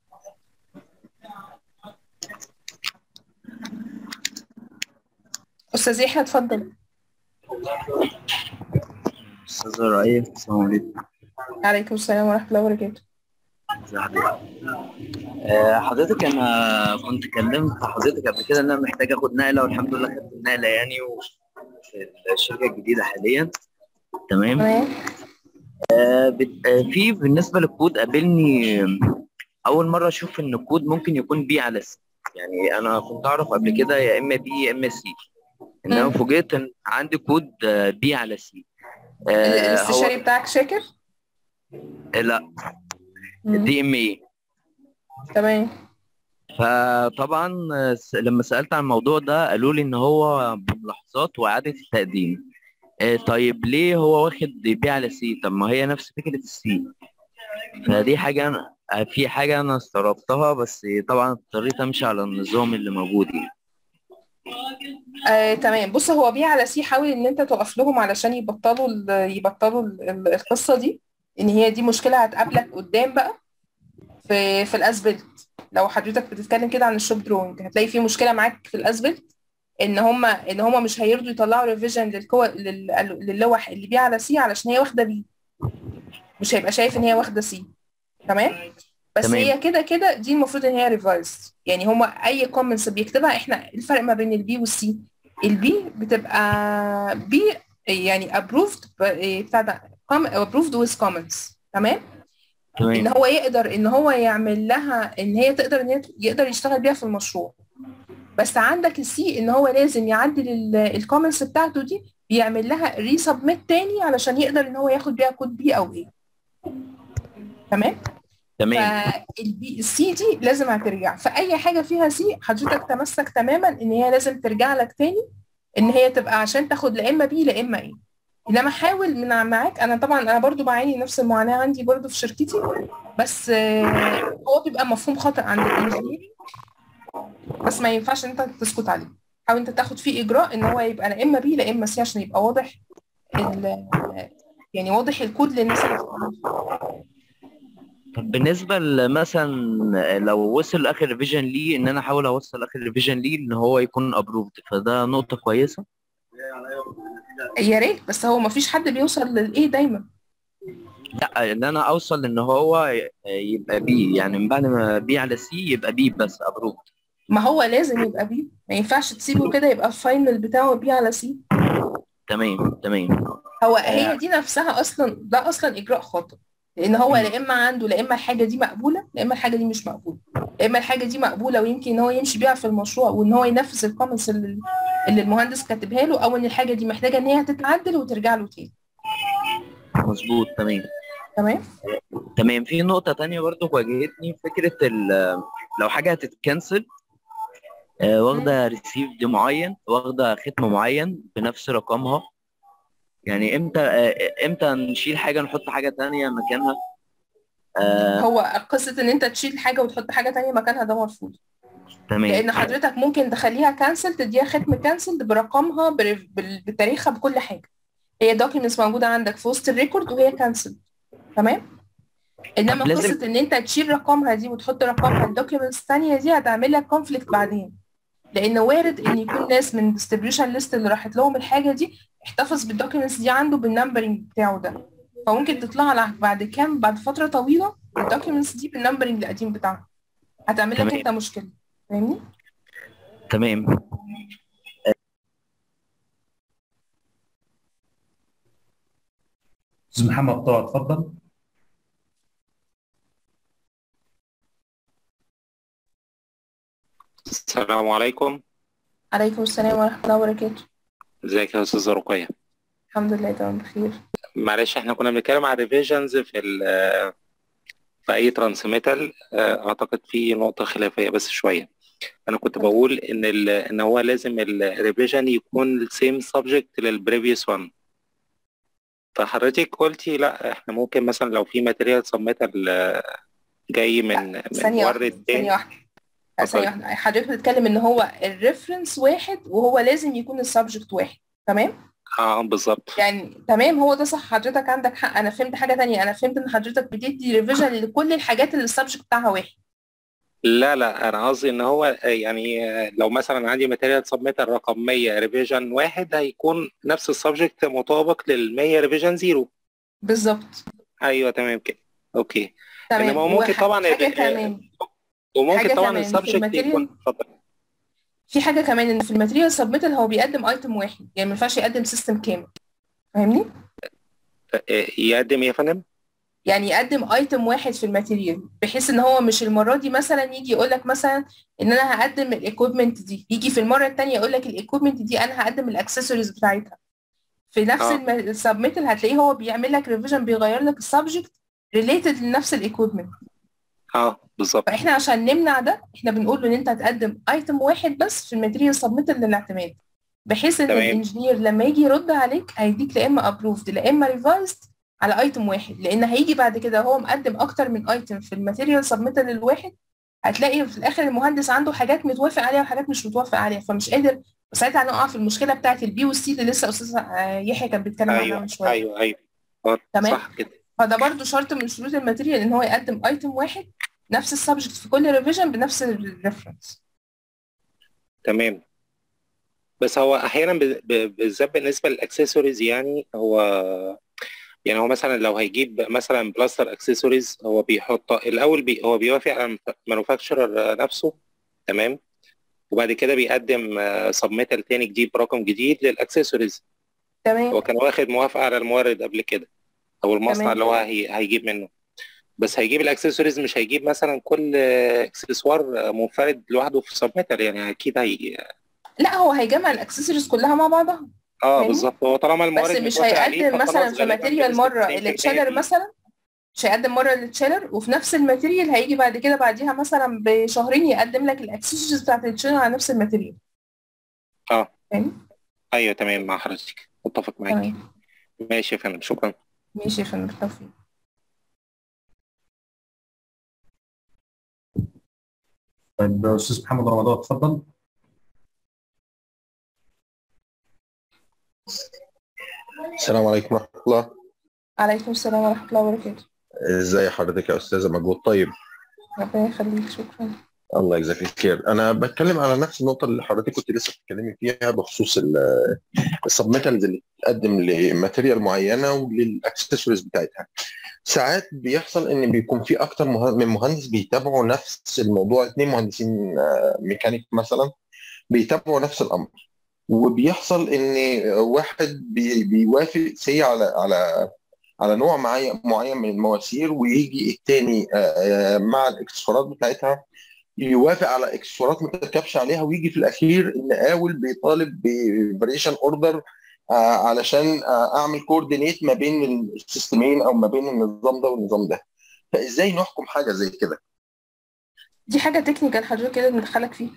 استاذ يحيى اتفضل أستاذ رؤية السلام عليكم عليكم السلام ورحمه الله وبركاته ازي حضرتك آه، حضرتك أنا كنت كلمت حضرتك قبل كده إن أنا محتاج آخد نقلة والحمد لله خدت النقلة يعني وفي الشركة الجديدة حاليا تمام تمام آه، بت- آه، في بالنسبة للكود قابلني أول مرة أشوف إن الكود ممكن يكون بي على سي يعني أنا كنت أعرف قبل كده يا إما بي يا إما سي إنما مم. فوجئت إن عندي كود آه، بي على سي ال- آه، الاستشاري هو بتاعك شاكر لا مم. دي ام اي تمام فطبعا س- لما سألت عن الموضوع ده قالوا لي ان هو بملاحظات واعادة التقديم آه، طيب ليه هو واخد بي على سي طب ما هي نفس فكرة السي فدي حاجة أنا آه، في حاجة أنا استغربتها بس طبعا اضطريت أمشي على النظام اللي موجود يعني آه، تمام بص هو بي على سي حاول ان انت تقف لهم علشان يبطلوا ال- يبطلوا ال- ال- القصه دي ان هي دي مشكله هتقابلك قدام بقى في في الاسبلت لو حضرتك بتتكلم كده عن الشوب دروينج هتلاقي في مشكله معاك في الاسبلت ان هم ان هم مش هيرضوا يطلعوا ريفيجن للكو لل- للوح اللي بي على سي علشان هي واخده بي مش هيبقى شايف ان هي واخده سي تمام بس تمام. هي كده كده دي المفروض ان هي ريفايز يعني هما اي كومنتس بيكتبها احنا الفرق ما بين البي والسي البي بتبقى بي يعني ابروفد بتاع ده ابروفد ويز كومنتس تمام ان تمام هو يقدر ان هو يعمل لها ان هي تقدر ان هي يقدر يشتغل بيها في المشروع بس عندك السي ان هو لازم يعدل الكومنتس بتاعته دي بيعمل لها ريسبميت تاني علشان يقدر ان هو ياخد بيها كود بي او ايه تمام تمام فالبي السي دي لازم هترجع فاي حاجه فيها سي حضرتك تمسك تماما ان هي لازم ترجع لك تاني ان هي تبقى عشان تاخد لا اما بي لا اما ايه انما حاول من معاك انا طبعا انا برضو بعاني نفس المعاناه عندي برضو في شركتي بس آه، هو بيبقى مفهوم خاطئ عند الانجينيرنج بس ما ينفعش ان انت تسكت عليه حاول انت تاخد فيه اجراء ان هو يبقى لا اما بي لا اما سي عشان يبقى واضح ال- يعني واضح الكود للناس اللي بتتعامل طب بالنسبة مثلا لو وصل آخر ريفيجن ليه إن أنا أحاول أوصل آخر ريفيجن ليه إن هو يكون أبروفد فده نقطة كويسة يا ريت بس هو ما فيش حد بيوصل للايه دايما لا ان انا اوصل ان هو يبقى بي يعني من بعد ما بي على سي يبقى بي بس ابروف ما هو لازم يبقى بي ما ينفعش تسيبه كده يبقى الفاينل بتاعه بي على سي تمام تمام هو هي دي نفسها اصلا ده اصلا اجراء خاطئ لان هو لا اما عنده لا اما الحاجه دي مقبوله لا اما الحاجه دي مش مقبوله لا اما الحاجه دي مقبوله ويمكن ان هو يمشي بيها في المشروع وان هو ينفذ الكومنتس اللي, اللي المهندس كاتبها له او ان الحاجه دي محتاجه ان هي تتعدل وترجع له تاني مظبوط تمام تمام تمام في نقطة تانية برضو واجهتني فكرة ال- لو حاجة هتتكنسل آه، واخدة ريسيفد معين واخدة ختم معين بنفس رقمها يعني امتى آه، امتى نشيل حاجة نحط حاجة تانية مكانها آه، هو قصه ان انت تشيل حاجه وتحط حاجه تانية مكانها ده مرفوض تمام لان حضرتك ممكن تخليها كانسل تديها ختم كانسل برقمها بر- بال- بتاريخها بكل حاجه هي دوكيومنتس موجوده عندك في وسط الريكورد وهي كانسل تمام انما طب لازم قصه ان انت تشيل رقمها دي وتحط رقمها الدوكيومنتس الثانيه دي هتعمل لك كونفليكت بعدين لان وارد ان يكون ناس من الديستريبيوشن ليست اللي راحت لهم الحاجه دي احتفظ بالدوكيومنتس دي عنده بالنمبرنج بتاعه ده فممكن تطلع لك بعد كام بعد فتره طويله الدوكيومنتس دي بالنمبرنج القديم بتاعها هتعمل لك تمام انت مشكله فاهمني تمام استاذ محمد طه اتفضل السلام عليكم عليكم السلام ورحمه الله وبركاته ازيك يا استاذة رقية الحمد لله تمام بخير معلش احنا كنا بنتكلم عن ريفيجنز في ال في اي ترانسميتال اعتقد في نقطة خلافية بس شوية انا كنت بقول ان ال ان هو لازم الريفيجن يكون السيم سبجكت للبريفيوس وان فحضرتك قلتي لا احنا ممكن مثلا لو في ماتيريال سبميتال جاي من من ثانيه واحده مورد ثانيه تاني واحده ثانيه اتفضلي واحده حضرتك بتتكلم ان هو الريفرنس واحد وهو لازم يكون السبجكت واحد تمام اه بالظبط يعني تمام هو ده صح حضرتك عندك حق انا فهمت حاجة تانية انا فهمت ان حضرتك بتدي ريفيجن لكل الحاجات اللي السبجكت بتاعها واحد لا لا انا قصدي ان هو يعني لو مثلا عندي ماتيريال سبميتال رقم 100 ريفيجن واحد هيكون نفس السبجكت مطابق لل 100 ريفيجن زيرو بالظبط ايوه تمام كده اوكي تمام انما ممكن طبعا وحاجة ال- كمان وممكن حاجة طبعا كمان في السبجكت الماتيريال يكون اتفضل في حاجة كمان ان في الماتيريال سبميتال هو بيقدم ايتم واحد يعني ما ينفعش يقدم سيستم كامل فاهمني يقدم ايه يا فندم؟ يعني يقدم ايتم واحد في الماتيريال بحيث ان هو مش المرة دي مثلا يجي يقول لك مثلا ان انا هقدم الايكويبمنت دي يجي في المرة التانية يقول لك الايكويبمنت دي انا هقدم الاكسسوارز بتاعتها في نفس اه السبميتال هتلاقيه هو بيعمل لك ريفيجن بيغير لك السبجكت ريليتد لنفس الايكويبمنت اه بالظبط فاحنا عشان نمنع ده احنا بنقول ان انت هتقدم ايتم واحد بس في الماتيريال سبميتال للاعتماد بحيث ان تمام الانجينير لما يجي يرد عليك هيديك لا اما ابروفد لا اما ريفايزد على ايتم واحد لان هيجي بعد كده هو مقدم اكتر من ايتم في الماتيريال سبميتال الواحد هتلاقي في الاخر المهندس عنده حاجات متوافق عليها وحاجات مش متوافق عليها فمش قادر وساعتها هنقع في المشكله بتاعت البي والسي اللي لسه استاذ آه، يحيى كان بيتكلم عنها ايوه من شويه ايوه ايوه اه تمام صح كده فده برضو شرط من شروط الماتيريال ان هو يقدم ايتم واحد نفس السبجكت في كل ريفيجن بنفس الريفرنس تمام بس هو احيانا ب- ب- بالذات بالنسبه للاكسسوارز يعني هو يعني هو مثلا لو هيجيب مثلا بلاستر اكسسوارز هو بيحط الاول بي هو بيوافق على المانوفاكتشرر نفسه تمام وبعد كده بيقدم سبميتال تاني جديد برقم جديد للاكسسوارز هو تمام كان واخد موافقه على المورد قبل كده او المصنع تمام اللي هو هي هيجيب منه بس هيجيب الاكسسوارز مش هيجيب مثلا كل اكسسوار منفرد لوحده في سبميتال يعني اكيد هي لا هو هيجمع الاكسسوارز كلها مع بعضها اه فاهمني بالظبط هو طالما بس المورد مش متوافق عليه هيقدم مثلا فخلاص في غالبا ماتيريال بنسبه مره 90% التشيلر دي مثلا مش هيقدم مره التشيلر وفي نفس الماتيريال هيجي بعد كده بعديها مثلا بشهرين يقدم لك الاكسسوارز بتاعت التشيلر على نفس الماتيريال اه فاهمني ايوه تمام مع حضرتك متفق معاكي تمام ماشي يا فندم شكرا ماشي يا فندم بالتوفيق طيب استاذ محمد رمضان اتفضل السلام عليكم ورحمة الله عليكم السلام ورحمه الله وبركاته ازاي حضرتك يا أستاذة مجهود طيب ربنا يخليك شكرا الله يجزاك الخير أنا بتكلم على نفس النقطة اللي حضرتك كنت لسه بتتكلمي فيها بخصوص السبميتالز اللي بتقدم لماتيريال معينة وللأكسسوارز بتاعتها ساعات بيحصل إن بيكون في أكتر مه- من مهندس بيتابعوا نفس الموضوع اتنين مهندسين آه، ميكانيك مثلا بيتابعوا نفس الأمر وبيحصل إن واحد بي- بيوافق سي على على على نوع معين معين من المواسير ويجي التاني آه، آه، مع الاكسسوارات بتاعتها يوافق على اكسسوارات ما تركبش عليها ويجي في الاخير المقاول بيطالب بفاريشن اوردر علشان آه، اعمل كوردينيت ما بين السيستمين او ما بين النظام ده والنظام ده فازاي نحكم حاجه زي كده دي حاجه تكنيكال حضرتك كده بندخلك فيه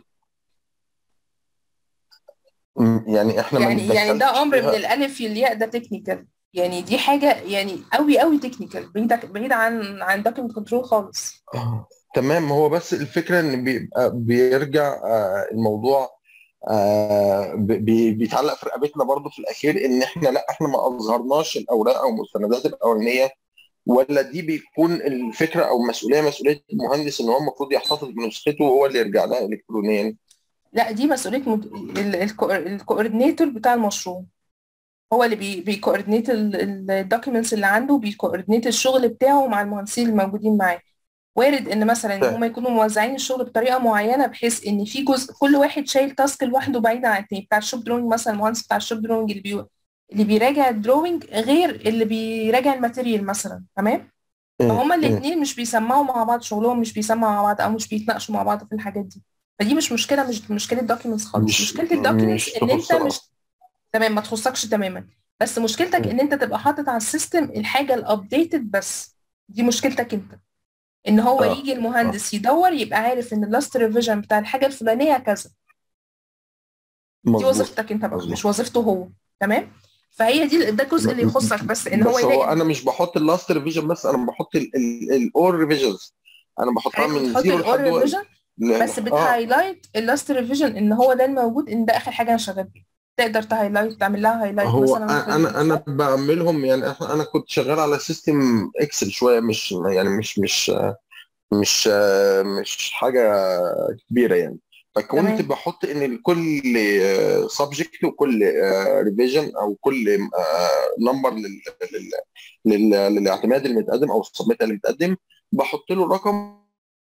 م- يعني احنا ما يعني يعني نتدخلش ده امر من فيها الالف للياء ده تكنيكال يعني دي حاجه يعني قوي قوي تكنيكال بعيد بعيد عن عن دوكيمنت كنترول خالص آه، تمام هو بس الفكره ان بيبقى بيرجع آه، الموضوع آه، بي- بي- بيتعلق في رقبتنا برضو في الاخير ان احنا لا احنا ما اظهرناش الاوراق او المستندات الاولانيه ولا دي بيكون الفكره او مسؤوليه مسؤوليه المهندس ان هو المفروض يحتفظ بنسخته وهو اللي يرجع لها الكترونيا لا دي مسؤوليه مد... ال- الكو- الكوردينيتور بتاع المشروع هو اللي بي بيكوردينيت الدوكيومنتس اللي عنده بيكوردينيت الشغل بتاعه مع المهندسين الموجودين معاه وارد ان مثلا ان فاهم. هم يكونوا موزعين الشغل بطريقه معينه بحيث ان في جزء كل واحد شايل تاسك لوحده بعيد عن التاني بتاع الشوب دروينج مثلا المهندس بتاع الشوب دروينج اللي بي اللي بيراجع الدروينج غير اللي بيراجع الماتيريال مثلا تمام فهما الاثنين مش بيسمعوا مع بعض شغلهم مش بيسمعوا مع بعض او مش بيتناقشوا مع بعض في الحاجات دي فدي مش مشكله مش مشكله دوكيومنتس خالص مش- مشكله الدوكيومنتس مش ان انت تخصها. مش تمام ما تخصكش تماما بس مشكلتك مم. ان انت تبقى حاطط على السيستم الحاجه الابديتد بس دي مشكلتك انت ان هو آه. يجي المهندس يدور يبقى عارف ان اللاست ريفيجن بتاع الحاجه الفلانيه كذا دي مظبوط وظيفتك انت بقى مظبوط. مش وظيفته هو تمام فهي دي ده الجزء اللي يخصك بس ان هو بس هو يلاقي انا مش بحط اللاست ريفيجن بس انا بحط الاول ريفيجنز انا بحطها حضرتك من بتحط زيرو الاول لحد ريفيجن ل- بس اه بتهايلايت اللاست ريفيجن ان هو ده الموجود ان ده اخر حاجه انا شغال بيها تقدر تهايلايت تعمل لها هايلايت هو مثلا انا انا بعملهم يعني إحنا- انا كنت شغال على سيستم اكسل شويه مش يعني مش مش مش مش حاجه كبيره يعني فكنت تمام. بحط ان كل سبجكت وكل ريفيجن او كل نمبر للاعتماد اللي متقدم او السبميت اللي متقدم بحط له رقم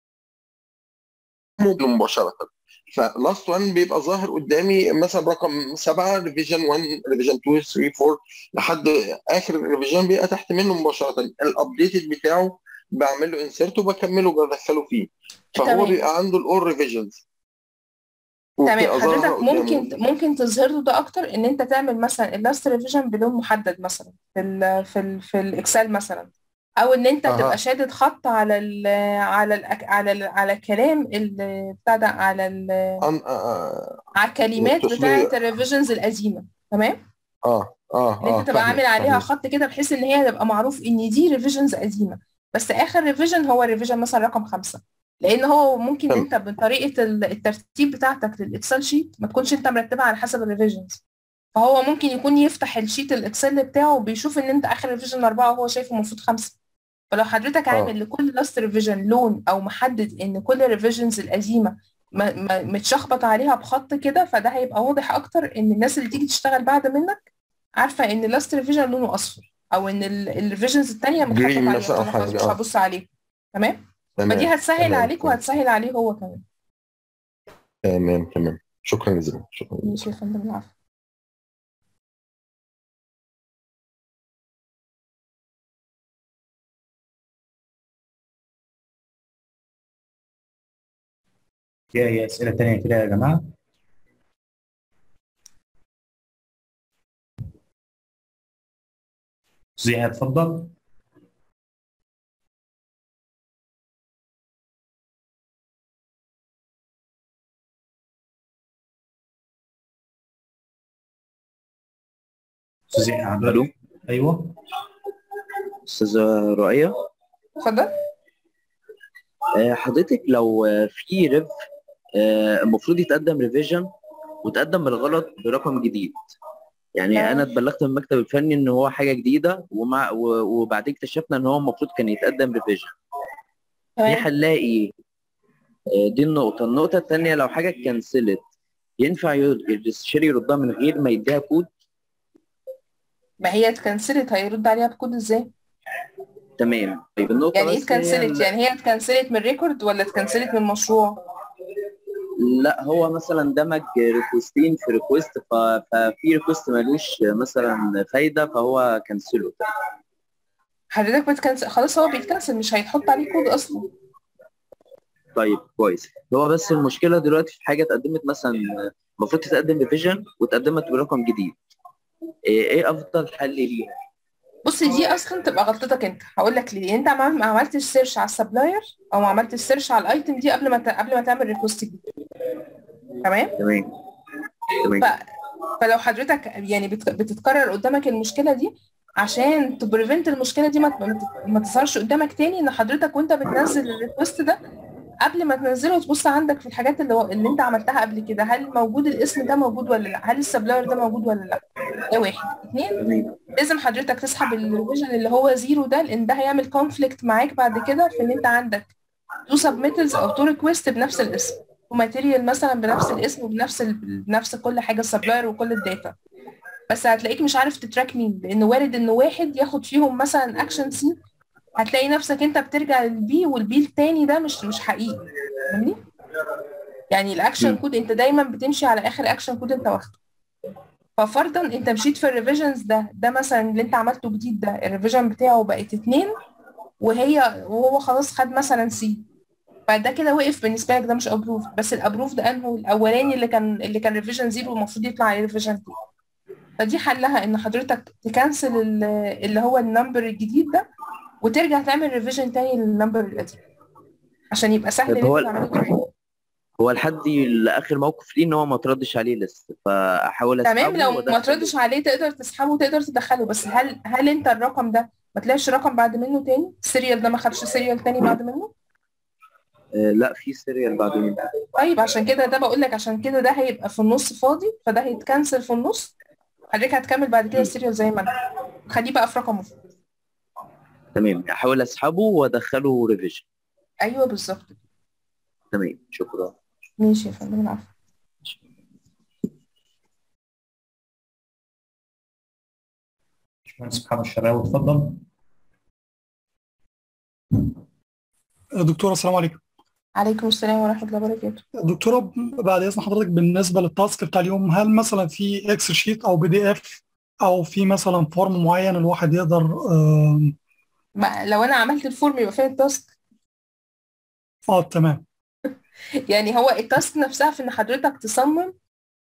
مباشره فلاست 1 بيبقى ظاهر قدامي مثلا رقم 7 ريفيجن 1 ريفيجن 2 3 4 لحد اخر ريفيجن بيبقى تحت منه مباشره الابديتد بتاعه بعمل له انسيرت وبكمله وبدخله فيه فهو تمام. بيبقى عنده الاول ريفيجنز تمام حضرتك ممكن ممكن تظهر له ده اكتر ان انت تعمل مثلا اللاست ريفيجن بلون محدد مثلا في ال في ال في الاكسل مثلا او ان انت أها. تبقى شادد خط على ال على ال على ال على الكلام ال- بتاع ده على ال اه على الكلمات التصوير. بتاعه الريفيجنز القديمه تمام اه اه ان انت تبقى عامل عليها خط كده بحيث ان هي تبقى معروف ان دي ريفيجنز قديمه بس اخر ريفيجن هو ريفيجن مثلا رقم خمسة لان هو ممكن تمام. انت بطريقه ال- الترتيب بتاعتك للاكسل شيت ما تكونش انت مرتبها على حسب الريفيجنز فهو ممكن يكون يفتح الشيت الاكسل بتاعه وبيشوف ان انت اخر ريفيجن اربعه وهو شايفه المفروض خمسه فلو حضرتك عامل لكل لاست ريفيجن لون او محدد ان كل الريفيجنز القديمه ما- ما- متشخبط عليها بخط كده فده هيبقى واضح اكتر ان الناس اللي تيجي تشتغل بعد منك عارفه ان اللاست ريفيجن لونه اصفر او ان الريفيجنز الثانيه متخطط Green عليها مثلا أو فأنا خلاص حاجة، مش آه. هبص عليه تمام تمام فدي هتسهل تمام، عليك تمام. وهتسهل عليه هو كمان تمام تمام شكرا جزيلا شكرا جزيلا ماشي يا فندم العفو في أي أسئلة تانية كده يا جماعة؟ زيها اتفضل أستاذ يحيى عبد الو أيوه استاذه رؤية اتفضل آه، حضرتك لو آه، في ريف آه، المفروض يتقدم ريفيجن وتقدم بالغلط برقم جديد يعني تمام. انا اتبلغت من المكتب الفني ان هو حاجه جديده ومع و- وبعدين اكتشفنا ان هو المفروض كان يتقدم ريفيجن دي تمام حلها ايه آه، دي النقطه النقطه الثانيه لو حاجه اتكنسلت ينفع يرد- الشير يردها من غير ما يديها كود ما هي اتكنسلت هيرد عليها بكود ازاي تمام طيب النقطه يعني ايه بس هي اتكنسلت ال- يعني هي اتكنسلت من ريكورد ولا اتكنسلت من المشروع لا هو مثلا دمج ريكوستين في ريكوست ف- ففي ريكوست ملوش مثلا فايده فهو كنسله حضرتك بتكنسل خلاص هو بيتكنسل مش هيتحط عليه كود اصلا طيب كويس هو بس المشكله دلوقتي في حاجه اتقدمت مثلا المفروض تتقدم ريفيجن واتقدمت برقم جديد ايه إيه افضل حل ليها بص دي اصلا تبقى غلطتك انت هقول لك ليه انت ما ما عملتش سيرش على السبلاير او ما عملتش سيرش على الايتم دي قبل ما ت... قبل ما تعمل ريكوست جديد تمام تمام تمام ف... فلو حضرتك يعني بت... بتتكرر قدامك المشكله دي عشان تبريفنت المشكله دي ما, ت- ما ت- ما تظهرش قدامك تاني ان حضرتك وانت بتنزل الريكوست ده قبل ما تنزله تبص عندك في الحاجات اللي, هو- اللي انت عملتها قبل كده هل موجود الاسم ده موجود ولا لا هل السبلاير ده موجود ولا لا ده واحد اتنين تمام لازم حضرتك تسحب الريفيجن اللي هو زيرو ده لان ده هيعمل كونفليكت معاك بعد كده في ان انت عندك تو سبميتلز او تو ريكويست بنفس الاسم وماتيريال مثلا بنفس الاسم وبنفس ال... بنفس كل حاجه السبلاير وكل الداتا بس هتلاقيك مش عارف تتراك مين لان وارد ان واحد ياخد فيهم مثلا اكشن سي هتلاقي نفسك انت بترجع للبي والبي التاني ده مش مش حقيقي فاهمني يعني الاكشن مم. كود انت دايما بتمشي على اخر اكشن كود انت واخده ففرضا انت مشيت في الريفيجنز ده ده مثلا اللي انت عملته جديد ده الريفيجن بتاعه بقت اتنين وهي وهو خلاص خد مثلا سي فده كده وقف بالنسبه لك ده مش ابروف بس الابروف ده انه الاولاني اللي كان اللي كان ريفيجن زيرو المفروض يطلع عليه ريفيجن 2 فدي حلها ان حضرتك تكنسل ال- اللي هو النمبر الجديد ده وترجع تعمل ريفيجن تاني للنمبر القديم عشان يبقى سهل طب ان هو انت تعمله تاني. هو لحد اخر موقف ليه ان هو ما تردش عليه لسه فاحاول تمام اسحبه لو ما وأدخله. تردش عليه تقدر تسحبه وتقدر تدخله بس هل هل انت الرقم ده ما تلاقيش رقم بعد منه تاني السيريال ده ما خدش سيريال تاني بعد منه آه، لا في سيريال بعد منه طيب عشان كده ده بقول لك عشان كده ده هيبقى في النص فاضي فده هيتكنسل في النص حضرتك هتكمل بعد كده السيريال زي ما انت خليه بقى في رقمه تمام احاول اسحبه وادخله ريفيجن ايوه بالظبط تمام شكرا ماشي يا فندم العفو باشمهندس محمد الشراوي اتفضل دكتورة السلام عليكم عليكم السلام ورحمه الله وبركاته دكتورة بعد إذن حضرتك بالنسبة للتاسك بتاع اليوم هل مثلا في اكسل شيت أو بي دي اف أو في مثلا فورم معين الواحد يقدر آم، ما لو انا عملت الفورم يبقى فين التاسك اه تمام يعني هو التاسك نفسها في ان حضرتك تصمم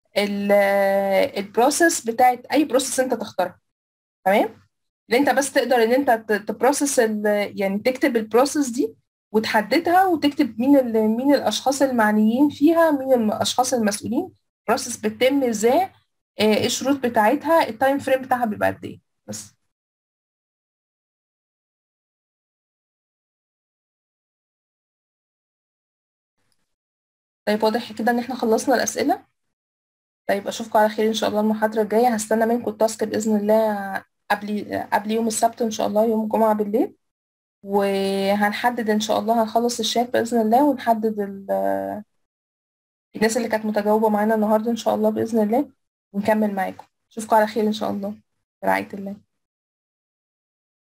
البروسيس بتاعت اي بروسيس انت تختارها تمام اللي انت بس تقدر ان انت تبروسس يعني تكتب البروسيس دي وتحددها وتكتب مين ال مين الاشخاص المعنيين فيها مين الاشخاص المسؤولين البروسيس بتتم ازاي آه، ايه الشروط بتاعتها التايم فريم بتاعها بيبقى قد ايه بس طيب واضح كده ان احنا خلصنا الاسئله طيب اشوفكم على خير ان شاء الله المحاضره الجايه هستنى منكم التاسك باذن الله قبل قبل يوم السبت ان شاء الله يوم الجمعه بالليل وهنحدد ان شاء الله هنخلص الشات باذن الله ونحدد ال- الناس اللي كانت متجاوبه معانا النهارده ان شاء الله باذن الله ونكمل معاكم اشوفكم على خير ان شاء الله برعايه الله